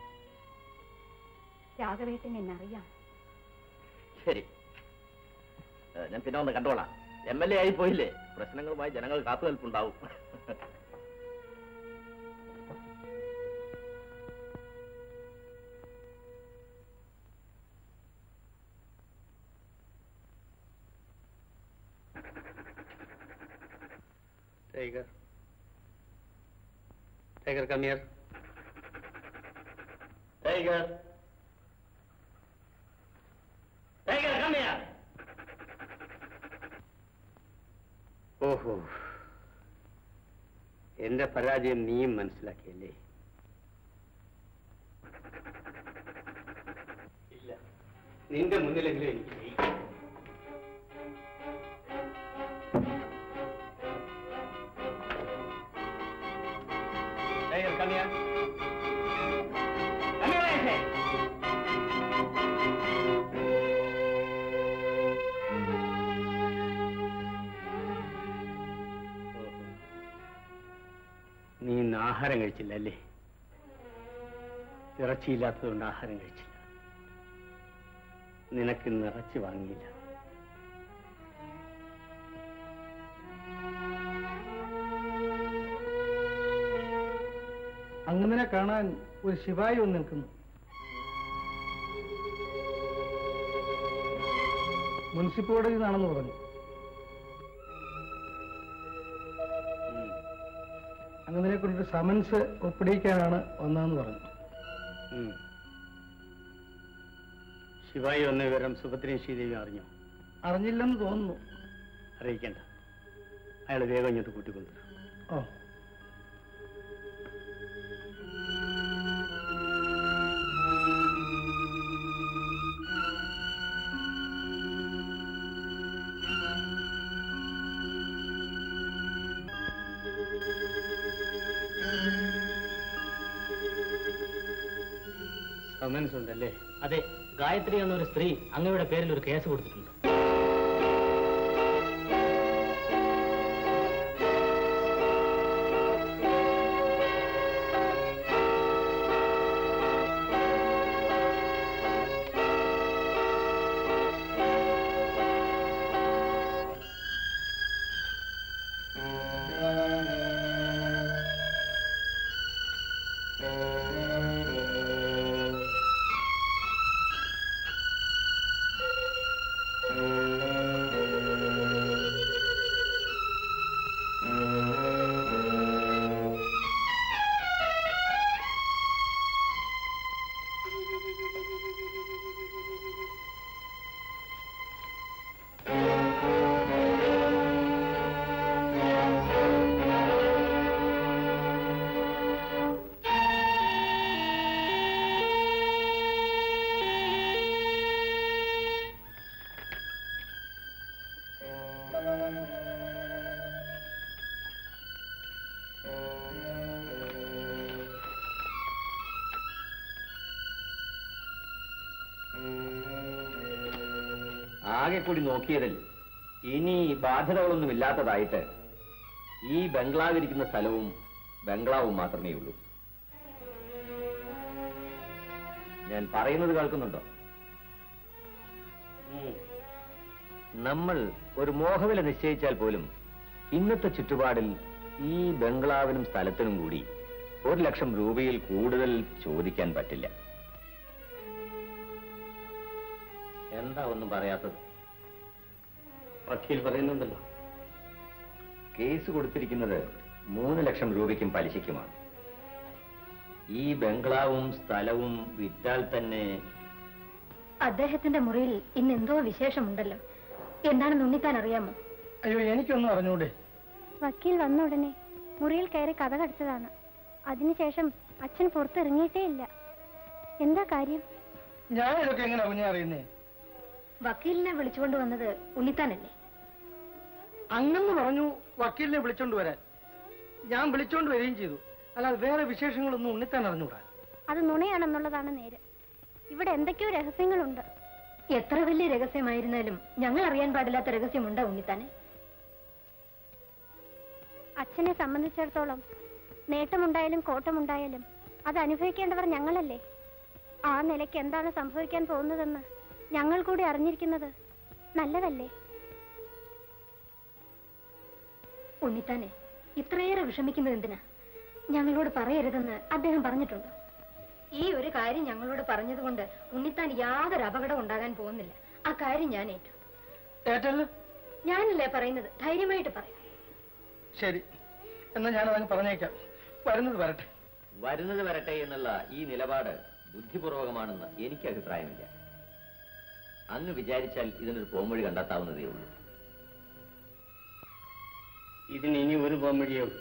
രാഘവേട്ടൻ എന്നറിയാം ശരി ഏ, ഞാൻ പിന്നെ ഒന്ന് കണ്ടോളാം എം എൽ എ ആയി പോയില്ലേ പ്രശ്നങ്ങളുമായി ജനങ്ങൾ കാത്തു നിൽപ്പുണ്ടാവും Tiger. Tiger, come here. Tiger. Tiger, come here. ഓഹോ എന്റെ പരാജയം നീയും മനസ്സിലാക്കിയല്ലേ ഇല്ല നിന്റെ മുന്നിലെങ്കിലും എനിക്ക് ജയിക്കാം Tiger, come here. Come here, I say. നീ ഇന്ന് ആഹാരം കഴിച്ചില്ല അല്ലേ ഇറച്ചിയില്ലാത്തതുകൊണ്ട് ആഹാരം കഴിച്ചില്ല നിനക്കിന്ന് ഇറച്ചി വാങ്ങിയില്ല അങ്ങനെ കാണാൻ ഒരു ശിവായി വന്ന് നിൽക്കുന്നു മുനിസിപ്പൽ കോടതിയിൽ നിന്നാണെന്ന് പറഞ്ഞു അങ്ങനെ കൊണ്ടൊരു സമൻസ് ഒപ്പിടിക്കാനാണ് വന്നതെന്ന് പറഞ്ഞു ഉം. ശിവായി വന്ന വിവരം സുഭദ്രയും ശ്രീദേവിയും അറിഞ്ഞോ അറിഞ്ഞില്ലെന്ന് തോന്നുന്നു അറിയിക്കണ്ട അയാൾ വേഗം ഇങ്ങോട്ട് കൂട്ടിക്കൊണ്ടുവരും ഓ സമൻസ് ഉണ്ടല്ലേ അതെ ഗായത്രി എന്നൊരു സ്ത്രീ അങ്ങയുടെ പേരിൽ ഒരു കേസ് കൊടുത്തിട്ടുണ്ട് ആ ആകെ കൂടി നോക്കിയതിൽ ഇനി ബാധ്യതകളൊന്നും ഇല്ലാത്തതായിട്ട് ഈ ബംഗ്ലാവിരിക്കുന്ന സ്ഥലവും ബംഗ്ലാവും മാത്രമേ ഉള്ളൂ ഞാൻ പറയുന്നത് കേൾക്കുന്നുണ്ടോ നമ്മൾ ഒരു മോഹവില നിശ്ചയിച്ചാൽ പോലും ഇന്നത്തെ ചുറ്റുപാടിൽ ഈ ബംഗ്ലാവിനും സ്ഥലത്തിനും കൂടി ഒരു ലക്ഷം രൂപയിൽ കൂടുതൽ ചോദിക്കാൻ പറ്റില്ല എന്താ ഒന്നും പറയാത്തത് വക്കീൽ പറയുന്നുണ്ടല്ലോ കേസ് കൊടുത്തിരിക്കുന്നത് മൂന്ന് ലക്ഷം രൂപയ്ക്കും പലിശയ്ക്കുമാണ് ഈ ബംഗ്ലാവും സ്ഥലവും വിറ്റാൽ തന്നെ അദ്ദേഹത്തിന്റെ മുറിയിൽ ഇന്ന് എന്തോ വിശേഷമുണ്ടല്ലോ എന്താണെന്ന് ഉണ്ണിത്താൻ അറിയാമോ അയ്യോ എനിക്കൊന്നും അറിഞ്ഞൂടെ വക്കീൽ വന്ന ഉടനെ മുറിയിൽ കയറി കഥ കടിച്ചതാണ് അതിനുശേഷം അച്ഛൻ പുറത്തിറങ്ങിയിട്ടേ ഇല്ല എന്താ കാര്യം ഞാൻ ഇതൊക്കെ എങ്ങനെ കുഞ്ഞെ അറിയുന്നേ വക്കീലിനെ വിളിച്ചുകൊണ്ട് വന്നത് ഉണ്ണിത്താനല്ലേ അങ്ങന്ന് പറഞ്ഞു വക്കീലിനെ വിളിച്ചോണ്ട് വരാൻ ഞാൻ വിളിച്ചോണ്ട് വരികയും ചെയ്തു അല്ലാതെ വേറെ വിശേഷങ്ങളൊന്നും ഉണ്ണിത്താൻ അറിഞ്ഞൂടാ അത് നുണയാണെന്നുള്ളതാണ് നേര് ഇവിടെ എന്തൊക്കെയോ രഹസ്യങ്ങളുണ്ട് എത്ര വലിയ രഹസ്യമായിരുന്നാലും ഞങ്ങൾ അറിയാൻ പാടില്ലാത്ത രഹസ്യമുണ്ടോ ഉണ്ണിത്താനെ അച്ഛനെ സംബന്ധിച്ചിടത്തോളം നേട്ടമുണ്ടായാലും കോട്ടമുണ്ടായാലും അത് അനുഭവിക്കേണ്ടവർ ഞങ്ങളല്ലേ ആ നിലയ്ക്ക് എന്താണ് സംഭവിക്കാൻ പോകുന്നതെന്ന് ഞങ്ങൾ കൂടി അറിഞ്ഞിരിക്കുന്നത് നല്ലതല്ലേ ഉണ്ണിത്താനെ ഇത്രയേറെ വിഷമിക്കുന്നത് എന്തിനാ ഞങ്ങളോട് പറയരുതെന്ന് അദ്ദേഹം പറഞ്ഞിട്ടുണ്ടോ ഈ ഒരു കാര്യം ഞങ്ങളോട് പറഞ്ഞതുകൊണ്ട് ഉണ്ണിത്താൻ യാതൊരു അപകടം ഉണ്ടാകാൻ പോകുന്നില്ല ആ കാര്യം ഞാൻ ഏറ്റു ഏറ്റല്ലോ ഞാനല്ലേ പറയുന്നത് ധൈര്യമായിട്ട് പറയാം ശരി എന്നാ ഞാൻ അതങ്ങ് പറഞ്ഞേക്കാം വരുന്നത് വരട്ടെ വരുന്നത് വരട്ടെ എന്നുള്ള ഈ നിലപാട് ബുദ്ധിപൂർവകമാണെന്ന് എനിക്ക് അഭിപ്രായമില്ല അങ്ങ് വിചാരിച്ചാൽ ഇതിനൊരു പോംവഴി കണ്ടെത്താവുന്നതേ ഉള്ളൂ ഇതിന് ഇനി ഒരു പോംവഴിയേ ഉള്ളൂ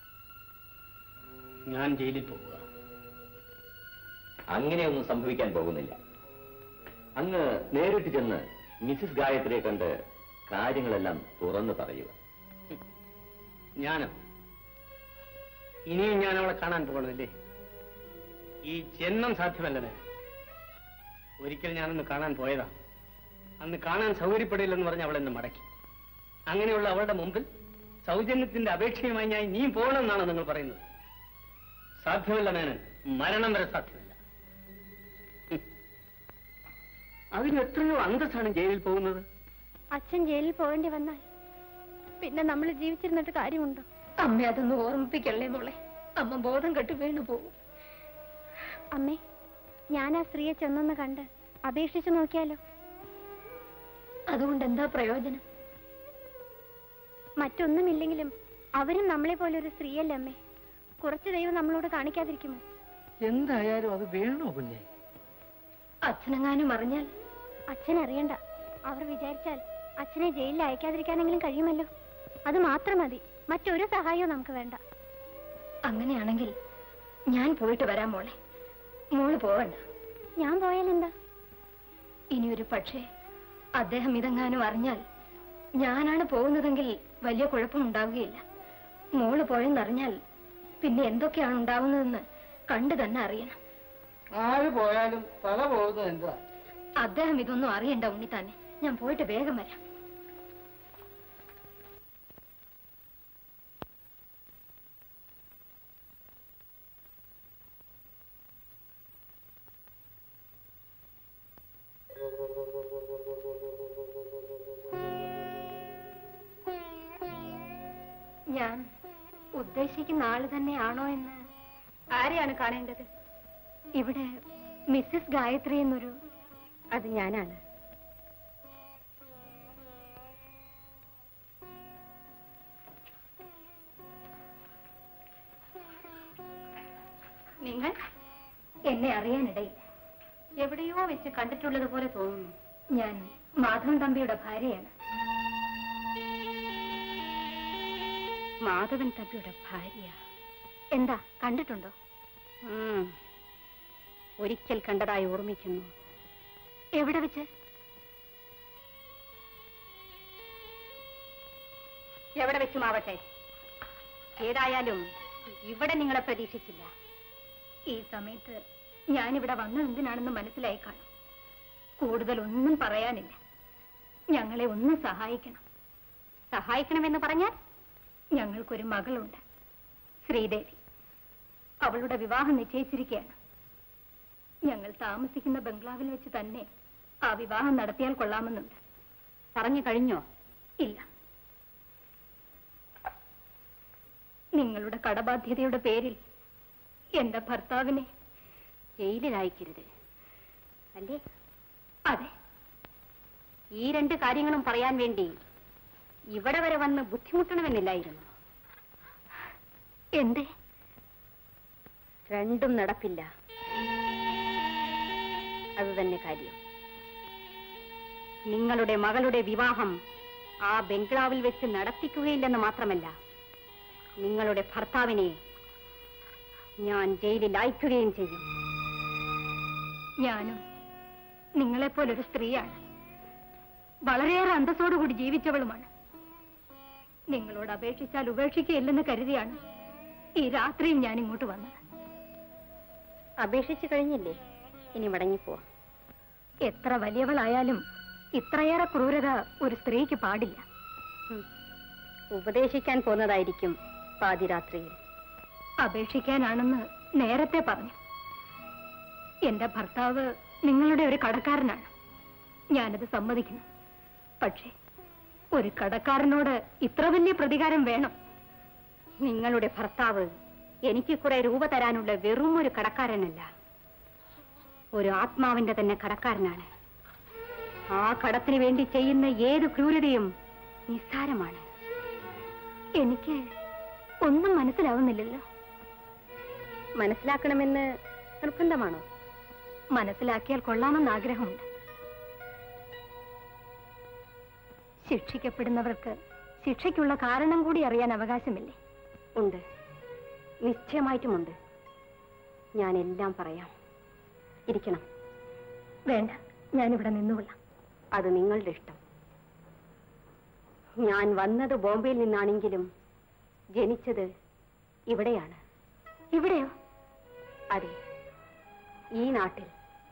ഞാൻ ജയിലിൽ പോവുക അങ്ങനെയൊന്നും സംഭവിക്കാൻ പോകുന്നില്ല അങ്ങ് നേരിട്ട് ചെന്ന് മിസ്സിസ് ഗായത്രിയെ കണ്ട് കാര്യങ്ങളെല്ലാം തുറന്നു പറയുക ഞാനോ ഇനിയും ഞാൻ അവളെ കാണാൻ പോകണമല്ലേ ഈ ജന്മം സാധ്യമല്ലത് ഒരിക്കൽ ഞാനൊന്ന് കാണാൻ പോയതാ അന്ന് കാണാൻ സൗകര്യപ്പെടില്ലെന്ന് പറഞ്ഞ് അവളെന്ന് മടക്കി അങ്ങനെയുള്ള അവളുടെ മുമ്പിൽ സൗജന്യത്തിന്റെ അപേക്ഷയുമായി ഞാൻ നീ പോകണമെന്നാണ് നിങ്ങൾ പറയുന്നത് സാധ്യമല്ല മേനൻ മരണം വരെ സാധ്യമല്ല ഹും. അതിന് എത്രയോ അന്തസ്സാണ് ജയിലിൽ പോകുന്നത് അച്ഛൻ ജയിലിൽ പോകേണ്ടി വന്നാൽ പിന്നെ നമ്മൾ ജീവിച്ചിരുന്നിട്ട് കാര്യമുണ്ടോ അമ്മ അതൊന്ന് ഓർമ്മിപ്പിക്കല്ലേ മോളെ അമ്മ ബോധം കെട്ട് വീണു പോകും അമ്മേ ഞാൻ ആ സ്ത്രീയെ ചെന്നൊന്ന് കണ്ട് അപേക്ഷിച്ചു നോക്കിയാലോ അതുകൊണ്ട് എന്താ പ്രയോജനം മറ്റൊന്നുമില്ലെങ്കിലും അവരും നമ്മളെ പോലെ ഒരു സ്ത്രീയല്ലേ അമ്മേ കുറച്ച് ദൈവം നമ്മളോട് കാണിക്കാതിരിക്കുമോ എന്തായാലും അത് വേണോ കുഞ്ഞെ അച്ഛനെങ്ങാനും അറിഞ്ഞാൽ അച്ഛൻ അറിയണ്ട അവർ വിചാരിച്ചാൽ അച്ഛനെ ജയിലിൽ അയക്കാതിരിക്കാനെങ്കിലും കഴിയുമല്ലോ അത് മാത്രം മതി മറ്റൊരു സഹായവും നമുക്ക് വേണ്ട അങ്ങനെയാണെങ്കിൽ ഞാൻ പോയിട്ട് വരാം മോളെ മോള് പോവണ്ട ഞാൻ പോയാൽ എന്താ ഇനി ഒരു പക്ഷേ അദ്ദേഹം ഇതെങ്ങാനും അറിഞ്ഞാൽ ഞാനാണ് പോകുന്നതെങ്കിൽ വലിയ കുഴപ്പമുണ്ടാവുകയില്ല മോള് പോയെന്നറിഞ്ഞാൽ പിന്നെ എന്തൊക്കെയാണ് ഉണ്ടാവുന്നതെന്ന് കണ്ടു തന്നെ അറിയണം ആര് പോയാലും തല പോകുന്നത് എന്താ അദ്ദേഹം ഇതൊന്നും അറിയണ്ട ഉണ്ണിത്താനെ ഞാൻ പോയിട്ട് വേഗം വരാം ഞാൻ ഉദ്ദേശിക്കുന്ന ആള് തന്നെയാണോ എന്ന് ആരെയാണ് കാണേണ്ടത് ഇവിടെ മിസ്സിസ് ഗായത്രി എന്നൊരു അത് ഞാനാണ് നിങ്ങൾ എന്നെ അറിയാനിടയില്ല എവിടെയോ വെച്ച് കണ്ടിട്ടുള്ളത് പോലെ തോന്നുന്നു ഞാൻ മാധവൻ തമ്പിയുടെ ഭാര്യയാണ് മാധവൻ തമ്പിയുടെ ഭാര്യ എന്താ കണ്ടിട്ടുണ്ടോ ഒരിക്കൽ കണ്ടതായി ഓർമ്മിക്കുന്നു എവിടെ വെച്ച് എവിടെ വെച്ചുമാവട്ടെ ഏതായാലും ഇവിടെ നിങ്ങളെ പ്രതീക്ഷിച്ചില്ല ഈ സമയത്ത് ഞാനിവിടെ വന്നത് എന്തിനാണെന്ന് മനസ്സിലായി കാണും കൂടുതൽ ഒന്നും പറയാനില്ല ഞങ്ങളെ ഒന്ന് സഹായിക്കണം സഹായിക്കണമെന്ന് പറഞ്ഞാൽ ഞങ്ങൾക്കൊരു മകളുണ്ട് ശ്രീദേവി അവളുടെ വിവാഹം നിശ്ചയിച്ചിരിക്കുകയാണ് ഞങ്ങൾ താമസിക്കുന്ന ബംഗ്ലാവിൽ വെച്ച് തന്നെ ആ വിവാഹം നടത്തിയാൽ കൊള്ളാമെന്നുണ്ട് പറഞ്ഞു കഴിഞ്ഞോ ഇല്ല നിങ്ങളുടെ കടബാധ്യതയുടെ പേരിൽ എന്റെ ഭർത്താവിനെ ജയിലിൽ അയക്കരുത് അല്ലേ അതെ ഈ രണ്ട് കാര്യങ്ങളും പറയാൻ വേണ്ടി ഇവിടെ വരെ വന്ന് ബുദ്ധിമുട്ടണമെന്നില്ലായിരുന്നു എന്തേ രണ്ടും നടപ്പില്ല അത് തന്നെ കാര്യം നിങ്ങളുടെ മകളുടെ വിവാഹം ആ ബംഗ്ലാവിൽ വെച്ച് നടത്തിക്കുകയില്ലെന്ന് മാത്രമല്ല നിങ്ങളുടെ ഭർത്താവിനെ ഞാൻ ജയിലിൽ അയക്കുകയും ചെയ്യും ഞാനും നിങ്ങളെപ്പോലൊരു സ്ത്രീയാണ് വളരെയേറെ അന്തസ്സോടുകൂടി ജീവിച്ചവളുമാണ് നിങ്ങളോട് അപേക്ഷിച്ചാൽ ഉപേക്ഷിക്കുകയില്ലെന്ന് കരുതിയാണ് ഈ രാത്രിയും ഞാൻ ഇങ്ങോട്ട് വന്നത് അപേക്ഷിച്ചു കഴിഞ്ഞില്ലേ ഇനി മടങ്ങിപ്പോവാം എത്ര വലിയവളായാലും ഇത്രയേറെ ക്രൂരത ഒരു സ്ത്രീക്ക് പാടില്ല ഉപദേശിക്കാൻ പോന്നതായിരിക്കും പാതിരാത്രിയിൽ അപേക്ഷിക്കാനാണെന്ന് നേരത്തെ പറഞ്ഞു എന്റെ ഭർത്താവ് നിങ്ങളുടെ ഒരു കടക്കാരനാണ് ഞാനത് സമ്മതിക്കുന്നു പക്ഷേ ഒരു കടക്കാരനോട് ഇത്ര വലിയ പ്രതികാരം വേണം നിങ്ങളുടെ ഭർത്താവ് എനിക്ക് കുറെ രൂപ തരാനുള്ള വെറും ഒരു കടക്കാരനല്ല ഒരു ആത്മാവിന്റെ തന്നെ കടക്കാരനാണ് ആ കടത്തിന് വേണ്ടി ചെയ്യുന്ന ഏത് ക്രൂരതയും നിസ്സാരമാണ് എനിക്ക് ഒന്നും മനസ്സിലാവുന്നില്ലല്ലോ മനസ്സിലാക്കണമെന്ന് നിർബന്ധമാണോ മനസ്സിലാക്കിയാൽ കൊള്ളാമെന്ന് ആഗ്രഹമുണ്ട് ശിക്ഷിക്കപ്പെടുന്നവർക്ക് ശിക്ഷയ്ക്കുള്ള കാരണം കൂടി അറിയാൻ അവകാശമില്ലേ ഉണ്ട് നിശ്ചയമായിട്ടുമുണ്ട് ഞാൻ എല്ലാം പറയാം ഇരിക്കണം വേണ്ട ഞാനിവിടെ നിന്നുകൊള്ളാം അത് നിങ്ങളുടെ ഇഷ്ടം ഞാൻ വന്നത് ബോംബെയിൽ നിന്നാണെങ്കിലും ജനിച്ചത് ഇവിടെയാണ് ഇവിടെയോ അതെ ഈ നാട്ടിൽ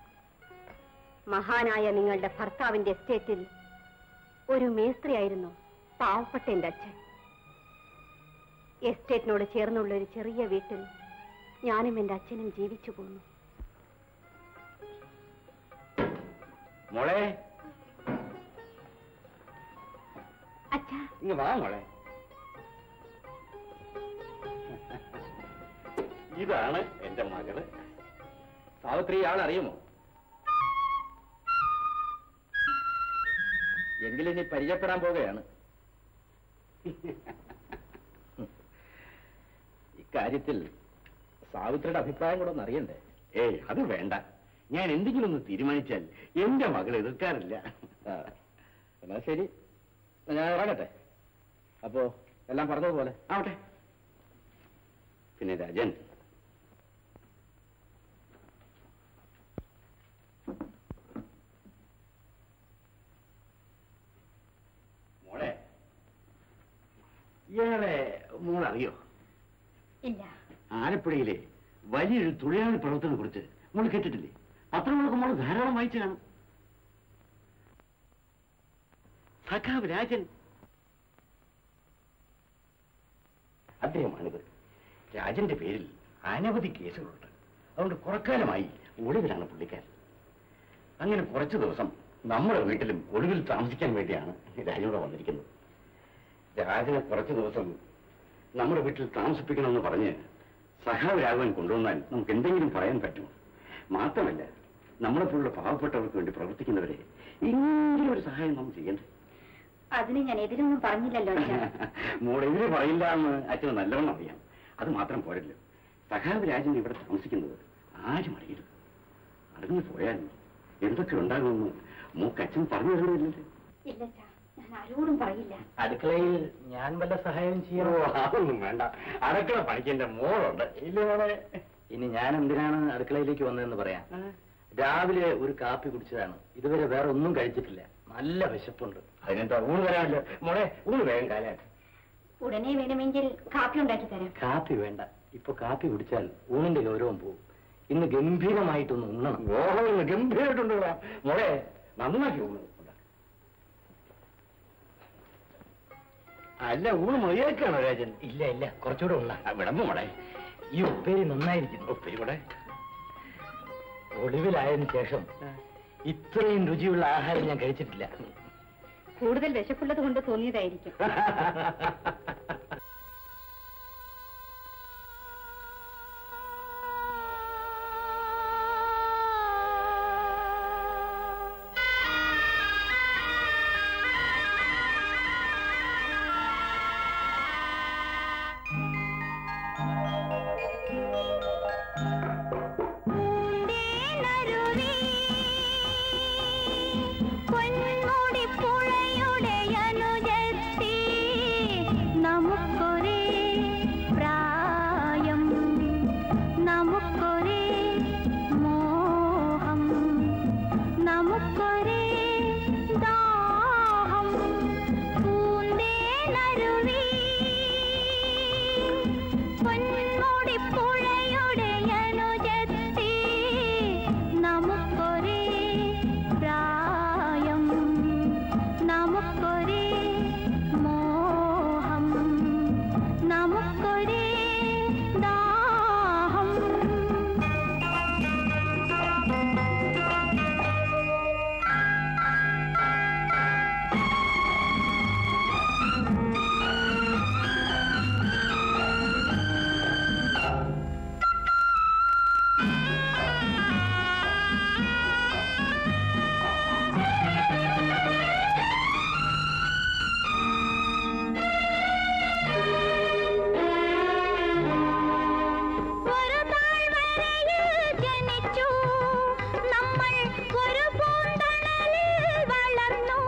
മഹാനായ നിങ്ങളുടെ ഭർത്താവിന്റെ എസ്റ്റേറ്റിൽ ഒരു മേസ്ത്രിയായിരുന്നു പാവപ്പെട്ട എന്റെ അച്ഛൻ എസ്റ്റേറ്റിനോട് ചേർന്നുള്ള ഒരു ചെറിയ വീട്ടിൽ ഞാനും എന്റെ അച്ഛനും ജീവിച്ചു പോന്നു മോളെ അച്ഛാ ഇങ്ങ് വാ മോളെ ഇതാണ് എന്റെ മകള് സാവിത്രി ആളറിയുമോ എങ്കിലും ഇനി പരിചയപ്പെടാൻ പോകുകയാണ് ഇക്കാര്യത്തിൽ സാവിത്രിയുടെ അഭിപ്രായം കൂടെ ഒന്ന് അറിയണ്ടേ ഏയ് അത് വേണ്ട ഞാൻ എന്തെങ്കിലും ഒന്ന് തീരുമാനിച്ചാൽ എന്റെ മകൾ എതിർക്കാറില്ല ആ, എന്നാ ശരി ഞാൻ ഇറങ്ങട്ടെ അപ്പോ എല്ലാം പറഞ്ഞതുപോലെ ആവട്ടെ പിന്നെ രാജൻ മോളെ ഇയാളെ മോൾ അറിയോ ഇല്ല ആലപ്പുഴയിലെ വലിയൊരു തൊഴിലാളി പ്രവർത്തനം കുറിച്ച് മോൾ കേട്ടിട്ടില്ലേ പത്രങ്ങളൊക്കെ മോൾ ധാരാളം വായിച്ചു കാണും സഖാവ് രാജൻ അദ്ദേഹമാണിത് രാജന്റെ പേരിൽ അനവധി കേസുകളുണ്ട് അതുകൊണ്ട് കുറക്കാലമായി ഒളിവിലാണ് പുള്ളിക്കാരൻ അങ്ങനെ കുറച്ചു ദിവസം നമ്മുടെ വീട്ടിലും ഒളിവിൽ താമസിക്കാൻ വേണ്ടിയാണ് രാജനോട് വന്നിരിക്കുന്നത് രാജനെ കുറച്ചു ദിവസം നമ്മുടെ വീട്ടിൽ താമസിപ്പിക്കണമെന്ന് പറഞ്ഞ് സഹാവ് രാഘവൻ കൊണ്ടുവന്നാൽ നമുക്ക് എന്തെങ്കിലും പറയാൻ പറ്റുമോ മാത്രമല്ല നമ്മളെപ്പോലുള്ള പാവപ്പെട്ടവർക്ക് വേണ്ടി പ്രവർത്തിക്കുന്നവരെ ഇങ്ങനെ ഒരു സഹായം നാം ചെയ്യണ്ടേ അതിന് ഞാൻ എതിരൊന്നും പറഞ്ഞില്ലല്ലോ അച്ഛാ മോൾ എതിരെ പറയില്ല എന്ന് അച്ഛന് നല്ലവണ്ണം അറിയാം അത് മാത്രം പോരല്ലോ സഖാവ് രാജൻ ഇവിടെ താമസിക്കുന്നത് ആരും അറിയരുത് അറിഞ്ഞു പോയാൽ എന്തൊക്കെ ഉണ്ടാകുമെന്ന് മൂക്ക് അച്ഛൻ പറഞ്ഞു തരുന്നില്ലല്ലോ ഇല്ല അച്ഛാ ഞാൻ ആരോടും പറയില്ല അടുക്കളയിൽ ഞാൻ വല്ല സഹായം ഓ, അതൊന്നും വേണ്ട അടുക്കള പണിക്ക് എന്റെ മോളുണ്ട് ഇല്ല മോളെ ഇനി ഞാൻ എന്തിനാണ് അടുക്കളയിലേക്ക് വന്നതെന്ന് പറയാം രാവിലെ ഒരു കാപ്പി കുടിച്ചതാണ് ഇതുവരെ വേറെ ഒന്നും കഴിച്ചിട്ടില്ല നല്ല വിശപ്പുണ്ട് അതിനെന്താ ഊണ് തരാമല്ലോ മോളെ ഊണ് വേഗം കാലാൻ ഉടനെ വേണമെങ്കിൽ കാപ്പി ഉണ്ടാക്കി തരാം കാപ്പി വേണ്ട ഇപ്പൊ കാപ്പി കുടിച്ചാൽ ഊണിന്റെ ഗൗരവം പോകും ഇന്ന് ഗംഭീരമായിട്ടൊന്ന് ഉണ്ണണം ഓഹോ ഗംഭീരമായിട്ടുണ്ട് മോളെ നന്നാക്കി ഊണ് ഉണ്ടാക്ക്. അല്ല ഊണ് മതിയാക്കാണോ രാജൻ ഇല്ല ഇല്ല കുറച്ചുകൂടെ ഉള്ള വിളമ്പ് മോളെ ഈ ഉപ്പേരി നന്നായിരിക്കുന്നു ഉപ്പേരി കൂടെ ഒളിവിലായതിനു ശേഷം ഇത്രയും രുചിയുള്ള ആഹാരം ഞാൻ കഴിച്ചിട്ടില്ല കൂടുതൽ വിശപ്പുള്ളത് കൊണ്ട് തോന്നിയതായിരിക്കും പൊന്മുടിപ്പുഴയുടെ അനുജത്തി നമുക്കൊരേ പ്രായം നമുക്കൊരേ മോഹം നമുക്കൊരേ ദാഹം പൂന്തേനരുവി പൊന്മുടിപ്പുഴയുടെ അനുജത്തി നമുക്കൊരേ പ്രായം നമുക്കൊരേ മോഹം നമുക്കൊരേ ദാഹം ഒരു താഴ്വരയിൽ ജനിച്ചു നമ്മൾ ഒരു പൂന്തണലിൽ വളർന്നു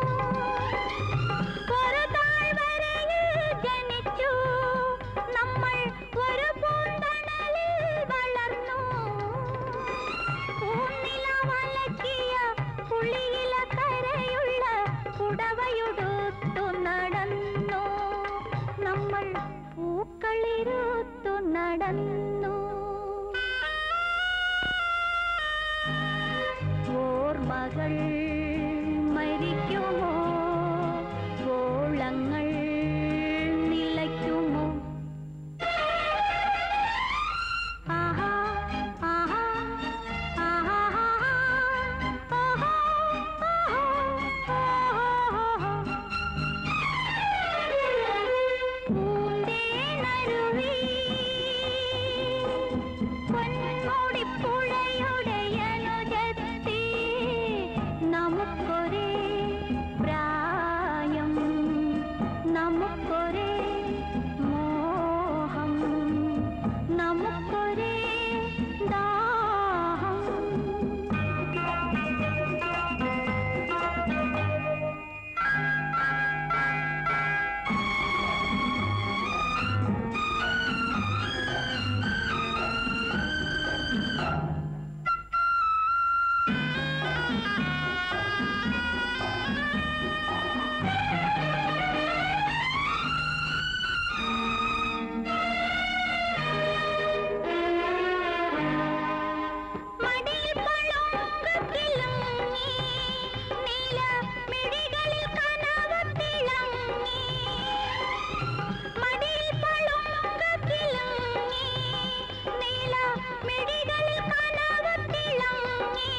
ഒരു താഴ്വരയിൽ ജനിച്ചു നമ്മൾ ഒരു പൂന്തണലിൽ വളർന്നു പൂനില വലക്കിയ പുളിയില കരയുള്ള കുടവയുടുത്തു നടന്നു നമ്മൾ പൂക്കളിരുത്തു നടന്നു ഓർമ്മകൾ മരിക്കുമോ ഗോളങ്ങൾ നിലയ്ക്കുമോ ആഹാ ആഹാ ആഹാ ആഹാ ആഹാ പൂന്തേനരുവി പൊന്മുടിപ്പുഴയുടെ അനുജത്തി നമുക്കൊരേ പ്രായം നമുക്കൊരേ മോഹം നമുക്കൊരേ ദാഹം മടിയിൽ പളുങ്കുകിലുങ്ങി, നീലമിഴികളിൽ കനവ് തിളങ്ങി. മടിയിൽ പളുങ്കുകിലുങ്ങി, നീലമിഴികളിൽ കനവ് തിളങ്ങി.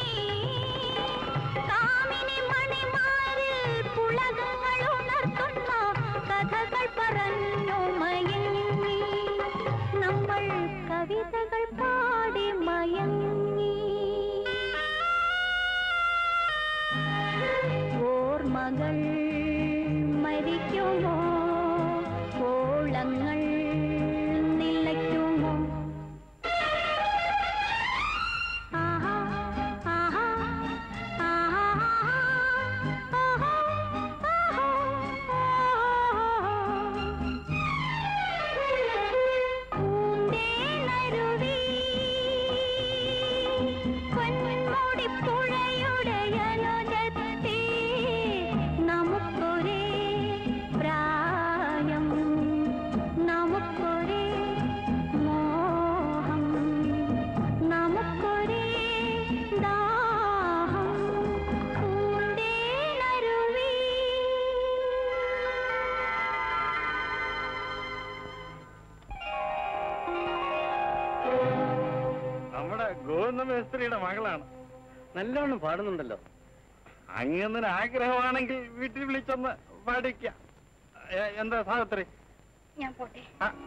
കാമിനി മണിമാരിൽ പുളകങ്ങൾ ഉണർത്തുന്ന കഥകൾ പറഞ്ഞു മയങ്ങി നമ്മൾ കവിതകൾ പാടി മയങ്ങി ഓർമ്മകൾ മരിക്കുമോ കോളങ്ങൾ നിലയ്ക്കുമോ ആഹാ ആഹാ ആഹാ ആഹാ പൂന്തേനരുവി പൊന്മുടിപ്പുഴയുടെ അനുജത്തി നമുക്കൊരേ പ്രായം നമുക്കൊരേ മോഹം നമുക്കൊരേ ദാഹം പൂന്തേ മേസ്ത്രിയുടെ മകളാണ് നല്ലവണ്ണം പാടുന്നുണ്ടല്ലോ അങ്ങനെ ആഗ്രഹമാണെങ്കിൽ വീട്ടിൽ വിളിച്ചൊന്ന് പാടിക്കാം എ- എന്താ സാവിത്രി ഞാൻ പോട്ടെ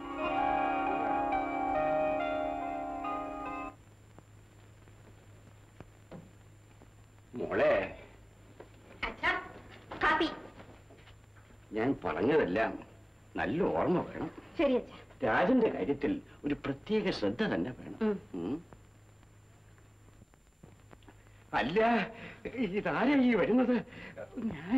മോളെ അച്ഛാ കാപ്പി ഞാൻ പറഞ്ഞതെല്ലാം നല്ല ഓർമ്മ വേണം ശരി അച്ഛാ രാജന്റെ കാര്യത്തിൽ ഒരു പ്രത്യേക ശ്രദ്ധ തന്നെ വേണം ഉം. അല്ല ഇതാരാ ഈ വരുന്നത് ഞാൻ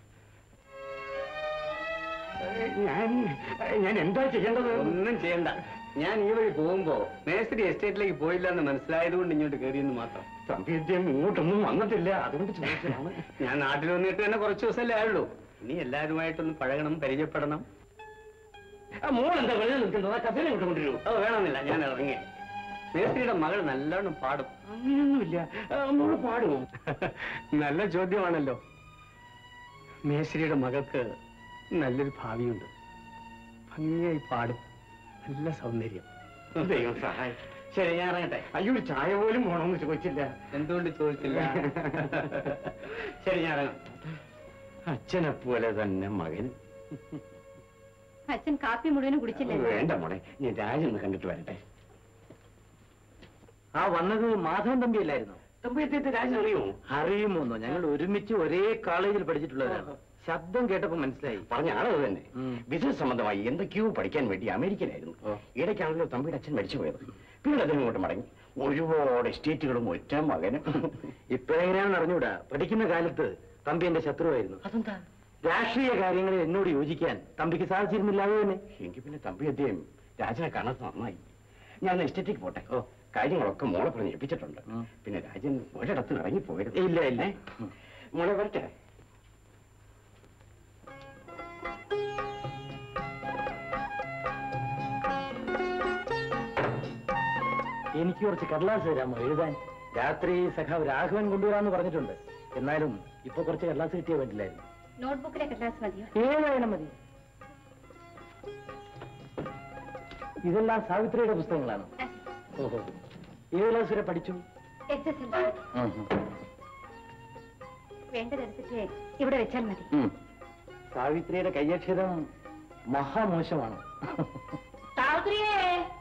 ഞാൻ ഞാൻ എന്താ ചെയ്യേണ്ടത് ഒന്നും ചെയ്യണ്ട ഞാൻ ഈ വഴി പോകുമ്പോ മേസ്ത്രി എസ്റ്റേറ്റിലേക്ക് പോയില്ല എന്ന് മനസ്സിലായത് കൊണ്ട് ഇങ്ങോട്ട് കയറിയെന്ന് മാത്രം തമ്പിയദ്യം ഇങ്ങോട്ടൊന്നും വന്നിട്ടില്ല അതുകൊണ്ട് ചോദിച്ചതാണ് ഞാൻ നാട്ടിൽ വന്നിട്ട് തന്നെ കുറച്ച് ദിവസമല്ലേ ആയുള്ളൂ ഇനി എല്ലാവരുമായിട്ടൊന്ന് പഴകണം പരിചയപ്പെടണം ആ മോൾ എന്താ വെള്ളം നിൽക്കുന്നത് ആ കഥനെ ഇങ്ങോട്ട് കൊണ്ടുവരൂ ഓ വേണമെന്നില്ല ഞാൻ ഇറങ്ങി മേസ്ത്രിയുടെ മകൾ നല്ലോണം പാടും അങ്ങനെയൊന്നുമില്ല ആ, മോള് പാടുമോ നല്ല ചോദ്യമാണല്ലോ മേശ്രിയുടെ മകൾക്ക് നല്ലൊരു ഭാവിയുണ്ട് ഭംഗിയായി പാടും നല്ല സൗന്ദര്യം ദൈവം സഹായം ശരി ഞാൻ ഇറങ്ങട്ടെ അയ്യോ ഒരു ചായ പോലും പോണമെന്ന് ചോദിച്ചില്ല എന്തുകൊണ്ട് ചോദിച്ചില്ല ശരി ഞാൻ ഇറങ്ങാം അച്ഛനെ പോലെ തന്നെ മകൻ അച്ഛൻ കാപ്പി മുഴുവനും കുടിച്ചില്ലേ വേണ്ട മോളെ ഞാൻ രാജൊന്ന് കണ്ടിട്ട് വരട്ടെ ആ വന്നത് മാധവൻ തമ്പി അല്ലായിരുന്നു തമ്പിയത്തെ രാജൻ അറിയോ അറിയുമോന്നോ ഞങ്ങൾ ഒരുമിച്ച് ഒരേ കോളേജിൽ പഠിച്ചിട്ടുള്ളവരാണ് ശബ്ദം കേട്ടപ്പോ മനസ്സിലായി പറഞ്ഞ ആളത് തന്നെ ബിസിനസ് സംബന്ധമായി എന്തൊക്കെയോ പഠിക്കാൻ വേണ്ടി അമേരിക്കയിലായിരുന്നു ഇടയ്ക്കാണല്ലോ തമ്പിയുടെ അച്ഛൻ മരിച്ചു പോയത് പിന്നീട് അദ്ദേഹം ഇങ്ങോട്ട് മടങ്ങി ഒരുപാട് എസ്റ്റേറ്റുകളും ഒറ്റ മകനും ഇപ്പോഴെങ്ങനെയാണെന്ന് അറിഞ്ഞൂടാ പഠിക്കുന്ന കാലത്ത് തമ്പി എന്റെ ശത്രുവായിരുന്നു അതെന്താ രാഷ്ട്രീയ കാര്യങ്ങളിൽ എന്നോട് യോജിക്കാൻ തമ്പിക്ക് സാധിച്ചിരുന്നില്ല അത് തന്നെ എങ്കിൽ പിന്നെ തമ്പി അദ്ദേഹം രാജനെ കാണാത്ത നന്നായി ഞാൻ എസ്റ്റേറ്റിലേക്ക് പോട്ടെ ഓ കാര്യങ്ങളൊക്കെ മോളെ പറഞ്ഞ് ഏൽപ്പിച്ചിട്ടുണ്ട് പിന്നെ രാജൻ ഒരിടത്ത് ഇറങ്ങിപ്പോയത് ഇല്ല ഇല്ല മോളെ വരട്ടെ എനിക്ക് കുറച്ച് കടലാസ് തരാമോ എഴുതാൻ രാത്രി സഖാവ് രാഘവൻ കൊണ്ടുവരാന്ന് പറഞ്ഞിട്ടുണ്ട് എന്നാലും ഇപ്പൊ കുറച്ച് കടലാസ് കിട്ടിയാ പറ്റില്ലായിരുന്നു നോട്ട്ബുക്കിലെ കടലാസ് മതിയോ ഏതായാലും മതി ഇതെല്ലാം സാവിത്രിയുടെ പുസ്തകങ്ങളാണ് ഓഹോ ഏത് ക്ലാസ് വരെ പഠിച്ചു എസ് എസ് എൽ വേണ്ടതെടുത്തിട്ട് ഇവിടെ വെച്ചാൽ മതി സാവിത്രിയുടെ കയ്യക്ഷരം മഹാമോശമാണ് സാവിത്രിയേ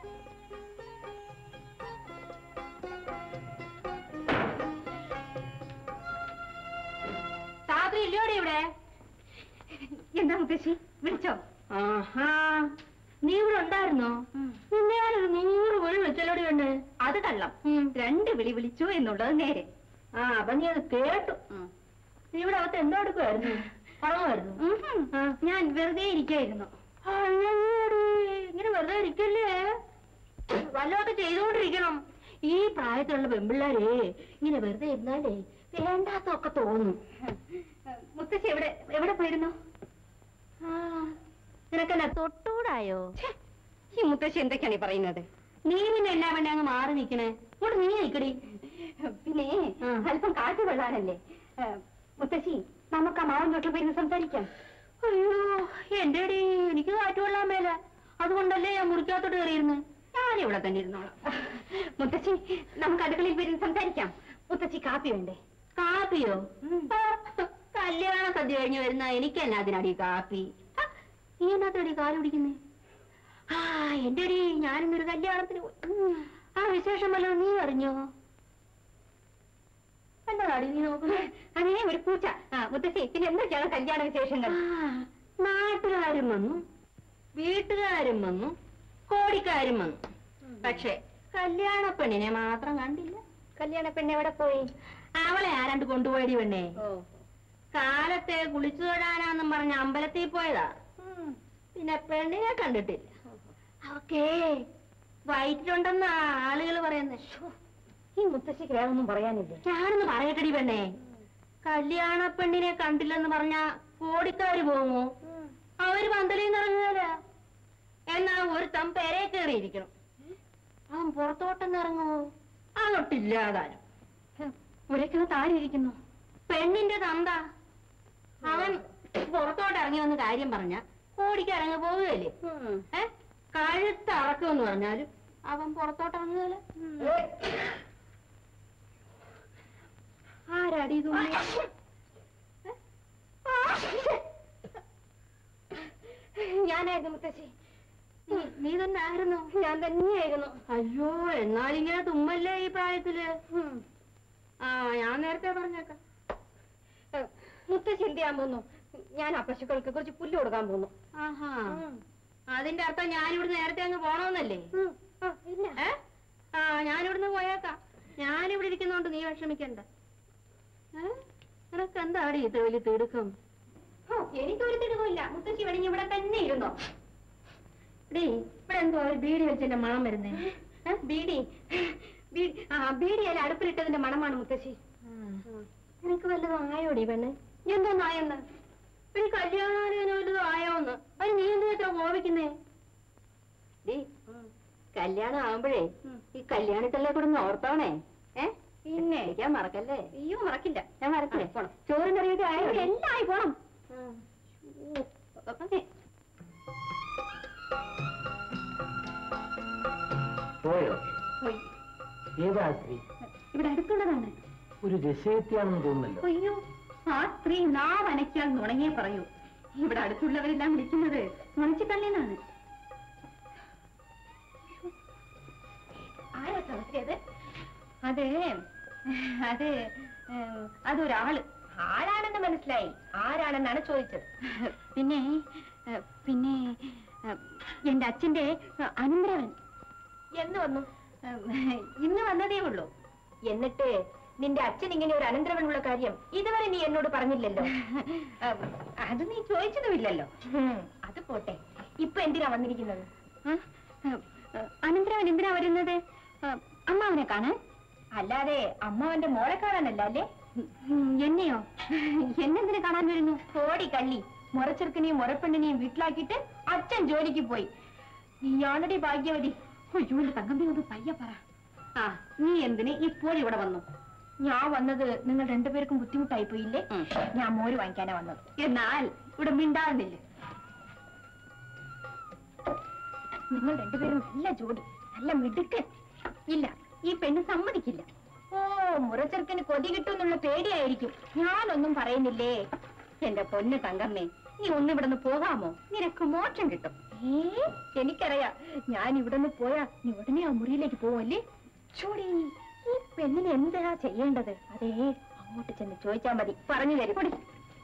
സാവിത്രി ഇല്ലയോടെ ഇവിടെ എന്താ മുത്തശ്ശി വിളിച്ചോ ആഹാ നീ ഇവിടെ ഉണ്ടായിരുന്നോ നിന്നെ ഞാനൊരു നൂറ് വിളി വിളിച്ചല്ലോടി വേണ്ടേ അത് കള്ളം രണ്ട് വിളി വിളിച്ചു എന്നുള്ളത് നേരെ ആ അപ്പൊ നീ അത് കേട്ടു നീ ഇവിടെ അകത്ത് എന്തോ എടുക്കുമായിരുന്നു പണമായിരുന്നു ഉഹും. ഞാൻ വെറുതെ ഇരിക്കായിരുന്നു അയ്യോടി, ഇങ്ങനെ വെറുതെ ഇരിക്കല്ലേ വല്ലതൊക്കെ ചെയ്തുകൊണ്ടിരിക്കണം ഈ പ്രായത്തിലുള്ള പെമ്പിള്ളാരേ ഇങ്ങനെ വെറുതെ ഇരുന്നാലേ വേണ്ടാത്തൊക്കെ തോന്നും മുത്തശ്ശി എവിടെ എവിടെ പോയിരുന്നു ആ, നിനക്കെന്നാ തൊട്ടൂടായോ ഈ മുത്തശ്ശി എന്തൊക്കെയാണ് ഈ പറയുന്നത് നീ പിന്നെ എന്നാ വേണ്ട അങ്ങ് മാറി നിക്കണേ ഇങ്ങോട്ട് നീ നിക്കടി പിന്നെ അല്പം കാറ്റ് കൊള്ളാനല്ലേ ഏ, മുത്തശ്ശി നമുക്ക് ആ മാവൻ തൊട്ടിൽ പോയിരുന്ന് സംസാരിക്കാം അയ്യോ എന്റെ അടി എനിക്ക് കാറ്റ് കൊള്ളാൻ മേല അതുകൊണ്ടല്ലേ ഞാൻ മുറിക്കകത്തോട്ട് കയറിയിരുന്നു ഞാൻ ഇവിടെ തന്നെ ഇരുന്നോളാം മുത്തശ്ശി നമുക്ക് അടുക്കളയിൽ പോയിരുന്ന് സംസാരിക്കാം മുത്തശ്ശി കാപ്പി വേണ്ടേ കാപ്പിയോ ആ, കല്യാണ സദ്യ കഴിഞ്ഞ് വരുന്ന എനിക്ക് എന്നാ അതിനടി കാപ്പി ആ, നീ എന്നാത്തടി കാല് പിടിക്കുന്നേ ആ എന്റെ അടി ഞാനിന്നൊരു കല്യാണത്തിന് പോയി. ഉം, ആ വിശേഷം വല്ലതും നീ അറിഞ്ഞോ എന്നതാടി നീ നോക്കുന്നത് അങ്ങനെ ഒരു പൂച്ച ആ മുത്തശ്ശി പിന്നെ എന്തൊക്കെയാണ് കല്യാണ വിശേഷങ്ങൾ നാട്ടുകാരും വന്നു വീട്ടുകാരും വന്നു കോടിക്കാരും വന്നു പക്ഷെ കല്യാണ പെണ്ണിനെ മാത്രം കണ്ടില്ല കല്യാണ പെണ്ണ് എവിടെ പോയി അവളെ ആരാണ്ട് കൊണ്ടുപോയടി പെണ്ണേ ഓ കാലത്തെ കുളിച്ചു തൊഴാനാന്നും പറഞ്ഞ അമ്പലത്തിൽ പോയതാ പിന്നെ പെണ്ണിനെ കണ്ടിട്ടില്ല അവക്കേ വയറ്റിലുണ്ടെന്ന ആളുകൾ പറയുന്നത് ഈ മുത്തശ്ശിക്ക് വേറൊന്നും പറയാനില്ലേ ഞാനൊന്ന് പറയട്ടടി പെണ്ണേ കല്യാണ പെണ്ണിനെ കണ്ടില്ലെന്ന് പറഞ്ഞ കോടിക്കാര് പോകുമോ അവര് പന്തലിൽ നിന്ന് ഇറങ്ങുകയല്ല എന്നാ ഒരുത്തൻ പെരെ കയറിയിരിക്കണം അവൻ പുറത്തോട്ടൊന്ന് ഇറങ്ങുമോ അതൊട്ടില്ലാതാനും ഉരയ്ക്കുന്ന താഴെ ഇരിക്കുന്നു പെണ്ണിന്റെ തന്ത അവൻ പുറത്തോട്ട് ഇറങ്ങി വന്ന് കാര്യം പറഞ്ഞ കോടിക്ക് ഇറങ്ങി പോവുകയല്ലേ ഏ കഴുത്ത് അറക്കുമെന്ന് പറഞ്ഞാലും അവൻ പുറത്തോട്ട് ഇറങ്ങുകയല്ല അടി ഇതൊന്നും? ഞാനായിരുന്നു മുത്തശ്ശി നീ- നീ തന്നെ ആയിരുന്നു ഞാൻ തന്നെയായിരുന്നു അയ്യോ എന്നാലിങ്ങനെ തുമ്മല്ലേ ഈ പ്രായത്തില് ആ ഞാൻ നേരത്തെ പറഞ്ഞേക്കാം ഏഹ്, മുത്തശ്ശി എന്ത് ചെയ്യാൻ പോന്നു ഞാൻ ആ പശുക്കൾക്ക് കുറച്ച് പുല്ല് കൊടുക്കാൻ പോന്നു ആഹാ അതിന്റെ അർത്ഥം ഞാനിവിടുന്ന് നേരത്തെ അങ്ങ് പോണോന്നല്ലേ ഏ? ആ ഞാനിവിടുന്ന് പോയേക്കാം ഞാനിവിടെ ഇരിക്കുന്നോണ്ട് നീ വിഷമിക്കണ്ട ഏ? നിനക്ക് എന്താ അവിടെ ഇത്ര വലിയ തിടുക്കം ഓ, എനിക്കൊരു തിടുക്കമില്ല മുത്തശ്ശി വേണമെങ്കിൽ ഇവിടെ തന്നെ ഇരുന്നോ ഡേ ഇവിടെ എന്തോ ഒരു ബീഡി വെച്ചെന്റെ മണം വരുന്നേ ഏ, ബീഡി ബീഡി ആ ബീഡി അല്ല അടുപ്പിലിട്ടതിന്റെ മണമാണ് മുത്തശ്ശി നിനക്ക് വല്ലതും ആയോടി പെണ്ണ് എന്തോ നായെന്ന് ഒരു കല്യാണാലോചന വല്ലതും ആയോന്ന് അത് നീ എന്തിനാ ഇത്ര കോപിക്കുന്നേ ഡീ കല്യാണം ആവുമ്പോഴേ ഈ കല്യാണത്തിലെ കൂടെ ഒന്ന് ഓർത്തോണേ ഏ പിന്നെ ഞാൻ മറക്കല്ലേ അയ്യോ മറക്കില്ല ഞാൻ മറക്കില്ലേ പോണം ചോറും കറിയൊക്കെ ആയോ എല്ലാം ആയി പോണം ഓക്കെ പോയോ പോയി ഏതാ സ്ത്രീ ഇവിടെ അടുത്തുള്ളതാണ് ഒരു രസയത്തിയാണെന്ന് തോന്നുന്നല്ലോ അയ്യോ ആ സ്ത്രീ നാവ് അനക്കിയാൽ നുണങ്ങിയേ പറയൂ ഇവിടെ അടുത്തുള്ളവരെല്ലാം വിളിക്കുന്നത് നുണച്ചിക്കള്ളിന്നാണ് ആരാ ചവിട്ടിയത് അത് അത് ഏം, അതൊരാള് ആരാണെന്ന് മനസ്സിലായി ആരാണെന്നാണ് ചോദിച്ചത് പിന്നെ ഏ, പിന്നെ ഏ, എന്റെ അച്ഛന്റെ അനന്തരവൻ എന്ന് വന്നു ഇന്ന് വന്നതേ ഉള്ളൂ എന്നിട്ട് നിന്റെ അച്ഛൻ ഇങ്ങനെ ഒരു അനന്തരവനുള്ള കാര്യം ഇതുവരെ നീ എന്നോട് പറഞ്ഞില്ലല്ലോ ഉം, അത് നീ ചോദിച്ചതുമില്ലല്ലോ ഉം, അത് പോട്ടെ ഇപ്പൊ എന്തിനാ വന്നിരിക്കുന്നത് അനന്തരവൻ എന്തിനാ വരുന്നത് അമ്മാവനെ കാണാൻ അല്ലാതെ അമ്മാവന്റെ മോളെ കാണാനല്ല അല്ലേ എന്നെയോ എന്നെന്തിനു കാണാൻ വരുന്നു ഓടി കള്ളി മുറച്ചെറുക്കനെയും മുറപ്പെണ്ണിനെയും വീട്ടിലാക്കിയിട്ട് അച്ഛൻ ജോലിക്ക് പോയി നീയാണടി ഭാഗ്യവതി അയ്യോ എന്റെ തങ്കമ്പി ഒന്ന് പയ്യ പറ ആ നീ എന്തിന് ഇപ്പോൾ ഇവിടെ വന്നു ഞാൻ വന്നത് നിങ്ങൾ രണ്ടുപേർക്കും ബുദ്ധിമുട്ടായി പോയില്ലേ ഞാൻ മോര് വാങ്ങിക്കാനാ വന്നത് എന്നാൽ ഇവിടെ മിണ്ടാകുന്നില്ല നിങ്ങൾ രണ്ടുപേരും നല്ല ജോഡി നല്ല മിടുക്കൻ ഇല്ല ഈ പെണ്ണ് സമ്മതിക്കില്ല ഓ മുറച്ചെറുക്കന് കൊതി കിട്ടുമെന്നുള്ള പേടിയായിരിക്കും ഞാനൊന്നും പറയുന്നില്ലേ എന്റെ പൊന്ന് തങ്കമ്മേ നീ ഒന്ന് ഇവിടുന്ന് പോകാമോ നിനക്ക് മോക്ഷം കിട്ടും ഏ എനിക്കറിയാം ഞാൻ ഇവിടുന്ന് പോയാ നീ ഉടനെ ആ മുറിയിലേക്ക് പോവല്ലേ ചൂടി ഈ പെണ്ണിന് എന്താ ചെയ്യേണ്ടത് അതേ അങ്ങോട്ട് ചെന്ന് ചോദിച്ചാ മതി പറഞ്ഞു തരും പൊടി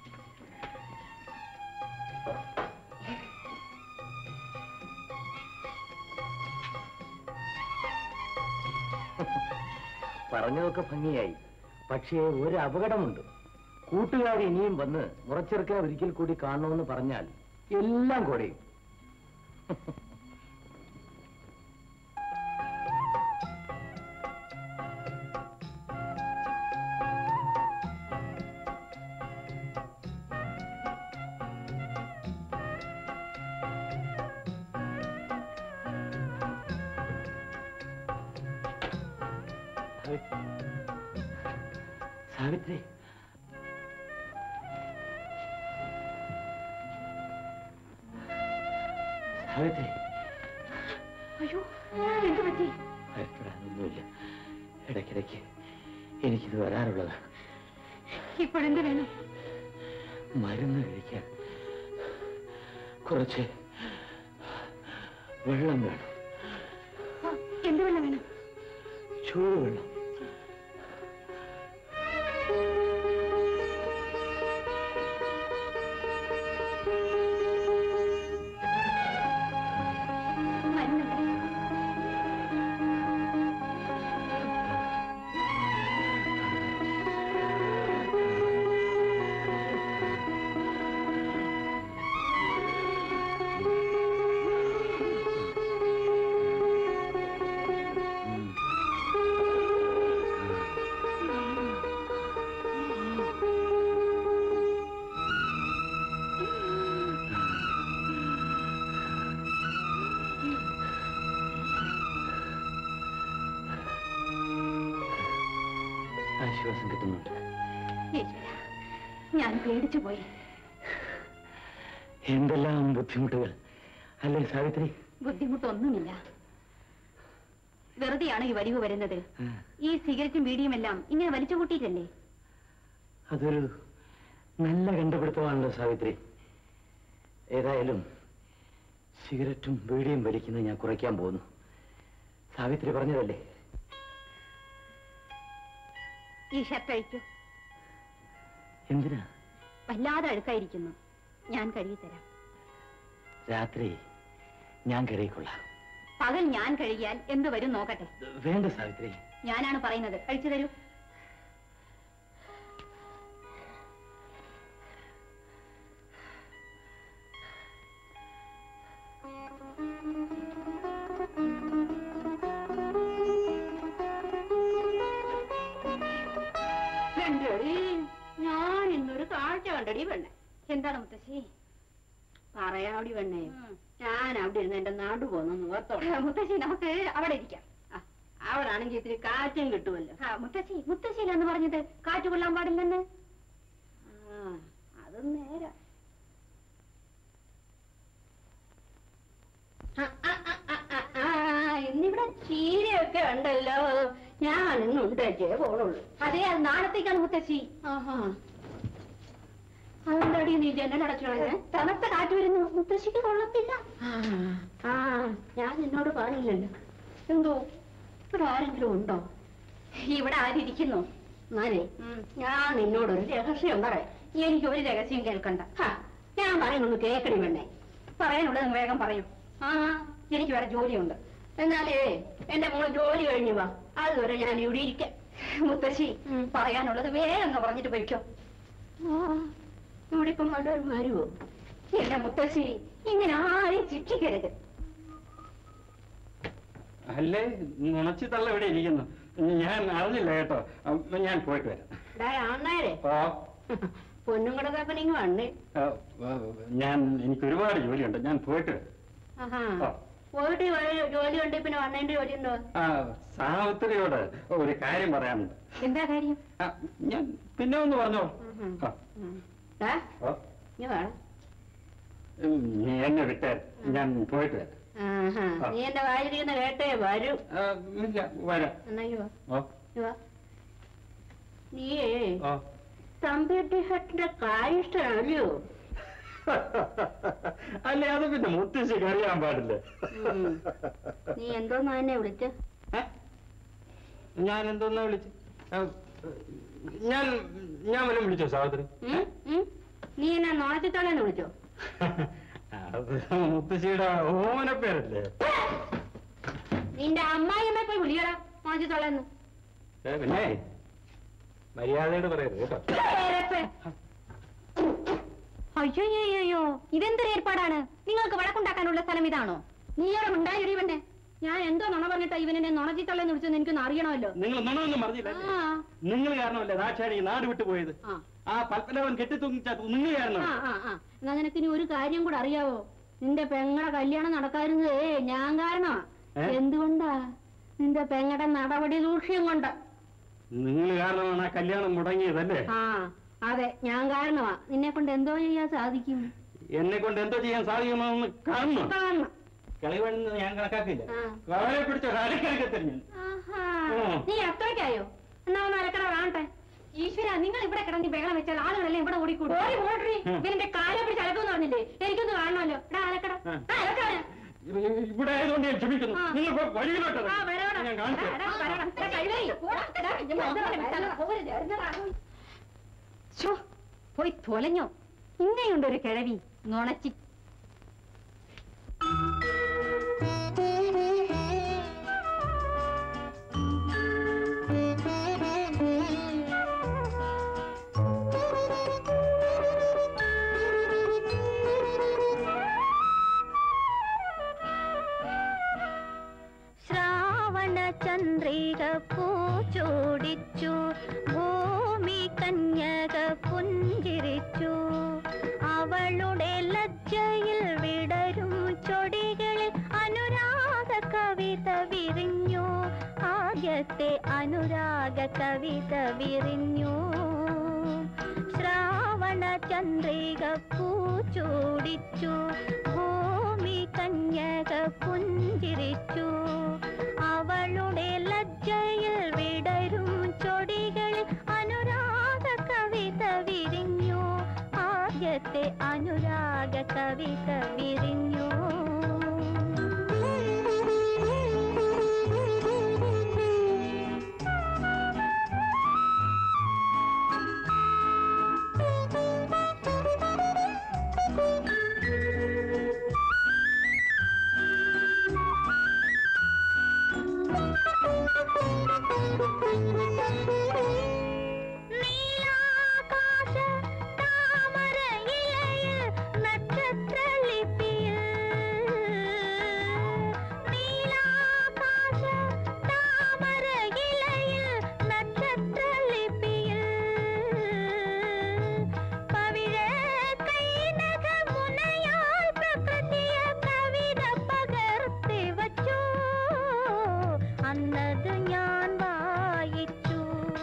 പറഞ്ഞതൊക്കെ ഭംഗിയായി പക്ഷേ ഒരു അപകടമുണ്ട് കൂട്ടുകാർ ഇനിയും വന്ന് മുറച്ചെറുക്കനെ ഒരിക്കൽ കൂടി കാണണമെന്ന് പറഞ്ഞാൽ എല്ലാം കൊടയും സാവിത്രി സാവിത്രി അയ്യോ എന്ത് പറ്റി ഭയപ്പെടാനൊന്നുമില്ല ഇടയ്ക്കിടയ്ക്ക് എനിക്കിത് വരാറുള്ളതാണ് ഇപ്പോഴെന്ത് വേണം മരുന്ന് കഴിക്കാൻ കുറച്ച് വെള്ളം വേണം ആ, എന്ത് വെള്ളം വേണം ചൂടുവെള്ളം മരുന്ന് ആശ്വാസം കിട്ടുന്നുണ്ട് ഈശ്വരാ, ഞാൻ പേടിച്ചു പോയി എന്തെല്ലാം ബുദ്ധിമുട്ടുകൾ അല്ലേ സാവിത്രി ബുദ്ധിമുട്ടൊന്നുമില്ല വെറുതെയാണ് ഈ വലിവ് വരുന്നത് ഈ സിഗരറ്റും ബീഡിയും എല്ലാം ഇങ്ങനെ വലിച്ചു കൂട്ടിയിട്ടല്ലേ അതൊരു നല്ല കണ്ടുപിടുത്തമാണല്ലോ സാവിത്രി ഏതായാലും സിഗരറ്റും ബീഡിയും വലിക്കുന്നത് ഞാൻ കുറയ്ക്കാൻ പോകുന്നു സാവിത്രി പറഞ്ഞതല്ലേ ഈ ഷർട്ട് അഴിക്കൂ എന്തിനാ വല്ലാതെ അഴുക്കായിരിക്കുന്നു ഞാൻ കഴുകിത്തരാം രാത്രി ഞാൻ കരുതിക്കൊള്ളാം പകൽ ഞാൻ കഴുകിയാൽ എന്ത് വരും നോക്കട്ടെ വേണ്ട സാവിത്രി ഞാനാണ് പറയുന്നത് അഴിച്ചു തരൂ എന്തടി ഞാൻ ഇന്നൊരു കാഴ്ച കണ്ടടി പെണ്ണെ എന്താണ് മുത്തശ്ശി പറയാവടി പെണ്ണെ ഞാൻ അവിടെ ഇരുന്ന് എന്റെ നാട് പോന്നു ഓർത്തോളാം മുത്തശ്ശി നമുക്ക് അവിടെ ഇരിക്കാം അവിടെ ആണെങ്കിൽ ഇത്തിരി കാറ്റും കിട്ടുമല്ലോ മുത്തശ്ശി മുത്തശ്ശിയിലാന്ന് പറഞ്ഞത് കാറ്റ് കൊള്ളാൻ പാടില്ലെന്ന് ആ അത് നേരാ ആ, ആ, ആ, ആ, ആ, ആ, ഇന്നിവിടെ ചീരയൊക്കെ ഉണ്ടല്ലോ ഞാൻ ഇന്ന് ഉണ്ടാക്കിയേ പോണുള്ളൂ അതെ അത് നാളത്തേക്കാണ് മുത്തശ്ശി ആഹാ അതെന്താടി നീ ജനലടച്ചു കളഞ്ഞേ തണുത്ത കാറ്റ് വരുന്നു മുത്തശ്ശിക്ക് കൊള്ളത്തില്ല ആ ഞാൻ നിന്നോട് പറഞ്ഞില്ലല്ലോ എന്തോ ഇവിടെ ആരെങ്കിലും ഉണ്ടോ ഇവിടെ ആരിയ്ക്കുന്നു എന്നാലേ ഞാൻ നിന്നോടൊരു രഹസ്യം പറയാം എനിക്ക് ഒരു രഹസ്യം കേൾക്കണ്ട ഹാ, ഞാൻ പറയുന്നൊന്ന് കേക്കടി വേണ്ടേ പറയാനുള്ളത് നിങ്ങൾ വേഗം പറയൂ ആ എനിക്ക് വേറെ ജോലിയുണ്ട് എന്നാലേ എന്റെ മോള് ജോലി കഴിഞ്ഞു വാ അതുവരെ ഞാൻ ഇവിടെ ഇരിക്കാം മുത്തശ്ശി പറയാനുള്ളത് വേഗം അങ്ങ് പറഞ്ഞിട്ട് പോയിക്കോ ആ, ഇവിടെ ഇപ്പം വല്ലവരും വരുവോ എന്റെ മുത്തശ്ശി ഇങ്ങനെ ആരെയും ശിക്ഷിക്കരുത് അല്ലേ നുണച്ചി തള്ള ഇവിടെ ഇരിക്കുന്നു ഞാൻ അറിഞ്ഞില്ല കേട്ടോ അപ്പൊ ഞാൻ പോയിട്ട് വരാം ഡാ അണ്ണേരെ ഓ പൊന്നും കിടക്കപ്പനിങ് വണ്ണേ ആ, ആ, ഞാൻ എനിക്ക് ഒരുപാട് ജോലിയുണ്ട് ഞാൻ പോയിട്ട് വരാം ആഹാ ആ. പോയിട്ട് ഒരു ജോലി ഉണ്ട് പിന്നെ വണ്ണേന്റെ ജോലി ഉണ്ടോ ആ സാവിത്രിയോട് ഒരു കാര്യം പറയാനുണ്ട് എന്താ കാര്യം ആ, ഞാൻ പിന്നെ ഒന്ന് പറഞ്ഞോ ഉം. ആ, ഡാ ഓ, നീ വേണം ഉം, നീ എന്നെ വിട്ടേ ഞാൻ പോയിട്ട് വരാം ആഹാ ആ. നീ എന്റെ വായിരിക്കുന്ന കേട്ടേ വരൂ ആ, ഇല്ല വരാം എന്നാ ഇങ്ങ് വാ ഓ ഇങ്ങ് വാ നീയേ ഓ തമ്പിയുടെ ഹട്ടിന്റെ കാര്യസ്ഥനല്ലയോ അല്ലേ അത് പിന്നെ മുത്തശ്ശിക്ക് അറിയാൻ പാടില്ലേ ഉം. നീ എന്തോന്നാ എന്നെ വിളിച്ച് ഞാൻ എന്തോന്നാ വിളിച്ചു ഞാൻ ഞാൻ വല്ലതും വിളിച്ചോ സാവിത്രി ഉം? ഉം? നീ എന്നെ നോളത്തിത്തോളെന്ന് വിളിച്ചോ അത് മുത്തശ്ശിയുടെ ഓമന പേരല്ലേ നിന്റെ അമ്മായിയമ്മ പോയി വിളിയടാ നോളത്തിത്തോളെന്ന് ഏ, പിന്നെ മര്യാദയോട് പറയരുത് കേട്ടോ അയ്യോ അയ്യോ ഇതെന്തൊരു ഏർപ്പാടാണ് നിങ്ങൾക്ക് വഴക്കുണ്ടാക്കാനുള്ള സ്ഥലം ഇതാണോ നീയോടെ ഉണ്ടായി ഇവന്റെ ഞാൻ എന്തോ നുണ പറഞ്ഞിട്ടാ ഇവനെ നുണച്ചിത്തള്ളെന്ന് വിളിച്ചെന്ന് എനിക്കൊന്ന് അറിയണമല്ലോ നിങ്ങൾ നുണൊന്നും പറഞ്ഞില്ല ആ നിങ്ങൾ കാരണമല്ലേ ദാക്ഷാണി ഈ നാട് വിട്ടു പോയത് ആ. ആ പൽപ്പനവൻ കെട്ടിത്തൂങ്ങിച്ച നിങ്ങൾ കാരണം ആ ആ ആ എന്നാ നിനക്ക് ഇനി ഒരു കാര്യം കൂടെ അറിയാവോ നിന്റെ പെങ്ങടെ കല്യാണം നടക്കാതിരുന്നതേ ഞാൻ കാരണമാ ഏ? എന്തുകൊണ്ടാ നിന്റെ പെങ്ങടെ നടപടി ദൂഷ്യം കൊണ്ട് നിങ്ങൾ കാരണമാണ് ആ കല്യാണം മുടങ്ങിയതല്ലേ ആ അതെ ഞാൻ കാരണമാ നിന്നെ കൊണ്ട് എന്തോ ചെയ്യാൻ സാധിക്കും എന്നെ കൊണ്ട് എന്തോ ചെയ്യാൻ സാധിക്കുമെന്ന് കാണണം കാണണം കളിവണെന്ന് ഞാൻ കണക്കാക്കില്ല ആ. വളരെ പിടിച്ച അരക്കരക്കെ തെരഞ്ഞു ആഹാ. ഉം. നീ അത്രയ്ക്കായോ എന്നാ ഒന്ന് അരക്കട കാണട്ടെ ഈശ്വര നിങ്ങൾ ഇവിടെ കിടന്ന് ബഹളം വെച്ചാൽ ആളുകളെല്ലാം ഇവിടെ ഓടിക്കൂടും ഓടി ഓടി ഉം. ഇവന്റെ കാലെ പിടിച്ച് അലക്കുമെന്ന് പറഞ്ഞില്ലേ എനിക്കൊന്ന് കാണണമല്ലോ എടാ അലക്കട ആ. ആ, അലക്കാണ്. ഇവിടെ ആയതുകൊണ്ട് ഞാൻ ക്ഷമിക്കുന്നു ആ. നിങ്ങൾ പോ- വഴിയിലോട്ട് ആ, ഇറങ്ങ്. വരാടാ. ഞാൻ കാണിച്ചു എടാ, എടാ, വരാടാ. എടാ, കഴിവേലി. പോടാ. എടാ, ഇത് മനുഷ്യനെ വിട്ടാലോ. പോകരുത്. എഴുന്നേറാ. ശ്ശോ, പോയി തൊലഞ്ഞോ ഇങ്ങനെയുണ്ടൊരു കിഴവി നുണച്ചി ശ്രാവണ ചന്ദ്രിക പൂച്ചോടിച്ചു ഭൂമി കന്യക പുഞ്ചിരിച്ചു അവളുടെ ലജ്ജയിൽ വിടരും ചൊടികളിൽ അനുരാഗ കവിത വിരിഞ്ഞു ആദ്യത്തെ അനുരാഗ കവിത വിരിഞ്ഞു ശ്രാവണ ചന്ദ്രിക പൂച്ചൂടിച്ചു ഭൂമി കന്യക പുഞ്ചിരിച്ചു അവളുടെ ലജ്ജയിൽ വിടരും ചൊടികളിൽ അനുരാഗ കവിത ആദ്യത്തെ അനുരാഗ കവിത വിരിഞ്ഞു നീലാകാശ താമരയിലയിൽ നക്ഷത്രലിപിയിൽ നീലാകാശ താമരയിലയിൽ നക്ഷത്രലിപിയിൽ പവിഴ കൈനഖമുനയാൽ പ്രകൃതിയ കവിത പകർത്തി വച്ചു അന്നത് ഞാൻ വായിച്ചു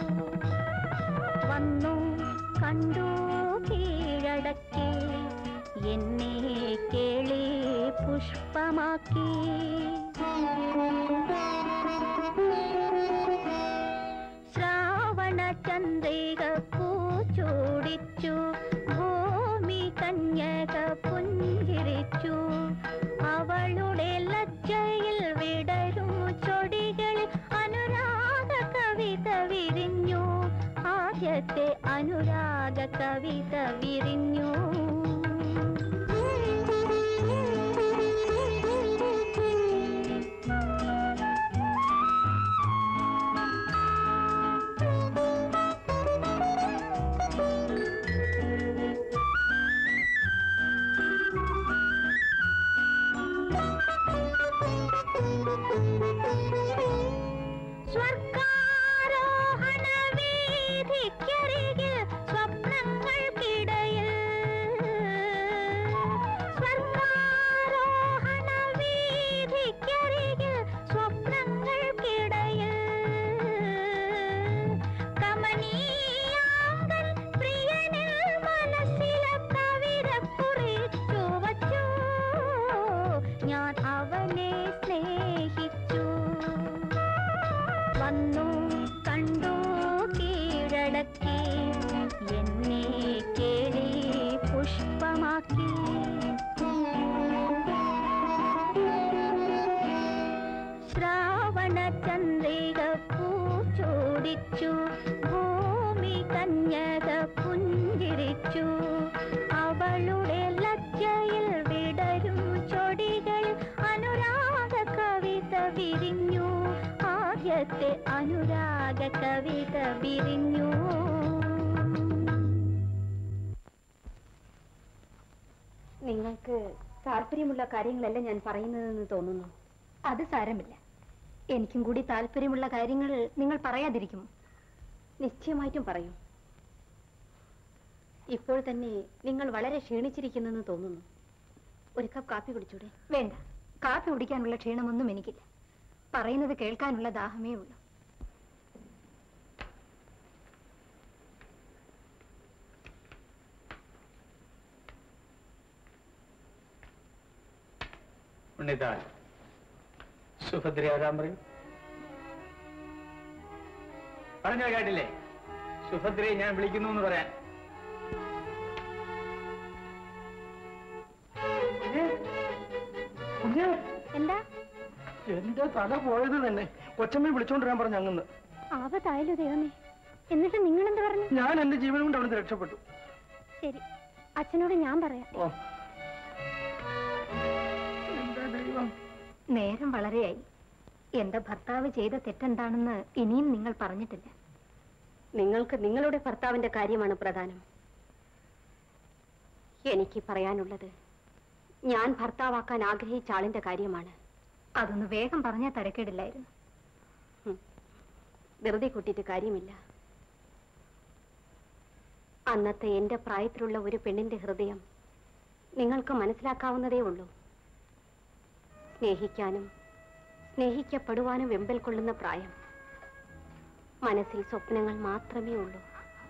വന്നു കണ്ടു കീഴടക്കി എന്നെ കേളി പുഷ്പമാക്കി ശ്രാവണ ചന്ദ്രിക പൂച്ചൂടിച്ചു ഭൂമി കന്യക പുഞ്ചിരിച്ചു അവളുടെ ലജ്ജയിൽ വിടരും ചൊടികളിൽ അനുരാഗ കവിത വിരിഞ്ഞു ആദ്യത്തെ അനുരാഗ കവിത വിരിഞ്ഞു സ്വർഗാരോഹണ വീഥിക്കരികിൽ സ്വപ്നങ്ങൾക്കിടയിൽ സ്വർഗാരോഹണ വീഥിക്കരികിൽ സ്വപ്നങ്ങൾക്കിടയിൽ കമനീയാങ്കൻ പ്രിയനിൽ മനസ്സിലെ കവിത കുറിച്ചു വച്ചു ഞാൻ അവനെ സ്നേഹിച്ചു വന്നു കണ്ടു കീഴടക്കി എന്നെ കേളി പുഷ്പമാക്കി ശ്രാവണ ചന്ദ്രിക പൂച്ചോടിച്ചു ഭൂമി കന്യക പുഞ്ചിരിച്ചു അവളുടെ ലജ്ജയിൽ വിടരും ചൊടികൾ അനുരാഗ കവിത വിരിഞ്ഞു ആദ്യത്തെ അനുരാഗ കവിത വിരിഞ്ഞു നിങ്ങൾക്ക് താല്പര്യമുള്ള കാര്യങ്ങളല്ല ഞാൻ പറയുന്നതെന്ന് തോന്നുന്നു അത് സാരമില്ല എനിക്കും കൂടി താല്പര്യമുള്ള കാര്യങ്ങൾ നിങ്ങൾ പറയാതിരിക്കുമോ നിശ്ചയമായിട്ടും പറയും ഇപ്പോൾ തന്നെ നിങ്ങൾ വളരെ ക്ഷീണിച്ചിരിക്കുന്നെന്ന് തോന്നുന്നു ഒരു കപ്പ് കാപ്പി കുടിച്ചൂടെ വേണ്ട കാപ്പി കുടിക്കാനുള്ള ക്ഷീണമൊന്നും എനിക്കില്ല പറയുന്നത് കേൾക്കാനുള്ള ദാഹമേ ഉള്ളൂ ഉണ്ണിത സുഭദ്ര ആരാൻ പറയൂ പറഞ്ഞോ കേട്ടില്ലേ സുഭദ്രയെ ഞാൻ വിളിക്കുന്നു എന്ന് പറയാൻ എന്താ എന്റെ തല പോയത് തന്നെ കൊച്ചമ്മയെ വിളിച്ചോണ്ടിരാൻ പറഞ്ഞു അങ്ങന്ന് ആപത്തായല്ലോ ദൈവമേ എന്നിട്ട് നിങ്ങൾ എന്ത് പറഞ്ഞു ഞാൻ എന്റെ ജീവൻ കൊണ്ട് അവിടുന്ന് രക്ഷപ്പെട്ടു ശരി അച്ഛനോട് ഞാൻ പറയാം ഓ എന്റെ ദൈവം നേരം വളരെയായി എന്റെ ഭർത്താവ് ചെയ്ത തെറ്റെന്താണെന്ന് ഇനിയും നിങ്ങൾ പറഞ്ഞിട്ടില്ല നിങ്ങൾക്ക് നിങ്ങളുടെ ഭർത്താവിന്റെ കാര്യമാണ് പ്രധാനം എനിക്ക് പറയാനുള്ളത് ഞാൻ ഭർത്താവാക്കാൻ ആഗ്രഹിച്ച ആളിന്റെ കാര്യമാണ് അതൊന്ന് വേഗം പറഞ്ഞാൽ തരക്കേടില്ലായിരുന്നു വെറുതെ കൂട്ടിയിട്ട് കാര്യമില്ല അന്നത്തെ എന്റെ പ്രായത്തിലുള്ള ഒരു പെണ്ണിന്റെ ഹൃദയം നിങ്ങൾക്ക് മനസ്സിലാക്കാവുന്നതേ ഉള്ളൂ സ്നേഹിക്കാനും സ്നേഹിക്കപ്പെടുവാനും വെമ്പൽ കൊള്ളുന്ന പ്രായം മനസ്സിൽ സ്വപ്നങ്ങൾ മാത്രമേ ഉള്ളൂ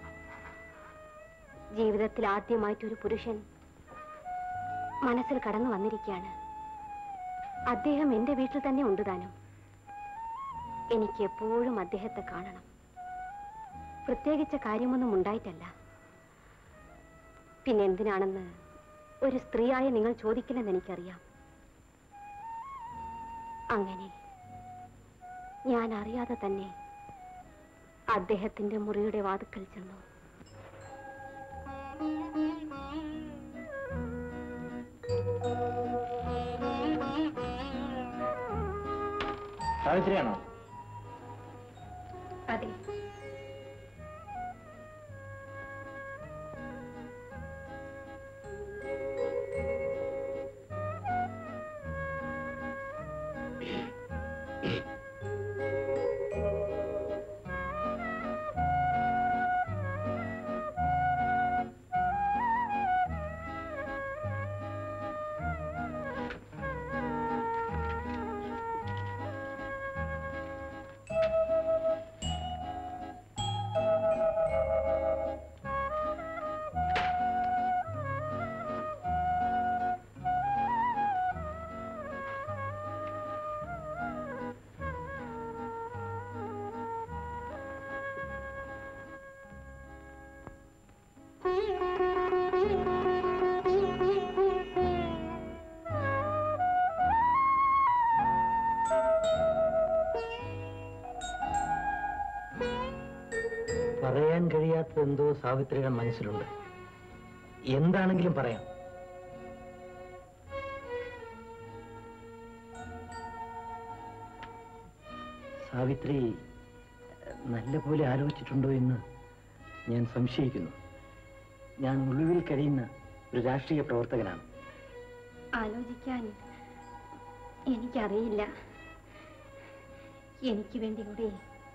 ജീവിതത്തിൽ ആദ്യമായിട്ടൊരു പുരുഷൻ മനസ്സിൽ കടന്നു വന്നിരിക്കുകയാണ് അദ്ദേഹം എന്റെ വീട്ടിൽ തന്നെ ഉണ്ട് താനും എനിക്ക് എപ്പോഴും അദ്ദേഹത്തെ കാണണം പ്രത്യേകിച്ച കാര്യമൊന്നും ഉണ്ടായിട്ടല്ല പിന്നെ എന്തിനാണെന്ന് ഒരു സ്ത്രീയായ നിങ്ങൾ ചോദിക്കില്ലെന്ന് എനിക്കറിയാം അങ്ങനെ ഞാൻ അറിയാതെ തന്നെ അദ്ദേഹത്തിന്റെ മുറിയുടെ വാതുക്കൽ ചെന്നു സാവിത്രിയാണോ അതെ പറയാൻ കഴിയാത്തത് എന്തോ സാവിത്രിയുടെ മനസ്സിലുണ്ട് എന്താണെങ്കിലും പറയാം സാവിത്രി നല്ലപോലെ ആലോചിച്ചിട്ടുണ്ടോ എന്ന് ഞാൻ സംശയിക്കുന്നു ഞാൻ ഒളിവിൽ കഴിയുന്ന ഒരു രാഷ്ട്രീയ പ്രവർത്തകനാണ് ആലോചിക്കാൻ എനിക്കറിയില്ല എനിക്ക് വേണ്ടി കൂടി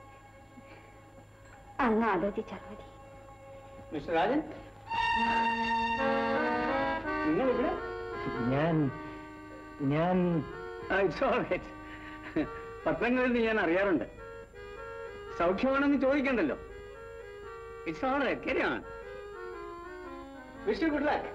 അങ്ങ് ആലോചിച്ചാൽ മതി മിസ്റ്റർ രാജൻ നിങ്ങൾ ഇവിടെ ഞാൻ ഞാൻ ഇറ്റ്സ് ഓൾ റൈറ്റ് പത്രങ്ങളിൽ നിന്ന് ഞാൻ അറിയാറുണ്ട് സൗഖ്യമാണെന്ന് ചോദിക്കണ്ടല്ലോ it's all right carry on wish good luck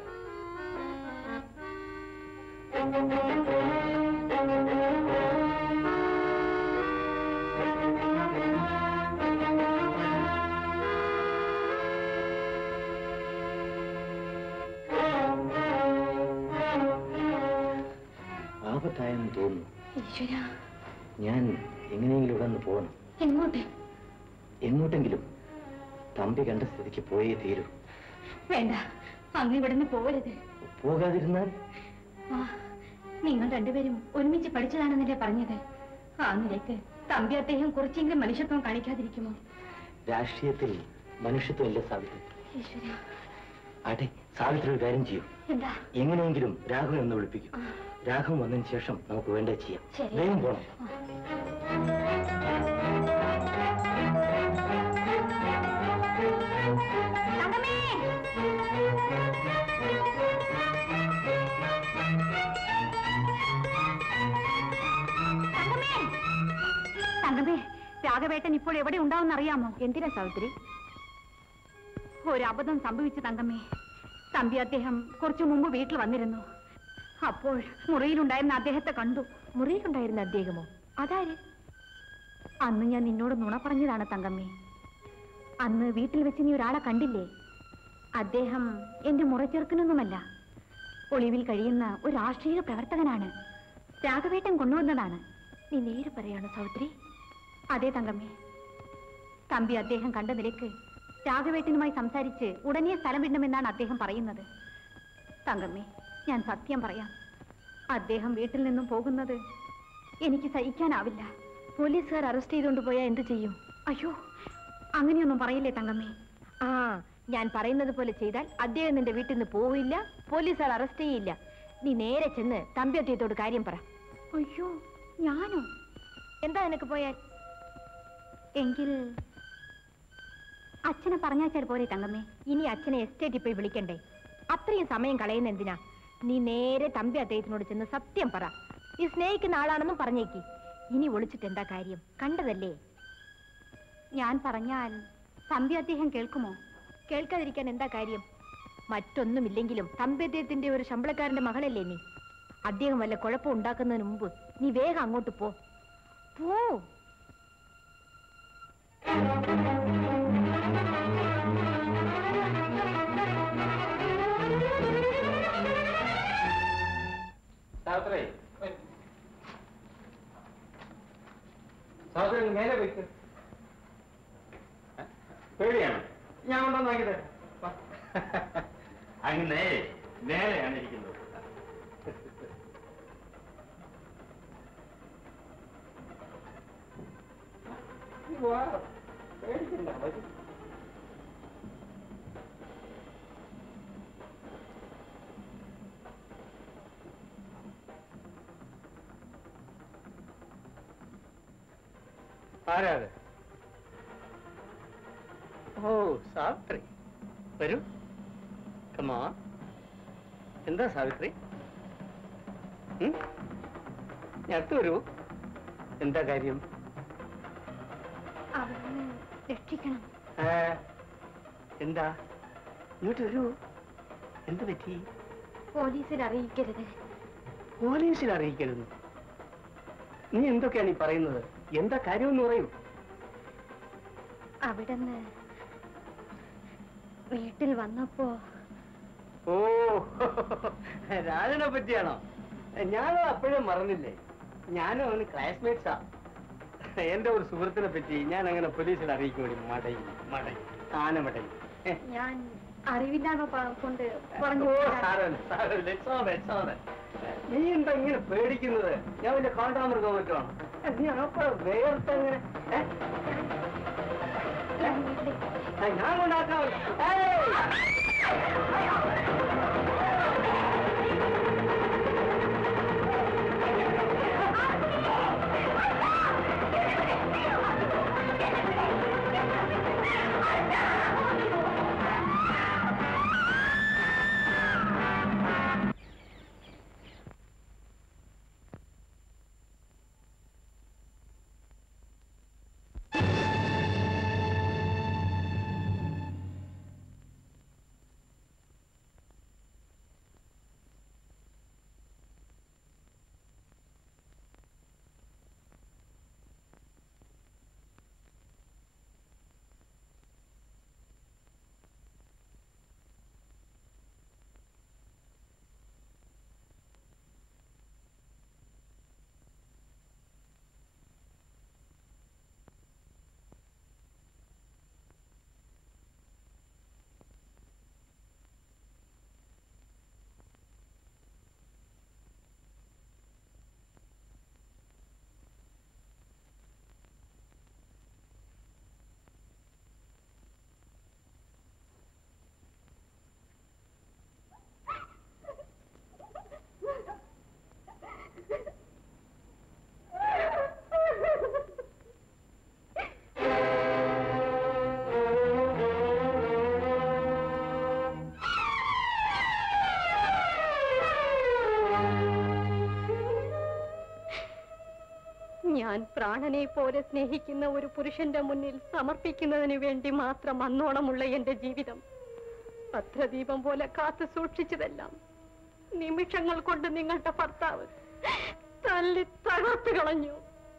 ആപത്തായെന്ന് തോന്നുന്നു ഈശ്വര ഞാൻ എങ്ങനെയെങ്കിലും ഇവിടെ നിന്ന് പോകണം എങ്ങോട്ട് എങ്ങോട്ടെങ്കിലും തമ്പി കണ്ട സ്ഥിതിക്ക് പോയേ തീരൂ വേണ്ട അങ്ങ് ഇവിടുന്ന് പോകരുത് പോകാതിരുന്നാൽ ആ, നിങ്ങൾ രണ്ടുപേരും ഒരുമിച്ച് പഠിച്ചതാണെന്നല്ലേ പറഞ്ഞത് ആ നിലയ്ക്ക് തമ്പി അദ്ദേഹം കുറച്ചെങ്കിലും മനുഷ്യത്വം കാണിക്കാതിരിക്കുമോ രാഷ്ട്രീയത്തിൽ മനുഷ്യത്വമല്ല സാവിത്രി ഈശ്വര ആട്ടെ സാവിത്രി ഒരു കാര്യം ചെയ്യൂ എന്താ എങ്ങനെയെങ്കിലും രാഘവൻ ഒന്ന് വിളിപ്പിക്കും രാഘവൻ വന്നതിന് ശേഷം നമുക്ക് വേണ്ടത് ചെയ്യാം ശരി. വേഗം പോണം തങ്കമേ രാഘവേട്ടൻ ഇപ്പോൾ എവിടെ ഉണ്ടാവും അറിയാമോ എന്തിനാ സാവിത്രി ഒരു അബദ്ധം സംഭവിച്ചു തങ്കമ്മേ തമ്പി അദ്ദേഹം കുറച്ചു മുമ്പ് വീട്ടിൽ വന്നിരുന്നു അപ്പോൾ മുറിയിലുണ്ടായിരുന്ന അദ്ദേഹത്തെ കണ്ടു മുറിയിലുണ്ടായിരുന്ന അദ്ദേഹമോ അതാര് അന്ന് ഞാൻ നിന്നോട് നുണ പറഞ്ഞതാണ് തങ്കമ്മേ അന്ന് വീട്ടിൽ വെച്ച് നീ ഒരാളെ കണ്ടില്ലേ അദ്ദേഹം എന്റെ മുറച്ചെറുക്കനൊന്നുമല്ല ഒളിവിൽ കഴിയുന്ന ഒരു രാഷ്ട്രീയ പ്രവർത്തകനാണ് രാഘവേട്ടൻ കൊണ്ടുവന്നതാണ് നീ നേരെ പറയാണ് സൗത്രി അതെ തങ്കമ്മേ തമ്പി അദ്ദേഹം കണ്ട നിലയ്ക്ക് രാഘവേട്ടനുമായി സംസാരിച്ച് ഉടനെ സ്ഥലം വിടണമെന്നാണ് അദ്ദേഹം പറയുന്നത് തങ്കമ്മേ ഞാൻ സത്യം പറയാം അദ്ദേഹം വീട്ടിൽ നിന്നും പോകുന്നത് എനിക്ക് സഹിക്കാനാവില്ല പോലീസുകാർ അറസ്റ്റ് ചെയ്തുകൊണ്ട് പോയാൽ എന്ത് ചെയ്യും അയ്യോ അങ്ങനെയൊന്നും പറയില്ലേ തങ്കമ്മേ ആ ഞാൻ പറയുന്നത് പോലെ ചെയ്താൽ അദ്ദേഹം നിന്റെ വീട്ടിൽ നിന്ന് പോവില്ല പോലീസുകാർ അറസ്റ്റ് ചെയ്യില്ല നീ നേരെ ചെന്ന് തമ്പി അദ്ദേഹത്തോട് കാര്യം പറ അയ്യോ ഞാനോ എന്താ നിനക്ക് പോയാൽ എങ്കിൽ അച്ഛനെ പറഞ്ഞാച്ചാൽ പോരെ തങ്കമ്മേ ഇനി അച്ഛനെ എസ്റ്റേറ്റിൽ പോയി വിളിക്കണ്ടേ അത്രയും സമയം കളയുന്ന എന്തിനാ നീ നേരെ തമ്പി അദ്ദേഹത്തിനോട് ചെന്ന് സത്യം പറ ഈ സ്നേഹിക്കുന്ന ആളാണെന്നും പറഞ്ഞേക്ക് ഇനി ഒളിച്ചിട്ട് എന്താ കാര്യം കണ്ടതല്ലേ ഞാൻ പറഞ്ഞാൽ തമ്പി അദ്ദേഹം കേൾക്കുമോ കേൾക്കാതിരിക്കാൻ എന്താ കാര്യം മറ്റൊന്നുമില്ലെങ്കിലും തമ്പി അദ്ദേഹത്തിന്റെ ഒരു ശമ്പളക്കാരന്റെ മകളല്ലേ നീ അദ്ദേഹം വല്ല കുഴപ്പം ഉണ്ടാക്കുന്നതിന് മുമ്പ് നീ വേഗം അങ്ങോട്ട് പോ പോ സാവിത്രേ സാവിത്രി അങ്ങ് മേലെ വയ്ക്ക് പേടിയാണ് ഞാൻ കൊണ്ടുവന്ന് വാങ്ങി തരാം വാ. അങ്ങനെ നേരെയാണ് ഇരിക്കുന്നത് വാ. പേടിക്കണ്ട വരൂ. ആരാ അത് ഓ സാവിത്രി വരൂ കമാ എന്താ സാവിത്രി ഉം? ഞാൻ അടുത്ത് വരൂ എന്താ കാര്യം അവിടുന്ന് രക്ഷിക്കണം ആ, എന്താ ഇങ്ങോട്ട് വരൂ എന്ത് പറ്റി പോലീസിൽ അറിയിക്കരുത് പോലീസിൽ അറിയിക്കരുത് നീ എന്തൊക്കെയാണ് ഈ പറയുന്നത് എന്താ കാര്യമെന്ന് പറയൂ അവിടുന്ന് വീട്ടിൽ വന്നപ്പോ ഓ രാജനെ പറ്റിയാണോ ഞാനും അപ്പോഴും മറന്നില്ലേ ഞാനും അവന് ക്ലാസ്മേറ്റ്സാ എന്റെ ഒരു സുഹൃത്തിനെ പറ്റി ഞാൻ അങ്ങനെ പോലീസിൽ അറിയിക്കും വേണ്ടി മടയി മടയി ആനമടയി ഞാൻ അറിവില്ലാതെ പ- കൊണ്ട് പറഞ്ഞു ഓ, സാരമില്ല, സാരമില്ല. It's all right, it's all right. നീ എന്താ ഇങ്ങനെ പേടിക്കുന്നത് ഞാൻ വലിയ കാണ്ടാമൃഗം പറ്റുവാണോ നീ അപ്പൊ വേർത്തെങ്ങനെ ഏ? ആ, ഞാൻ കൊണ്ടാക്കാമല്ലോ ഏയ്! ഞാൻ പ്രാണനെ പോലെ സ്നേഹിക്കുന്ന ഒരു പുരുഷന്റെ മുന്നിൽ സമർപ്പിക്കുന്നതിന് വേണ്ടി മാത്രം അന്നോണമുള്ള എന്റെ ജീവിതം ഭദ്രദീപം പോലെ കാത്തു സൂക്ഷിച്ചതെല്ലാം നിമിഷങ്ങൾ കൊണ്ട് നിങ്ങളുടെ ഭർത്താവ് തല്ലി തകർത്തു കളഞ്ഞു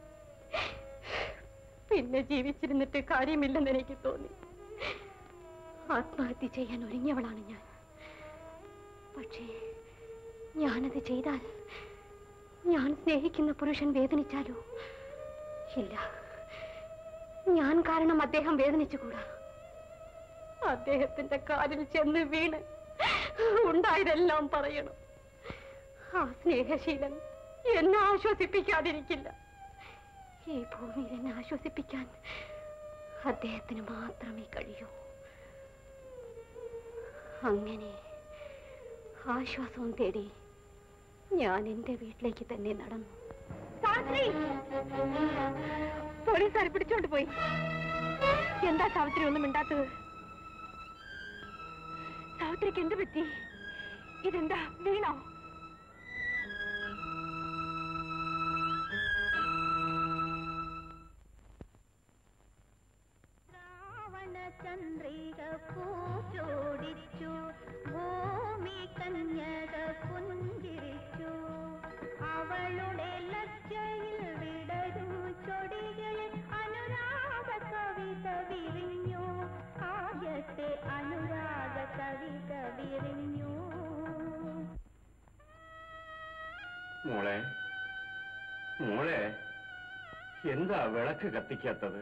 പിന്നെ ജീവിച്ചിരുന്നിട്ട് കാര്യമില്ലെന്ന് എനിക്ക് തോന്നി ആത്മഹത്യ ചെയ്യാൻ ഒരുങ്ങിയവളാണ് ഞാൻ പക്ഷേ ഞാനത് ചെയ്താൽ ഞാൻ സ്നേഹിക്കുന്ന പുരുഷൻ വേദനിച്ചാലോ ഇല്ല ഞാൻ കാരണം അദ്ദേഹം വേദനിച്ചുകൂടാ അദ്ദേഹത്തിന്റെ കാലിൽ ചെന്ന് വീണ് ഉണ്ടായതെല്ലാം പറയണം ആ സ്നേഹശീലൻ എന്നെ ആശ്വസിപ്പിക്കാതിരിക്കില്ല ഈ ഭൂമിയിൽ എന്നെ ആശ്വസിപ്പിക്കാൻ അദ്ദേഹത്തിന് മാത്രമേ കഴിയൂ അങ്ങനെ ആശ്വാസവും തേടി ഞാൻ എന്റെ വീട്ടിലേക്ക് തന്നെ നടന്നു പോലീസുകാരെ പിടിച്ചോണ്ട് പോയി എന്താ സാവിത്രി ഒന്നും മിണ്ടാത്തത് സാവിത്രിക്ക് എന്ത് പറ്റി ഇതെന്താ വീണോ ചന്ദ്രിക പൂച്ചോടിച്ചു ഭൂമി കന്യക പുഞ്ചിരിച്ചു അവളുടെ ലജ്ജയിൽ വിടരും ചൊടികളിൽ അനുരാഗ കവിത വിരിഞ്ഞു ആദ്യത്തെ അനുരാഗ കവിത വിരിഞ്ഞു മോളെ മോളെ എന്താ വിളക്ക് കത്തിക്കാത്തത്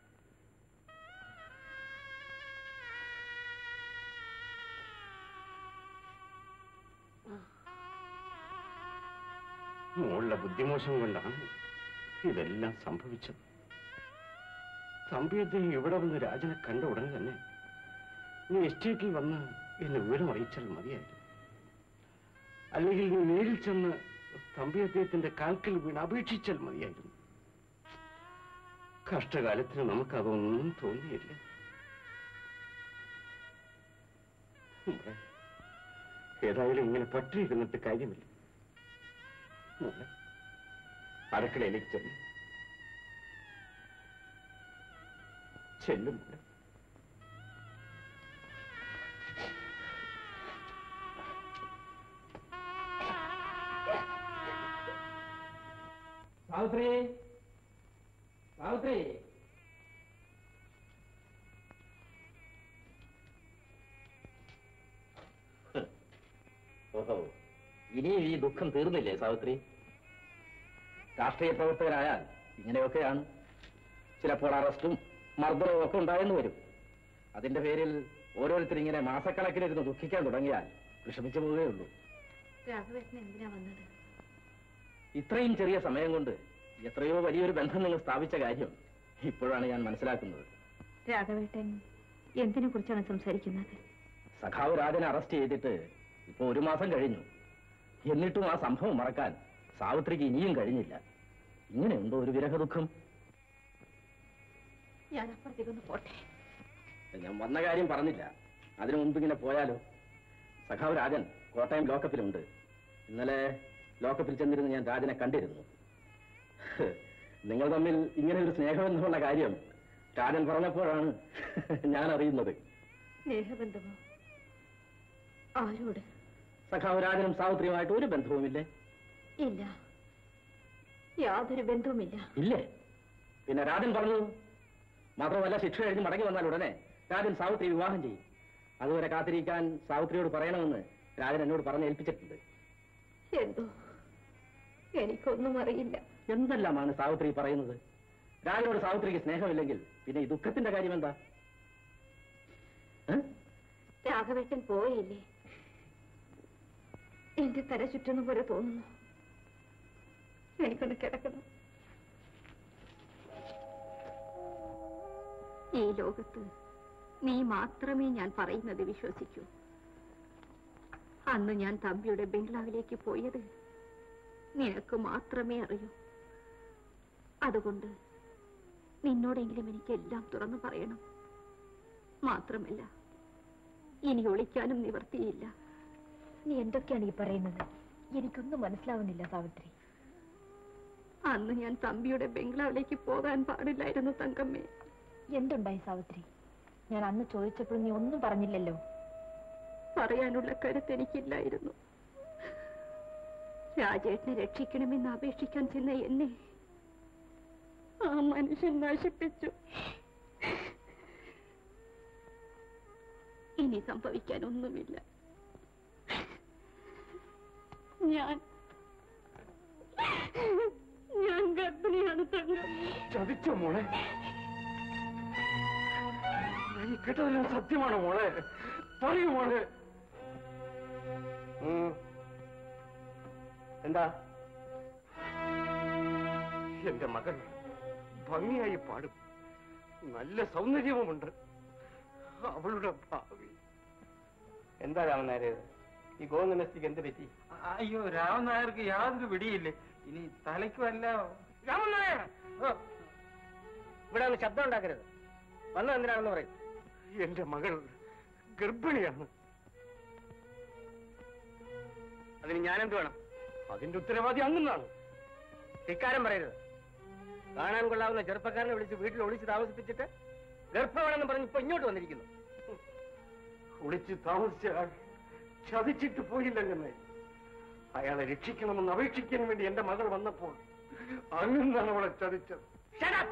മോളുടെ ബുദ്ധിമോശം കൊണ്ടാണ് ഇതെല്ലാം സംഭവിച്ചത് തമ്പിയത്തെ ഇവിടെ വന്ന് രാജനെ കണ്ട ഉടനെ തന്നെ നീ എസ്റ്റേറ്റിൽ വന്ന് എന്നെ വിവരം അറിയിച്ചാൽ മതിയായിരുന്നു അല്ലെങ്കിൽ നീ നേരിൽ ചെന്ന് തമ്പി അദ്ദേഹത്തിന്റെ കാൽക്കൽ വീണ് അപേക്ഷിച്ചാൽ മതിയായിരുന്നു കഷ്ടകാലത്തിന് നമുക്കതൊന്നും തോന്നിയില്ല മോളെ, ഏതായാലും ഇങ്ങനെ പട്ടി ഇരുന്നിട്ട് കാര്യമില്ല മോളെ, അടുക്കളയിലേക്ക് ചെല്ലും ചെല്ലും മോളെ. സാവിത്രി സാവിത്രി ഓഹോ ഇനിയും ഈ ദുഃഖം തീർന്നില്ലേ സാവിത്രി രാഷ്ട്രീയ പ്രവർത്തകരായാൽ ഇങ്ങനെയൊക്കെയാണ് ചിലപ്പോൾ അറസ്റ്റും മർദ്ദനവും ഒക്കെ ഉണ്ടായെന്ന് വരും അതിന്റെ പേരിൽ ഓരോരുത്തർ ഇങ്ങനെ മാസക്കണക്കിനിരുന്ന് ദുഃഖിക്കാൻ തുടങ്ങിയാൽ വിഷമിച്ചു പോവുകയുള്ളൂ രാഘവേട്ടൻ എന്തിനാ വന്നത് ഇത്രയും ചെറിയ സമയം കൊണ്ട് എത്രയോ വലിയൊരു ബന്ധം നിങ്ങൾ സ്ഥാപിച്ച കാര്യം ഇപ്പോഴാണ് ഞാൻ മനസ്സിലാക്കുന്നത് രാഘവേട്ടൻ എന്തിനെ കുറിച്ചാണ് സംസാരിക്കുന്നത് സഖാവ് രാജനെ അറസ്റ്റ് ചെയ്തിട്ട് ഇപ്പൊ ഒരു മാസം കഴിഞ്ഞു എന്നിട്ടും ആ സംഭവം മറക്കാൻ സാവിത്രിക്ക് ഇനിയും കഴിഞ്ഞില്ല ഇങ്ങനെയുണ്ടോ ഒരു വിരഹ ദുഃഖം ഞാൻ അപ്പുറത്തേക്കൊന്ന് പോട്ടെ ഞാൻ വന്ന കാര്യം പറഞ്ഞില്ല അതിനു മുമ്പ് ഇങ്ങനെ പോയാലോ സഖാവ് രാജൻ കോട്ടയം ലോക്കപ്പിലുണ്ട് ഇന്നലെ ലോക്കപ്പിൽ ചെന്നിരുന്ന് ഞാൻ രാജനെ കണ്ടിരുന്നു നിങ്ങൾ തമ്മിൽ ഇങ്ങനെ ഒരു സ്നേഹബന്ധമുള്ള കാര്യം രാജൻ പറഞ്ഞപ്പോഴാണ് ഞാൻ അറിയുന്നത് സ്നേഹബന്ധമോ ആരോട് സഖാവ് രാജനും സാവിത്രിയുമായിട്ട് ഒരു ബന്ധവുമില്ലേ ഇല്ല യാതൊരു ബന്ധവുമില്ല ഇല്ലേ പിന്നെ രാജൻ പറഞ്ഞു മാത്രമല്ല ശിക്ഷ കഴിഞ്ഞ് മടങ്ങി വന്നാൽ ഉടനെ രാജൻ സാവിത്രി വിവാഹം ചെയ്യും അതുവരെ കാത്തിരിക്കാൻ സാവിത്രിയോട് പറയണമെന്ന് രാജൻ എന്നോട് പറഞ്ഞ് ഏൽപ്പിച്ചിട്ടുണ്ട് എന്തോ എനിക്കൊന്നും അറിയില്ല എന്തെല്ലാമാണ് സാവിത്രി പറയുന്നത് രാജനോട് സാവിത്രിക്ക് സ്നേഹമില്ലെങ്കിൽ പിന്നെ ഈ ദുഃഖത്തിന്റെ കാര്യം എന്താ രാഘവേട്ടൻ പോയില്ലേ എന്റെ തല ചുറ്റുന്ന പോലെ തോന്നുന്നു എനിക്കൊന്ന് കിടക്കണം ഈ ലോകത്ത് നീ മാത്രമേ ഞാൻ പറയുന്നത് വിശ്വസിക്കൂ അന്ന് ഞാൻ തമ്പിയുടെ ബംഗ്ലാവിലേക്ക് പോയത് നിനക്ക് മാത്രമേ അറിയൂ അതുകൊണ്ട് നിന്നോടെങ്കിലും എനിക്ക് എല്ലാം തുറന്നു പറയണം മാത്രമല്ല ഇനി ഒളിക്കാനും നിവർത്തിയില്ല നീ എന്തൊക്കെയാണ് ഈ പറയുന്നത് എനിക്കൊന്നും മനസ്സിലാവുന്നില്ല സാവിത്രി അന്ന് ഞാൻ തമ്പിയുടെ ബംഗ്ലാവിലേക്ക് പോകാൻ പാടില്ലായിരുന്നു തങ്കമ്മേ എന്തുണ്ടായി സാവിത്രി ഞാൻ അന്ന് ചോദിച്ചപ്പോൾ നീ ഒന്നും പറഞ്ഞില്ലല്ലോ പറയാനുള്ള കരുത്ത് എനിക്കില്ലായിരുന്നു രാജേട്ടനെ രക്ഷിക്കണമെന്ന് അപേക്ഷിക്കാൻ ചെന്ന എന്നെ ആ മനുഷ്യൻ നശിപ്പിച്ചു ഇനി സംഭവിക്കാൻ ഒന്നുമില്ല ഞാൻ ഞാൻ ഗർഭിണിയാണ് തങ്കമ്മേ ചതിച്ചോ മോളെ ഞാൻ കേട്ടതെല്ലാം സത്യമാണോ മോളെ പറയൂ മോളെ എന്താ എന്റെ മകൾ ഭംഗിയായി പാടും നല്ല സൗന്ദര്യവുമുണ്ട് അവളുടെ ഭാവി എന്താ രാമനായര് ഈ ഗോവിന്ദനസ്തിക്ക് എന്ത് പറ്റി അയ്യോ രാമൻ നായർക്ക് യാതൊരു പിടിയില്ലേ ഇനി തലയ്ക്ക് വല്ല രാമൻ നായർ ഓ, ഇവിടെ ഒന്ന് ശബ്ദം ഉണ്ടാക്കരുത് വന്നത് എന്തിനാണെന്ന് പറയും എന്റെ മകൾ ഗർഭിണിയാണ് അതിന് ഞാനെന്ത് വേണം അതിന്റെ ഉത്തരവാദി അങ്ങുന്നാണ് ധിക്കാരം പറയരുത് കാണാൻ കൊള്ളാവുന്ന ചെറുപ്പക്കാരനെ വിളിച്ച് വീട്ടിൽ ഒളിച്ച് താമസിപ്പിച്ചിട്ട് ഗർഭമാണെന്ന് പറഞ്ഞ് ഇപ്പൊ ഇങ്ങോട്ട് വന്നിരിക്കുന്നു ഒളിച്ച് താമസിച്ച ആൾ ചതിച്ചിട്ട് പോയില്ലെന്നെ അയാളെ രക്ഷിക്കണമെന്ന് അപേക്ഷിക്കാൻ വേണ്ടി എന്റെ മകൾ വന്നപ്പോൾ അങ്ങുന്നാണ് അവളെ ചതിച്ചത് Shut up!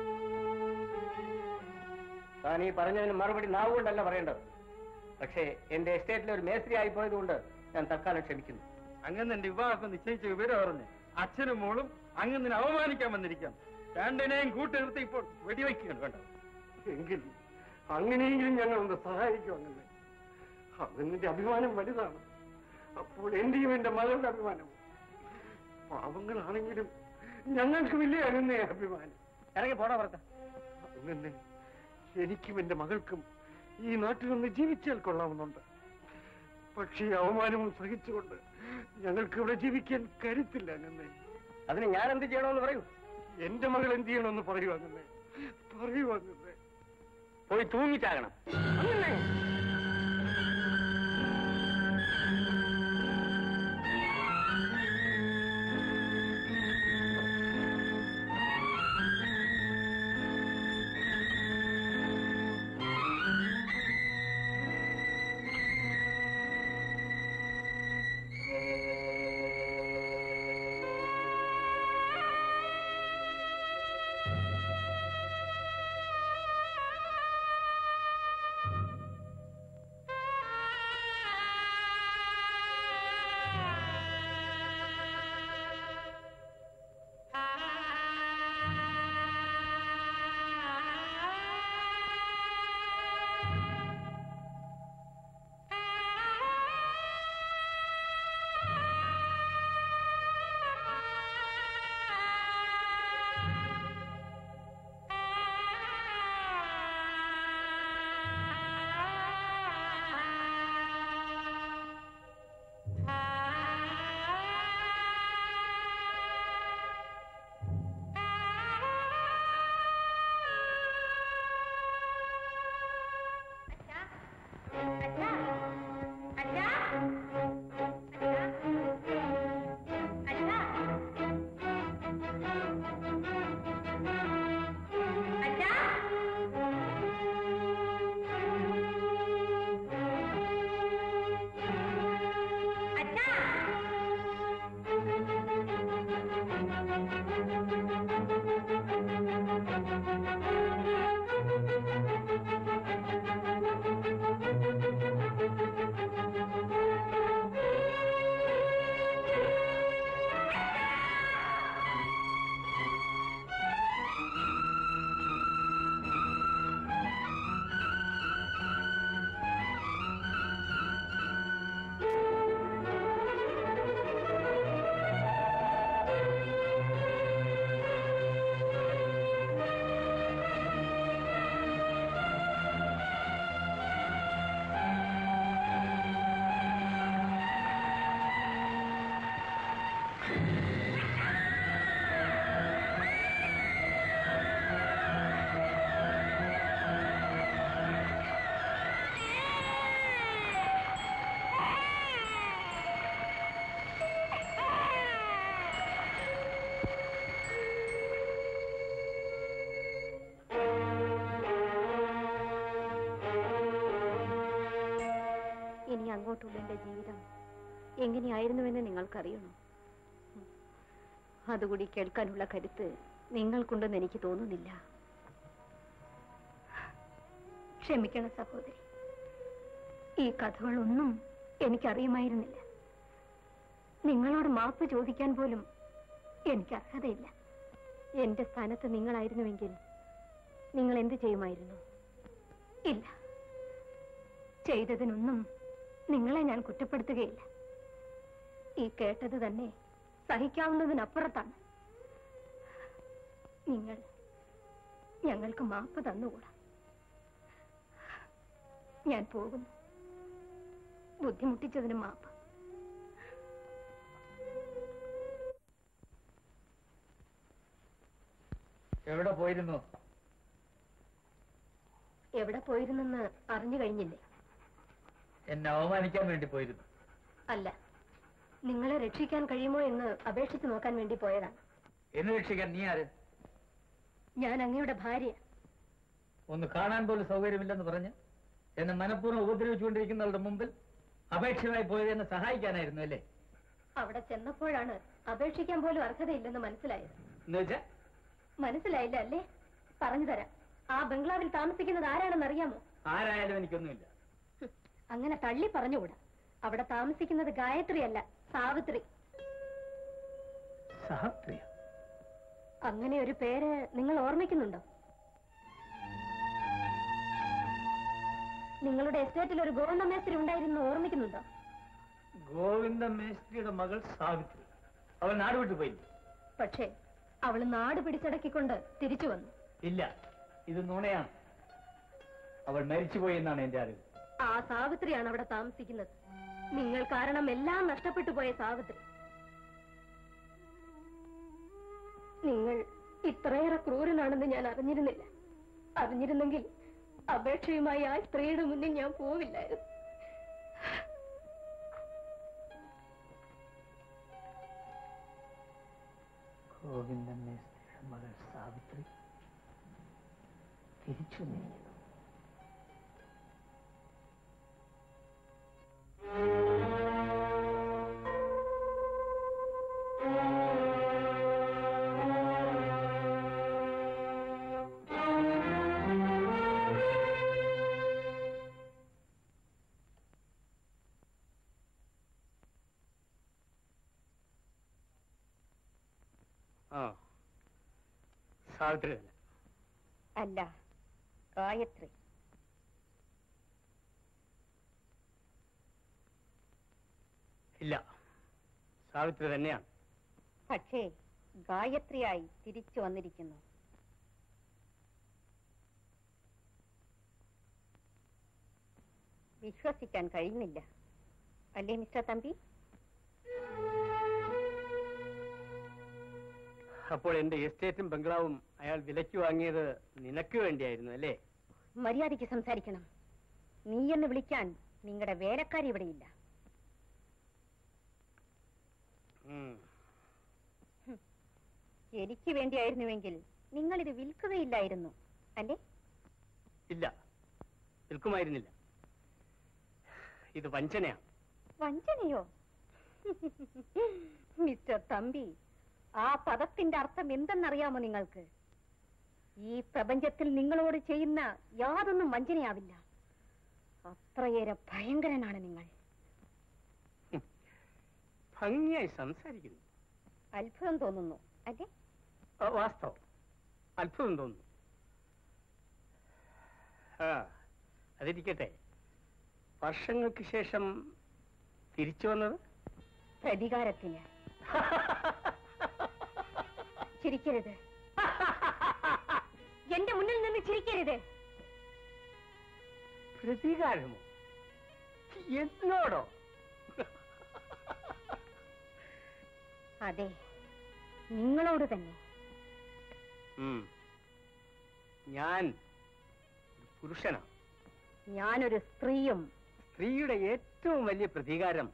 താൻ ഈ പറഞ്ഞതിന് മറുപടി നാവ് കൊണ്ടല്ല പറയേണ്ടത് പക്ഷേ എന്റെ എസ്റ്റേറ്റിലെ ഒരു മേസ്ത്രി ആയി പോയതുകൊണ്ട് ഞാൻ തൽക്കാലം ക്ഷമിക്കുന്നു അങ്ങനെ എന്റെ വിവാഹം നിശ്ചയിച്ച വിവരം അറിഞ്ഞ് അച്ഛനും മോളും അങ്ങനെ അവമാനിക്കാൻ വന്നിരിക്കാം രണ്ടിനെയും കൂട്ടി നിർത്തി ഇപ്പോൾ വെടിവെക്കുകയാണ് വേണ്ട എങ്കിൽ അങ്ങനെയെങ്കിലും ഞങ്ങൾ ഒന്ന് സഹായിക്കും അങ്ങനെ അതിന്റെ അഭിമാനം വലുതാണ് അപ്പോൾ എന്റെയും എന്റെ മകളുടെ അഭിമാനം പാവങ്ങളാണെങ്കിലും ഞങ്ങൾക്ക് വലിയ അങ്ങനെ അഭിമാനം ഇറങ്ങി പോടാ പുറത്ത് അങ്ങനെ എനിക്കും എന്റെ മകൾക്കും ഈ നാട്ടിൽ നിന്ന് ജീവിച്ചാൽ കൊള്ളാമെന്നുണ്ട് പക്ഷേ ഈ അവമാനവും സഹിച്ചുകൊണ്ട് ഞങ്ങൾക്ക് ഇവിടെ ജീവിക്കാൻ കരുത്തില്ല അങ്ങനെ അതിന് ഞാൻ എന്ത് ചെയ്യണമെന്ന് പറയൂ എന്റെ മകൾ എന്ത് ചെയ്യണമെന്ന് പറയൂ അങ്ങനെ പറയൂ അങ്ങനെ പോയി തൂങ്ങിച്ചാകണം അങ്ങനെ ഇനി അങ്ങോട്ടുള്ള എന്റെ ജീവിതം എങ്ങനെയായിരുന്നുവെന്ന് നിങ്ങൾക്കറിയണോ ഉം. അതുകൂടി കേൾക്കാനുള്ള കരുത്ത് നിങ്ങൾക്കുണ്ടെന്ന് എനിക്ക് തോന്നുന്നില്ല ക്ഷമിക്കണം സഹോദരി ഈ കഥകളൊന്നും എനിക്കറിയുമായിരുന്നില്ല നിങ്ങളോട് മാപ്പ് ചോദിക്കാൻ പോലും എനിക്ക് അർഹതയില്ല എന്റെ സ്ഥാനത്ത് നിങ്ങളായിരുന്നുവെങ്കിൽ നിങ്ങൾ എന്ത് ചെയ്യുമായിരുന്നു ഇല്ല ചെയ്തതിനൊന്നും നിങ്ങളെ ഞാൻ കുറ്റപ്പെടുത്തുകയില്ല ഈ കേട്ടത് തന്നെ സഹിക്കാവുന്നതിനപ്പുറത്താണ് നിങ്ങൾ ഞങ്ങൾക്ക് മാപ്പ് തന്നുകൂടാ ഞാൻ പോകുന്നു ബുദ്ധിമുട്ടിച്ചതിന് മാപ്പ് എവിടെ പോയിരുന്നു എവിടെ പോയിരുന്നെന്ന് അറിഞ്ഞു കഴിഞ്ഞില്ലേ എന്നെ അവമാനിക്കാൻ വേണ്ടി പോയിരുന്നു അല്ല നിങ്ങളെ രക്ഷിക്കാൻ കഴിയുമോ എന്ന് അപേക്ഷിച്ചു നോക്കാൻ വേണ്ടി പോയതാണ് എന്നെ രക്ഷിക്കാൻ നീ ആര് ഞാൻ അങ്ങയുടെ ഭാര്യ ഒന്ന് കാണാൻ പോലും സൗകര്യമില്ലെന്ന് പറഞ്ഞ് എന്നെ മനഃപൂർവ്വം ഉപദ്രവിച്ചുകൊണ്ടിരിക്കുന്നവരുടെ മുമ്പിൽ അപേക്ഷമായി പോയത് എന്നെ സഹായിക്കാനായിരുന്നു അല്ലേ അവിടെ ചെന്നപ്പോഴാണ് അപേക്ഷിക്കാൻ പോലും അർഹതയില്ലെന്ന് മനസ്സിലായത് എന്ന് വെച്ചാ മനസ്സിലായില്ല അല്ലേ പറഞ്ഞു തരാം ആ ബംഗ്ലാവിൽ താമസിക്കുന്നത് ആരാണെന്ന് അറിയാമോ ആരായാലും എനിക്കൊന്നുമില്ല ഹും, അങ്ങനെ തള്ളി പറഞ്ഞുകൂടാ അവിടെ താമസിക്കുന്നത് ഗായത്രിയല്ല സാവിത്രി സാത്രിയ അങ്ങനെ ഒരു പേര് നിങ്ങൾ ഓർമ്മിക്കുന്നുണ്ടോ നിങ്ങളുടെ എസ്റ്റേറ്റിൽ ഒരു ഗോവിന്ദ മേസ്ത്രി ഉണ്ടായിരുന്നു ഓർമ്മിക്കുന്നുണ്ടോ ഗോവിന്ദ മേസ്ത്രിയുടെ മകൾ സാവിത്രി അവൾ നാട് വിട്ടു പോയില്ല പക്ഷേ അവൾ നാട് പിടിച്ചടക്കിക്കൊണ്ട് തിരിച്ചു വന്നു ഇല്ല ഇത് നുണയാണ് അവൾ മരിച്ചുപോയി എന്നാണ് എന്റെ അറിവ് ആ സാവിത്രിയാണ് അവിടെ താമസിക്കുന്നത് നിങ്ങൾ കാരണം എല്ലാം നഷ്ടപ്പെട്ടു പോയ സാവിത്രി നിങ്ങൾ ഇത്രയേറെ ക്രൂരനാണെന്ന് ഞാൻ അറിഞ്ഞിരുന്നില്ല അറിഞ്ഞിരുന്നെങ്കിൽ അപേക്ഷയുമായി ആ സ്ത്രീയുടെ മുന്നിൽ ഞാൻ പോവില്ലായിരുന്നു ഗോവിന്ദ മേസ്ത്രിയുടെ മകൾ സാവിത്രി തിരിച്ചു വന്നിരിക്കുന്നു ആ സാവിത്രി തന്നെ അല്ല ഗായത്രി ഇല്ല സാവിത്രി തന്നെയാണ് പക്ഷേ ഗായത്രിയായി തിരിച്ചു വന്നിരിക്കുന്നു വിശ്വസിക്കാൻ കഴിയുന്നില്ല അല്ലേ മിസ്റ്റർ തമ്പി അപ്പോൾ എന്റെ എസ്റ്റേറ്റും ബംഗ്ലാവും അയാൾ വിലയ്ക്ക് വാങ്ങിയത് നിനക്ക് വേണ്ടിയായിരുന്നു അല്ലേ മര്യാദയ്ക്ക് സംസാരിക്കണം നീ എന്ന് വിളിക്കാൻ നിങ്ങളുടെ വേലക്കാരി ഇവിടെയില്ല ഉം. എനിക്ക് വേണ്ടിയായിരുന്നുവെങ്കിൽ നിങ്ങൾ ഇത് വിൽക്കുകയില്ലായിരുന്നു അല്ലേ ഇല്ല വിൽക്കുമായിരുന്നില്ല ഇത് വഞ്ചനയാണ് വഞ്ചനയോ മിസ്റ്റർ തമ്പി ആ പദത്തിന്റെ അർത്ഥം എന്തെന്നറിയാമോ നിങ്ങൾക്ക് ഈ പ്രപഞ്ചത്തിൽ നിങ്ങളോട് ചെയ്യുന്ന യാതൊന്നും വഞ്ചനയാവില്ല അത്രയേറെ ഭയങ്കരനാണ് നിങ്ങൾ ഭംഗിയായി സംസാരിക്കുന്നു അത്ഭുതം തോന്നുന്നു അല്ലേ ആ, വാസ്തവം അത്ഭുതം തോന്നുന്നു ആ അതിരിക്കട്ടെ വർഷങ്ങൾക്ക് ശേഷം തിരിച്ചു വന്നത് പ്രതികാരത്തിന് ചിരിക്കരുത് എന്റെ മുന്നിൽ നിന്ന് ചിരിക്കരുത് പ്രതികാരമോ എന്നോടോ അതെ നിങ്ങളോട് തന്നെ ഉം. ഞാൻ ഒരു പുരുഷനാണ് ഞാനൊരു സ്ത്രീയും സ്ത്രീയുടെ ഏറ്റവും വലിയ പ്രതികാരം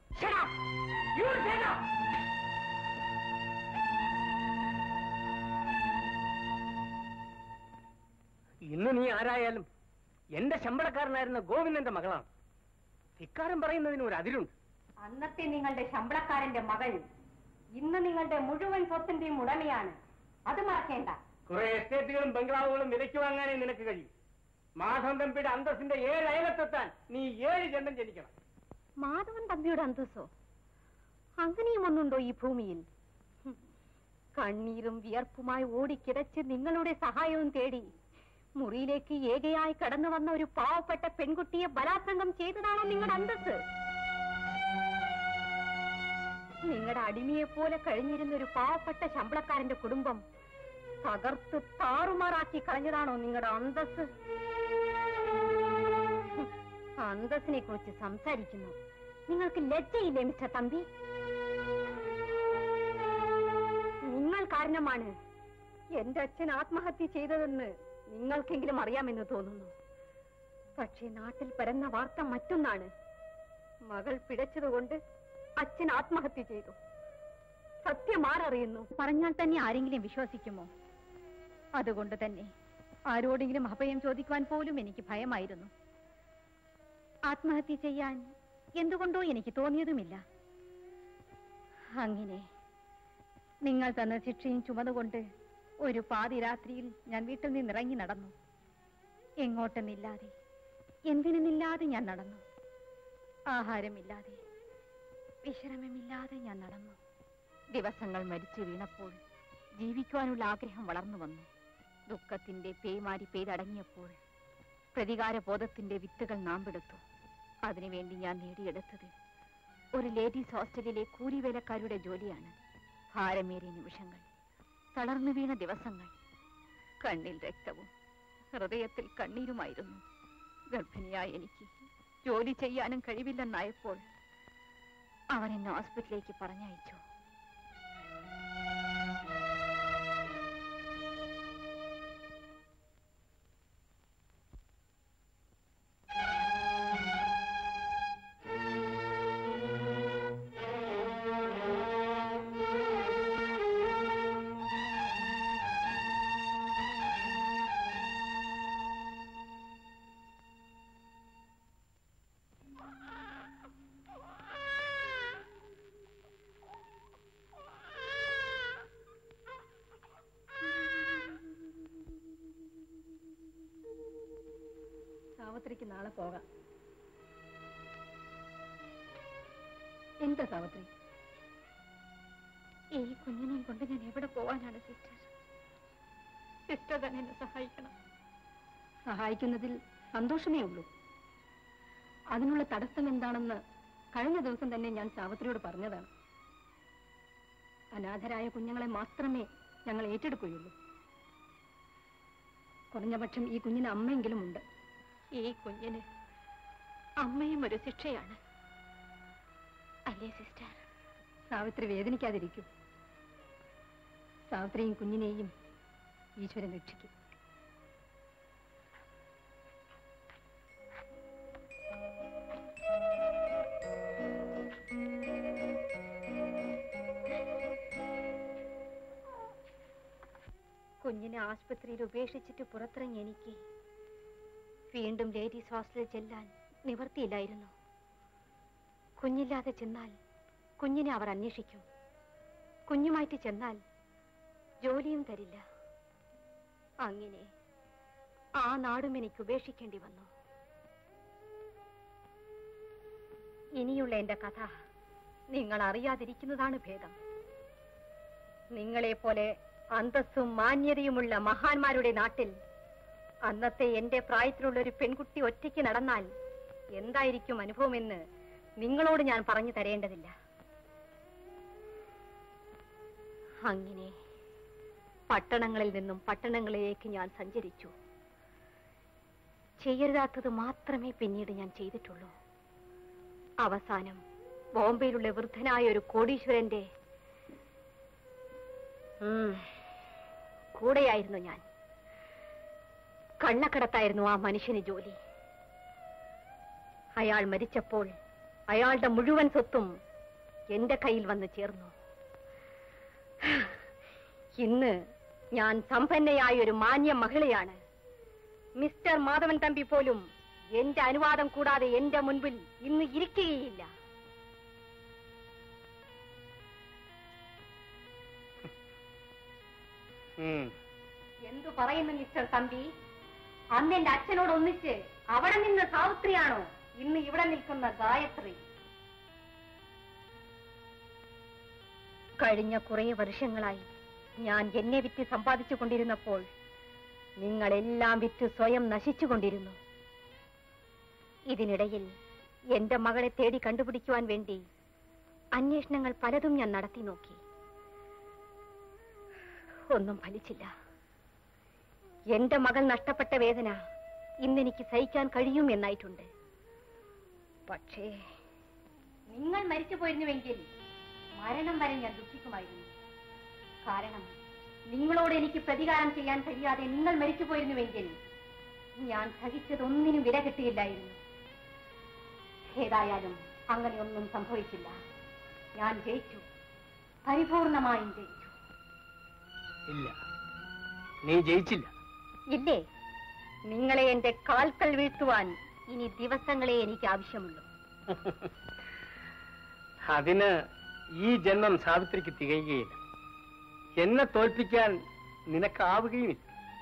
ഇന്ന് നീ ആരായാലും എന്റെ ശമ്പളക്കാരനായിരുന്ന ഗോവിന്ദന്റെ മകളാണ് ധിക്കാരം പറയുന്നതിന് ഒരു അതിരുണ്ട് അന്നത്തെ നിങ്ങളുടെ ശമ്പളക്കാരന്റെ മകൾ ഇന്ന് നിങ്ങളുടെ മുഴുവൻ സ്വത്തിന്റെയും ഉടമയാണ് അത് മറക്കേണ്ട കുറെ എസ്റ്റേറ്റുകളും ബംഗ്ലാവുകളും വിലയ്ക്ക് വാങ്ങാനേ നിനക്ക് കഴിയും മാധവൻ തമ്പിയുടെ അന്തസ്സിന്റെ ഏഴ് അയലത്തെത്താൻ നീ ഏഴ് ജന്മം ജനിക്കണം മാധവൻ തമ്പിയുടെ അന്തസ്സോ അങ്ങനെയും ഒന്നുണ്ടോ ഈ ഭൂമിയിൽ ഹും. കണ്ണീരും വിയർപ്പുമായി ഓടിക്കിടച്ച് നിങ്ങളുടെ സഹായവും തേടി മുറിയിലേക്ക് ഏകയായി കടന്നു വന്ന ഒരു പാവപ്പെട്ട പെൺകുട്ടിയെ ബലാത്സംഗം ചെയ്തതാണോ നിങ്ങളുടെ അന്തസ് നിങ്ങളുടെ അടിമയെ പോലെ കഴിഞ്ഞിരുന്ന ഒരു പാവപ്പെട്ട ശമ്പളക്കാരന്റെ കുടുംബം തകർത്ത് താറുമാറാക്കി കളഞ്ഞതാണോ നിങ്ങളുടെ അന്തസ് ഹും. അന്തസ്സിനെ കുറിച്ച് സംസാരിക്കുന്നു നിങ്ങൾക്ക് ലജ്ജയില്ലേ മിസ്റ്റർ തമ്പി നിങ്ങൾ കാരണമാണ് എന്റെ അച്ഛൻ ആത്മഹത്യ ചെയ്തതെന്ന് നിങ്ങൾക്കെങ്കിലും അറിയാമെന്ന് തോന്നുന്നു പക്ഷേ നാട്ടിൽ പരന്ന വാർത്ത മറ്റൊന്നാണ് മകൾ പിഴച്ചതുകൊണ്ട് അച്ഛൻ ആത്മഹത്യ ചെയ്തു സത്യം ആരറിയുന്നു പറഞ്ഞാൽ തന്നെ ആരെങ്കിലും വിശ്വസിക്കുമോ അതുകൊണ്ട് തന്നെ ആരോടെങ്കിലും അഭയം ചോദിക്കുവാൻ പോലും എനിക്ക് ഭയമായിരുന്നു ആത്മഹത്യ ചെയ്യാൻ എന്തുകൊണ്ടോ എനിക്ക് തോന്നിയതുമില്ല അങ്ങനെ നിങ്ങൾ തന്ന ശിക്ഷയും ചുമന്നുകൊണ്ട് ഒരു പാതിരാത്രിയിൽ ഞാൻ വീട്ടിൽ നിന്ന് ഇറങ്ങി നടന്നു എങ്ങോട്ടെന്നില്ലാതെ എന്തിനെന്നില്ലാതെ ഞാൻ നടന്നു ആഹാരമില്ലാതെ വിശ്രമമില്ലാതെ ഞാൻ നടന്നു ദിവസങ്ങൾ മരിച്ചു വീണപ്പോൾ ജീവിക്കുവാനുള്ള ആഗ്രഹം വളർന്നു വന്നു ദുഃഖത്തിന്റെ പേമാരി പെയ്തടങ്ങിയപ്പോൾ പ്രതികാരബോധത്തിന്റെ വിത്തുകൾ നാമ്പെടുത്തു അതിനുവേണ്ടി ഞാൻ നേടിയെടുത്തത് ഒരു ലേഡീസ് ഹോസ്റ്റലിലെ കൂലിവേലക്കാരുടെ ജോലിയാണ് ഭാരമേറിയ നിമിഷങ്ങൾ തളർന്നു വീണ ദിവസങ്ങൾ കണ്ണിൽ രക്തവും ഹൃദയത്തിൽ കണ്ണീരുമായിരുന്നു ഗർഭിണിയായ എനിക്ക് ജോലി ചെയ്യാനും കഴിവില്ലെന്നായപ്പോൾ അവർ എന്നെ ഹോസ്പിറ്റലിലേക്ക് പറഞ്ഞയച്ചു സാവത്രിക്ക് നാളെ പോകാം എന്താ സാവത്രി ഈ കുഞ്ഞിനെയും കൊണ്ട് ഞാൻ എവിടെ പോവാനാണ് സിസ്റ്റർ സിസ്റ്റർ തന്നെ എന്നെ സഹായിക്കണം സഹായിക്കുന്നതിൽ സന്തോഷമേ ഉള്ളൂ അതിനുള്ള തടസ്സം എന്താണെന്ന് കഴിഞ്ഞ ദിവസം തന്നെ ഞാൻ സാവത്രിയോട് പറഞ്ഞതാണ് അനാഥരായ കുഞ്ഞുങ്ങളെ മാത്രമേ ഞങ്ങൾ ഏറ്റെടുക്കുകയുള്ളൂ കുറഞ്ഞപക്ഷം ഈ കുഞ്ഞിന് അമ്മയെങ്കിലും ഉണ്ട് ഈ കുഞ്ഞിന് അമ്മയും ഒരു ശിക്ഷയാണ് അല്ലേ സിസ്റ്റർ സാവിത്രി വേദനിക്കാതിരിക്കൂ സാവിത്രിയും കുഞ്ഞിനെയും ഈശ്വരൻ രക്ഷിക്കും കുഞ്ഞിനെ ആശുപത്രിയിൽ ഉപേക്ഷിച്ചിട്ട് പുറത്തിറങ്ങി എനിക്ക് വീണ്ടും ലേഡീസ് ഹോസ്റ്റലിൽ ചെല്ലാൻ നിവർത്തിയില്ലായിരുന്നു കുഞ്ഞില്ലാതെ ചെന്നാൽ കുഞ്ഞിനെ അവർ അന്വേഷിക്കും കുഞ്ഞുമായിട്ട് ചെന്നാൽ ജോലിയും തരില്ല അങ്ങനെ ആ നാടും എനിക്ക് ഉപേക്ഷിക്കേണ്ടി വന്നു ഇനിയുള്ള എന്റെ കഥ നിങ്ങൾ അറിയാതിരിക്കുന്നതാണ് ഭേദം നിങ്ങളെപ്പോലെ അന്തസ്സും മാന്യതയുമുള്ള മഹാന്മാരുടെ നാട്ടിൽ അന്നത്തെ എന്റെ പ്രായത്തിലുള്ള ഒരു പെൺകുട്ടി ഒറ്റയ്ക്ക് നടന്നാൽ എന്തായിരിക്കും അനുഭവമെന്ന് നിങ്ങളോട് ഞാൻ പറഞ്ഞു തരേണ്ടതില്ല അങ്ങനെ പട്ടണങ്ങളിൽ നിന്നും പട്ടണങ്ങളിലേക്ക് ഞാൻ സഞ്ചരിച്ചു ചെയ്യരുതാത്തത് മാത്രമേ പിന്നീട് ഞാൻ ചെയ്തിട്ടുള്ളൂ അവസാനം ബോംബെയിലുള്ള വൃദ്ധനായ ഒരു കോടീശ്വരന്റെ ഉം, കൂടെയായിരുന്നു ഞാൻ കള്ളക്കടത്തായിരുന്നു ആ മനുഷ്യന് ജോലി അയാൾ മരിച്ചപ്പോൾ അയാളുടെ മുഴുവൻ സ്വത്തും എന്റെ കയ്യിൽ വന്ന് ചേർന്നു ഇന്ന് ഞാൻ സമ്പന്നയായ ഒരു മാന്യ മഹിളയാണ് മിസ്റ്റർ മാധവൻ തമ്പി പോലും എന്റെ അനുവാദം കൂടാതെ എന്റെ മുൻപിൽ ഇന്ന് ഇരിക്കുകയില്ല എന്തു പറയുന്നു മിസ്റ്റർ തമ്പി അന്ന് എന്റെ അച്ഛനോട് ഒന്നിച്ച് അവിടെ നിന്ന് സാവിത്രിയാണോ ഇന്ന് ഇവിടെ നിൽക്കുന്ന ഗായത്രി കഴിഞ്ഞ കുറെ വർഷങ്ങളായി ഞാൻ എന്നെ വിറ്റ് സമ്പാദിച്ചു കൊണ്ടിരുന്നപ്പോൾ നിങ്ങളെല്ലാം വിറ്റ് സ്വയം നശിച്ചുകൊണ്ടിരുന്നു ഇതിനിടയിൽ എന്റെ മകളെ തേടി കണ്ടുപിടിക്കുവാൻ വേണ്ടി അന്വേഷണങ്ങൾ പലതും ഞാൻ നടത്തി നോക്കി ഒന്നും ഫലിച്ചില്ല എന്റെ മകൾ നഷ്ടപ്പെട്ട വേദന ഇന്നെനിക്ക് സഹിക്കാൻ കഴിയും എന്നായിട്ടുണ്ട് പക്ഷേ നിങ്ങൾ മരിച്ചു പോയിരുന്നുവെങ്കിൽ മരണം വരെ ഞാൻ ദുഃഖിക്കുമായിരുന്നു കാരണം നിങ്ങളോട് എനിക്ക് പ്രതികാരം ചെയ്യാൻ കഴിയാതെ നിങ്ങൾ മരിച്ചു പോയിരുന്നുവെങ്കിൽ ഞാൻ സഹിച്ചതൊന്നിനും വില കിട്ടിയില്ലായിരുന്നു ഏതായാലും അങ്ങനെയൊന്നും സംഭവിച്ചില്ല ഞാൻ ജയിച്ചു പരിപൂർണമായും ജയിച്ചു ഇല്ല നീ ജയിച്ചില്ല ഇല്ലേ നിങ്ങളെ എന്റെ കാൽക്കൽ വീഴ്ത്തുവാൻ ഇനി ദിവസങ്ങളെ എനിക്ക് ആവശ്യമുള്ളൂ അതിന് ഈ ജന്മം സാവിത്രിക്ക് തികയുകയില്ല എന്നെ തോൽപ്പിക്കാൻ നിനക്കാവുകയുമില്ല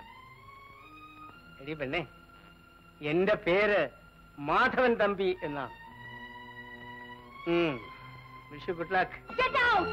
എടി പെണ്ണെ എന്റെ പേര് മാധവൻ തമ്പി എന്നാണ് ഉം. Wish you good luck Get out!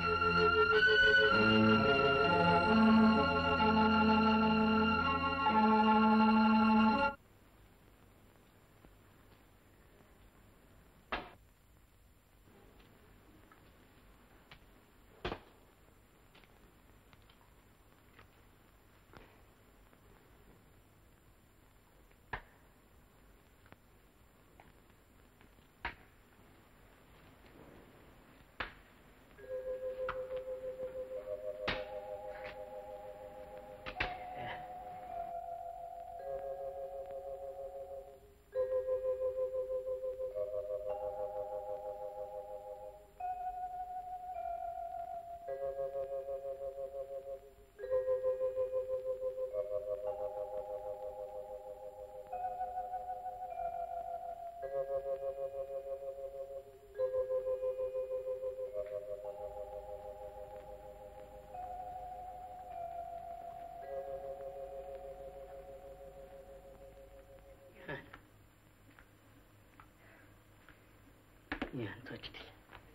ഞാൻ തോറ്റിട്ടില്ല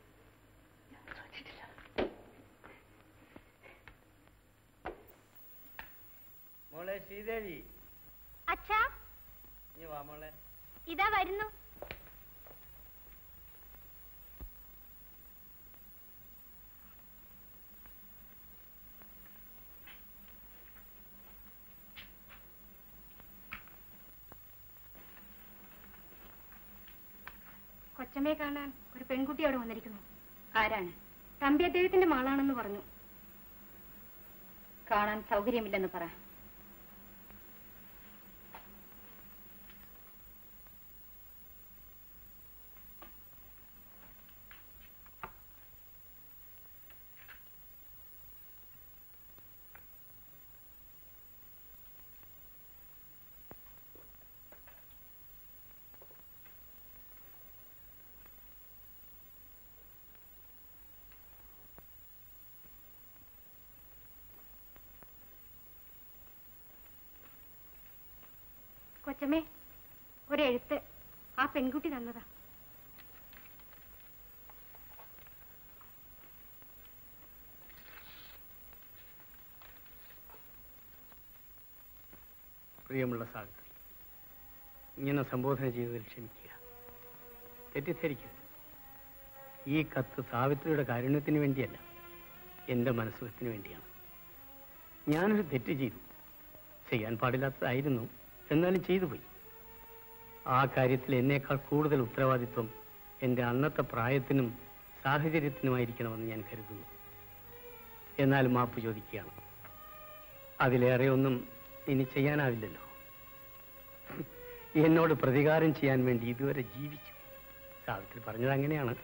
മോളെ ശ്രീദേവി അച്ഛാ നീ വാ മോളെ ഇതാ വരുന്നു കൊച്ചമ്മയെ കാണാൻ ഒരു പെൺകുട്ടി അവിടെ വന്നിരിക്കുന്നു ആരാണ് തമ്പി അദ്ദേഹത്തിന്റെ മകളാണെന്ന് പറഞ്ഞു കാണാൻ സൗകര്യമില്ലെന്ന് പറ കൊച്ചമ്മേ ഒരെഴുത്ത് ആ പെൺകുട്ടി തന്നതാ പ്രിയമുള്ള സാവിത്രി ഇങ്ങനെ സംബോധന ചെയ്തതിൽ ക്ഷമിക്കുക തെറ്റിദ്ധരിക്കരുത് ഈ കത്ത് സാവിത്രിയുടെ കാരുണ്യത്തിന് വേണ്ടിയല്ല എൻ്റെ മനസ്സുഖത്തിന് വേണ്ടിയാണ് ഞാനൊരു തെറ്റ് ചെയ്തു ചെയ്യാൻ പാടില്ലാത്തതായിരുന്നു എന്നാലും ചെയ്തു പോയി ആ കാര്യത്തിൽ എന്നേക്കാൾ കൂടുതൽ ഉത്തരവാദിത്വം എൻ്റെ അന്നത്തെ പ്രായത്തിനും സാഹചര്യത്തിനുമായിരിക്കണമെന്ന് ഞാൻ കരുതുന്നു എന്നാൽ മാപ്പ് ചോദിക്കുകയാണ് അതിലേറെ ഒന്നും ഇനി ചെയ്യാനാവില്ലല്ലോ എന്നോട് പ്രതികാരം ചെയ്യാൻ വേണ്ടി ഇതുവരെ ജീവിച്ചു സാവിത്രി പറഞ്ഞത് അങ്ങനെയാണ്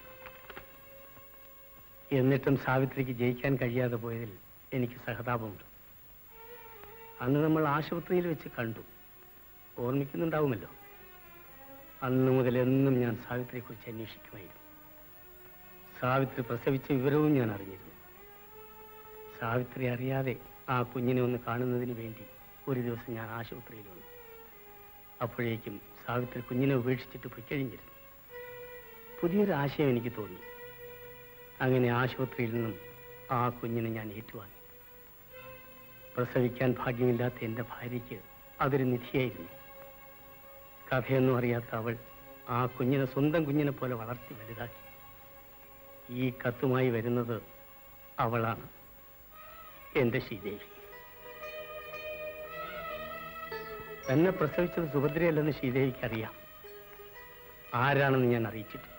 എന്നിട്ടും സാവിത്രിക്ക് ജയിക്കാൻ കഴിയാതെ പോയതിൽ എനിക്ക് സഹതാപമുണ്ട് അന്ന് നമ്മൾ ആശുപത്രിയിൽ വെച്ച് കണ്ടു ഓർമ്മിക്കുന്നുണ്ടാവുമല്ലോ അന്ന് മുതൽ എന്നും ഞാൻ സാവിത്രിയെക്കുറിച്ച് അന്വേഷിക്കുമായിരുന്നു സാവിത്രി പ്രസവിച്ച വിവരവും ഞാൻ അറിഞ്ഞിരുന്നു സാവിത്രി അറിയാതെ ആ കുഞ്ഞിനെ ഒന്ന് കാണുന്നതിന് വേണ്ടി ഒരു ദിവസം ഞാൻ ആശുപത്രിയിൽ വന്നു അപ്പോഴേക്കും സാവിത്രി കുഞ്ഞിനെ ഉപേക്ഷിച്ചിട്ട് പൊയ്ക്കഴിഞ്ഞിരുന്നു പുതിയൊരു ആശയം എനിക്ക് തോന്നി അങ്ങനെ ആശുപത്രിയിൽ നിന്നും ആ കുഞ്ഞിനെ ഞാൻ ഏറ്റുവാങ്ങി പ്രസവിക്കാൻ ഭാഗ്യമില്ലാത്ത എൻ്റെ ഭാര്യയ്ക്ക് അതൊരു നിധിയായിരുന്നു കഥയൊന്നും അറിയാത്ത അവൾ ആ കുഞ്ഞിനെ സ്വന്തം കുഞ്ഞിനെ പോലെ വളർത്തി വലുതാക്കി ഈ കത്തുമായി വരുന്നത് അവളാണ് എൻ്റെ ശ്രീദേവി തന്നെ പ്രസവിച്ചത് സുഭദ്രയല്ലെന്ന് ശ്രീദേവിക്ക് അറിയാം ആരാണെന്ന് ഞാൻ അറിയിച്ചിട്ടില്ല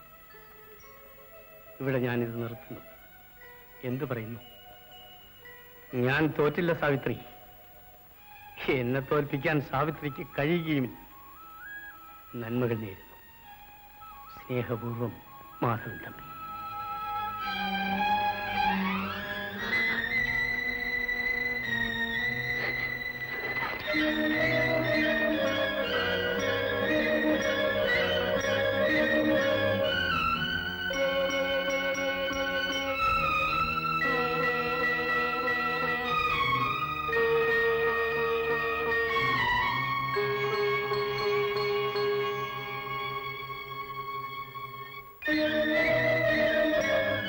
ഇവിടെ ഞാനിത് നിർത്തുന്നു എന്തു പറയുന്നു ഞാൻ തോറ്റില്ല സാവിത്രി എന്നെ തോൽപ്പിക്കാൻ സാവിത്രിക്ക് കഴിയുകയുമില്ല നന്മകൾ നേരുന്നു സ്നേഹപൂർവം മാധവൻ തമ്പി Thank you.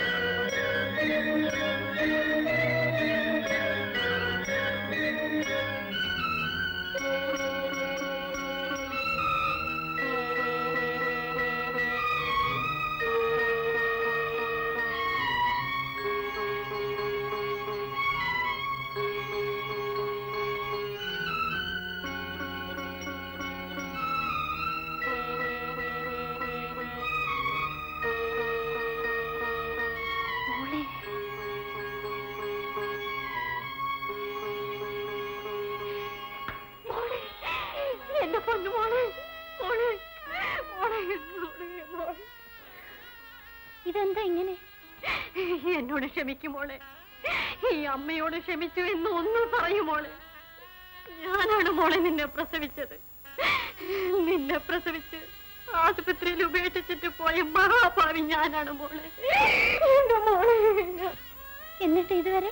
പൊന്നുമോളെ മോളെ മോളെ മോളെ മോളെ ഇതെന്താ ഇങ്ങനെ എന്നോട് ക്ഷമിക്കുമോളെ ഈ അമ്മയോട് ക്ഷമിച്ചു എന്ന് ഒന്നും പറയുമോളെ ഞാനാണ് മോളെ നിന്നെ പ്രസവിച്ചത് നിന്നെ പ്രസവിച്ച് ആശുപത്രിയിൽ ഉപേക്ഷിച്ചിട്ട് പോയ മഹാഭാവി ഞാനാണ് മോളെ എന്റെ മോളെ എന്നിട്ട് ഇതുവരെ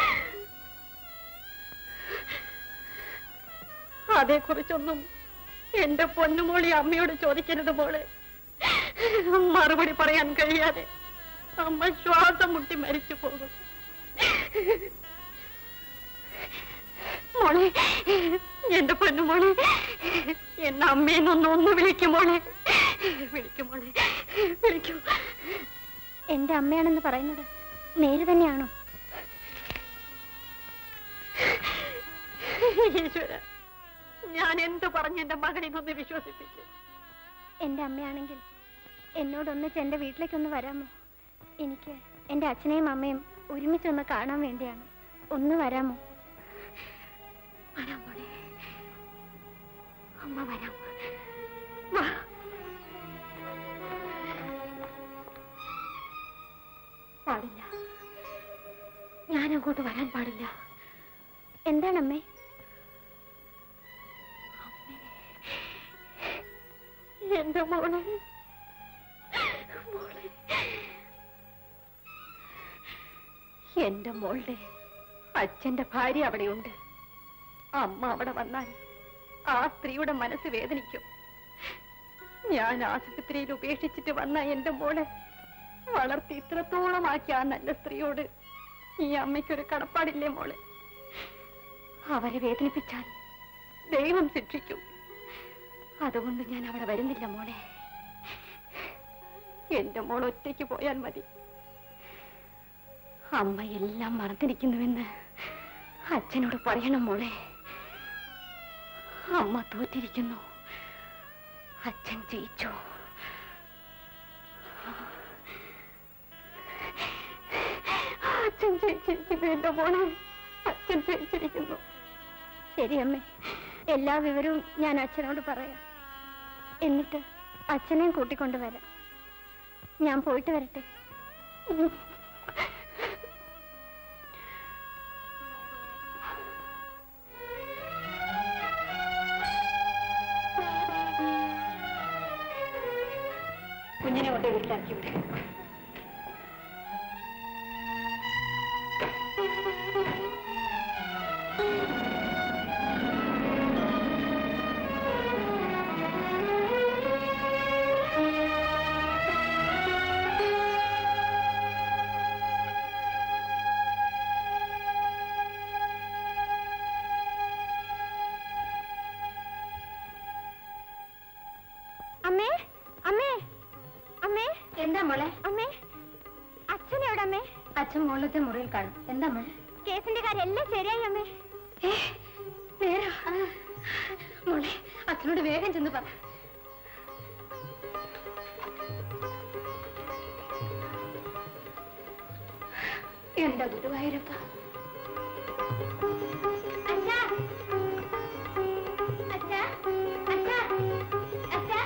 അതേക്കുറിച്ചൊന്നും എന്റെ പൊന്നുമോളി അമ്മയോട് ചോദിക്കരുത് മോളെ മറുപടി പറയാൻ കഴിയാതെ അമ്മ ശ്വാസം മുട്ടി മരിച്ചു പോകും മോളെ എന്റെ പൊന്നുമോളെ എന്നെ അമ്മയെന്നൊന്ന് ഒന്ന് വിളിക്കും മോളെ വിളിക്കും മോളെ വിളിക്കൂ എന്റെ അമ്മയാണെന്ന് പറയുന്നത് നേര് തന്നെയാണോ ഈശ്വര ഞാൻ എന്ത് പറഞ്ഞ് എന്റെ മകനെ ഒന്ന് വിശ്വസിപ്പിക്കും എന്റെ അമ്മയാണെങ്കിൽ എന്നോടൊന്നിച്ച് എന്റെ വീട്ടിലേക്കൊന്ന് വരാമോ എനിക്ക് എന്റെ അച്ഛനെയും അമ്മയും ഒരുമിച്ചൊന്ന് കാണാൻ വേണ്ടിയാണ് ഒന്ന് വരാമോ വരാം മോളെ അമ്മ വരാം വാ പാടില്ല ഞാൻ അങ്ങോട്ട് വരാൻ പാടില്ല എന്താണമ്മേ എന്റെ മോളെ മോളെ എന്റെ മോളുടെ അച്ഛന്റെ ഭാര്യ അവിടെയുണ്ട് അമ്മ അവിടെ വന്നാൽ ആ സ്ത്രീയുടെ മനസ്സ് വേദനിക്കും ഞാൻ ആശുപത്രിയിൽ ഉപേക്ഷിച്ചിട്ട് വന്ന എന്റെ മോളെ വളർത്തി ഇത്രത്തോളമാക്കിയ ആ നല്ല സ്ത്രീയോട് ഈ അമ്മയ്ക്കൊരു കടപ്പാടില്ലേ മോളെ അവരെ വേദനിപ്പിച്ചാൽ ദൈവം ശിക്ഷിക്കും അതുകൊണ്ട് ഞാൻ അവിടെ വരുന്നില്ല മോളെ എന്റെ മോൾ ഒറ്റയ്ക്ക് പോയാൽ മതി അമ്മ എല്ലാം മറന്നിരിക്കുന്നുവെന്ന് അച്ഛനോട് പറയണം മോളെ അമ്മ തോറ്റിരിക്കുന്നു അച്ഛൻ ജയിച്ചു അച്ഛൻ ജയിച്ചിരിക്കുന്നു എന്റെ മോളെ അച്ഛൻ ജയിച്ചിരിക്കുന്നു ശരി അമ്മേ എല്ലാ വിവരവും ഞാൻ അച്ഛനോട് പറയാം എന്നിട്ട് അച്ഛനെയും കൂട്ടിക്കൊണ്ട് വരാം ഞാൻ പോയിട്ട് വരട്ടെ കുഞ്ഞിനെ കൊണ്ട് വീട്ടിലാക്കി വിടെ അമ്മേ അമ്മേ അമ്മേ എന്താ മോളെ അമ്മേ അച്ഛൻ എവിടെ അമ്മേ അച്ഛൻ മുകളിലത്തെ മുറിയിൽ കാണും എന്താ മോളെ കേസിന്റെ കാര്യം എല്ലാം ശരിയായി അമ്മേ നേരാ മോളെ അച്ഛനോട് വേഗം ചെന്ന് പറ എന്താ ഗുരുവായൂരപ്പ അച്ഛാ അച്ഛാ അച്ഛാ അച്ഛാ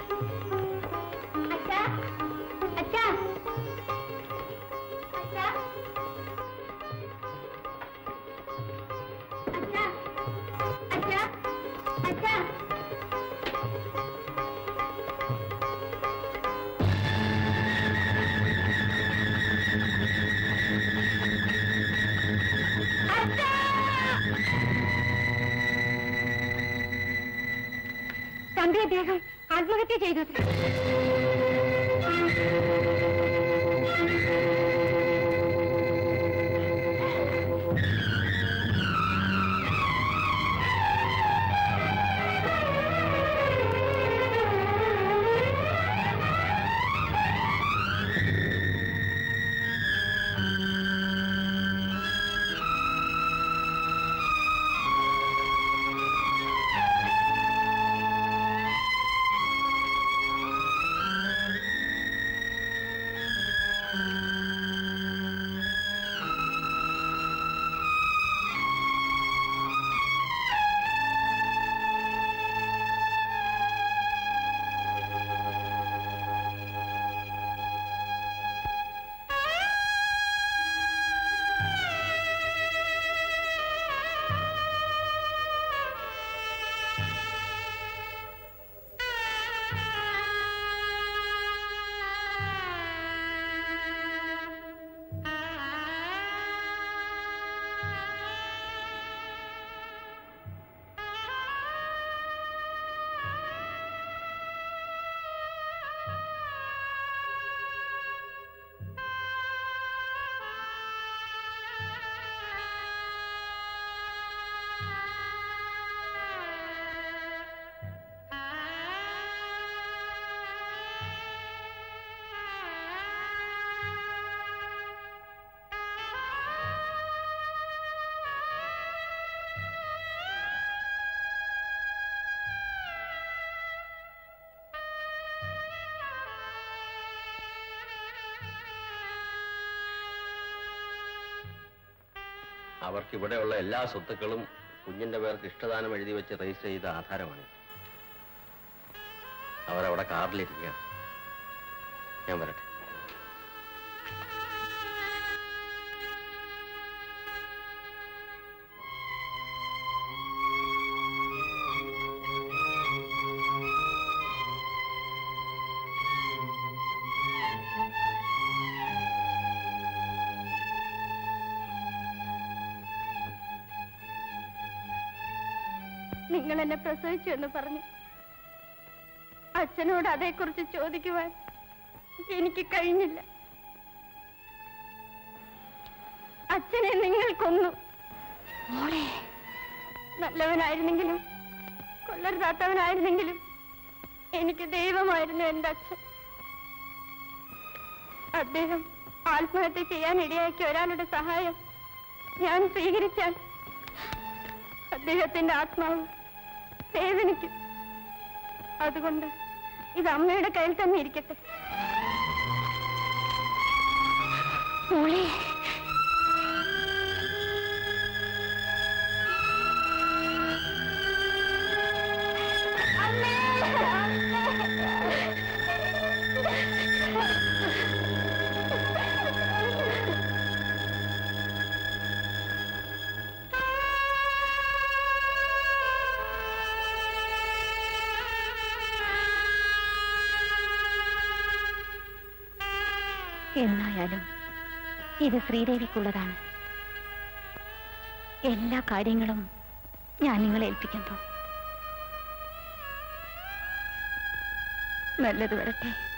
അച്ഛാ അച്ഛാ അച്ഛാ അച്ഛാ അച്ഛാ അച്ഛാ തമ്പി അദ്ദേഹം ആത്മഹത്യ ചെയ്തു ആ അവർക്ക് ഇവിടെയുള്ള എല്ലാ സ്വത്തുക്കളും കുഞ്ഞിന്റെ പേർക്ക് ഇഷ്ടദാനം എഴുതി വെച്ച് രജിസ്റ്റർ ചെയ്ത ആധാരമാണ് അവരവിടെ കാറിലിരിക്കുകയാണ് ഞാൻ വരട്ടെ നിങ്ങൾ എന്നെ പ്രസവിച്ചു എന്ന് പറഞ്ഞു അച്ഛനോട് അതേക്കുറിച്ച് ചോദിക്കുവാൻ എനിക്ക് കഴിഞ്ഞില്ല അച്ഛനെ നിങ്ങൾ കൊന്നു മോളെ നല്ലവനായിരുന്നെങ്കിലും കൊള്ളരുതാത്തവനായിരുന്നെങ്കിലും എനിക്ക് ദൈവമായിരുന്നു എന്റെ അച്ഛൻ അദ്ദേഹം ആത്മഹത്യ ചെയ്യാൻ ഇടയാക്കിയ ഒരാളുടെ സഹായം ഞാൻ സ്വീകരിച്ചാൽ അദ്ദേഹത്തിന്റെ ആത്മാവ് വേദനിക്കും അതുകൊണ്ട് ഇത് അമ്മയുടെ കയ്യിൽ തന്നെ ഇരിക്കട്ടെ മോളെ എന്നായാലും ഇത് ശ്രീദേവിക്കുള്ളതാണ് എല്ലാ കാര്യങ്ങളും ഞാൻ നിങ്ങളെ ഏൽപ്പിക്കുന്നു നല്ലത് വരട്ടെ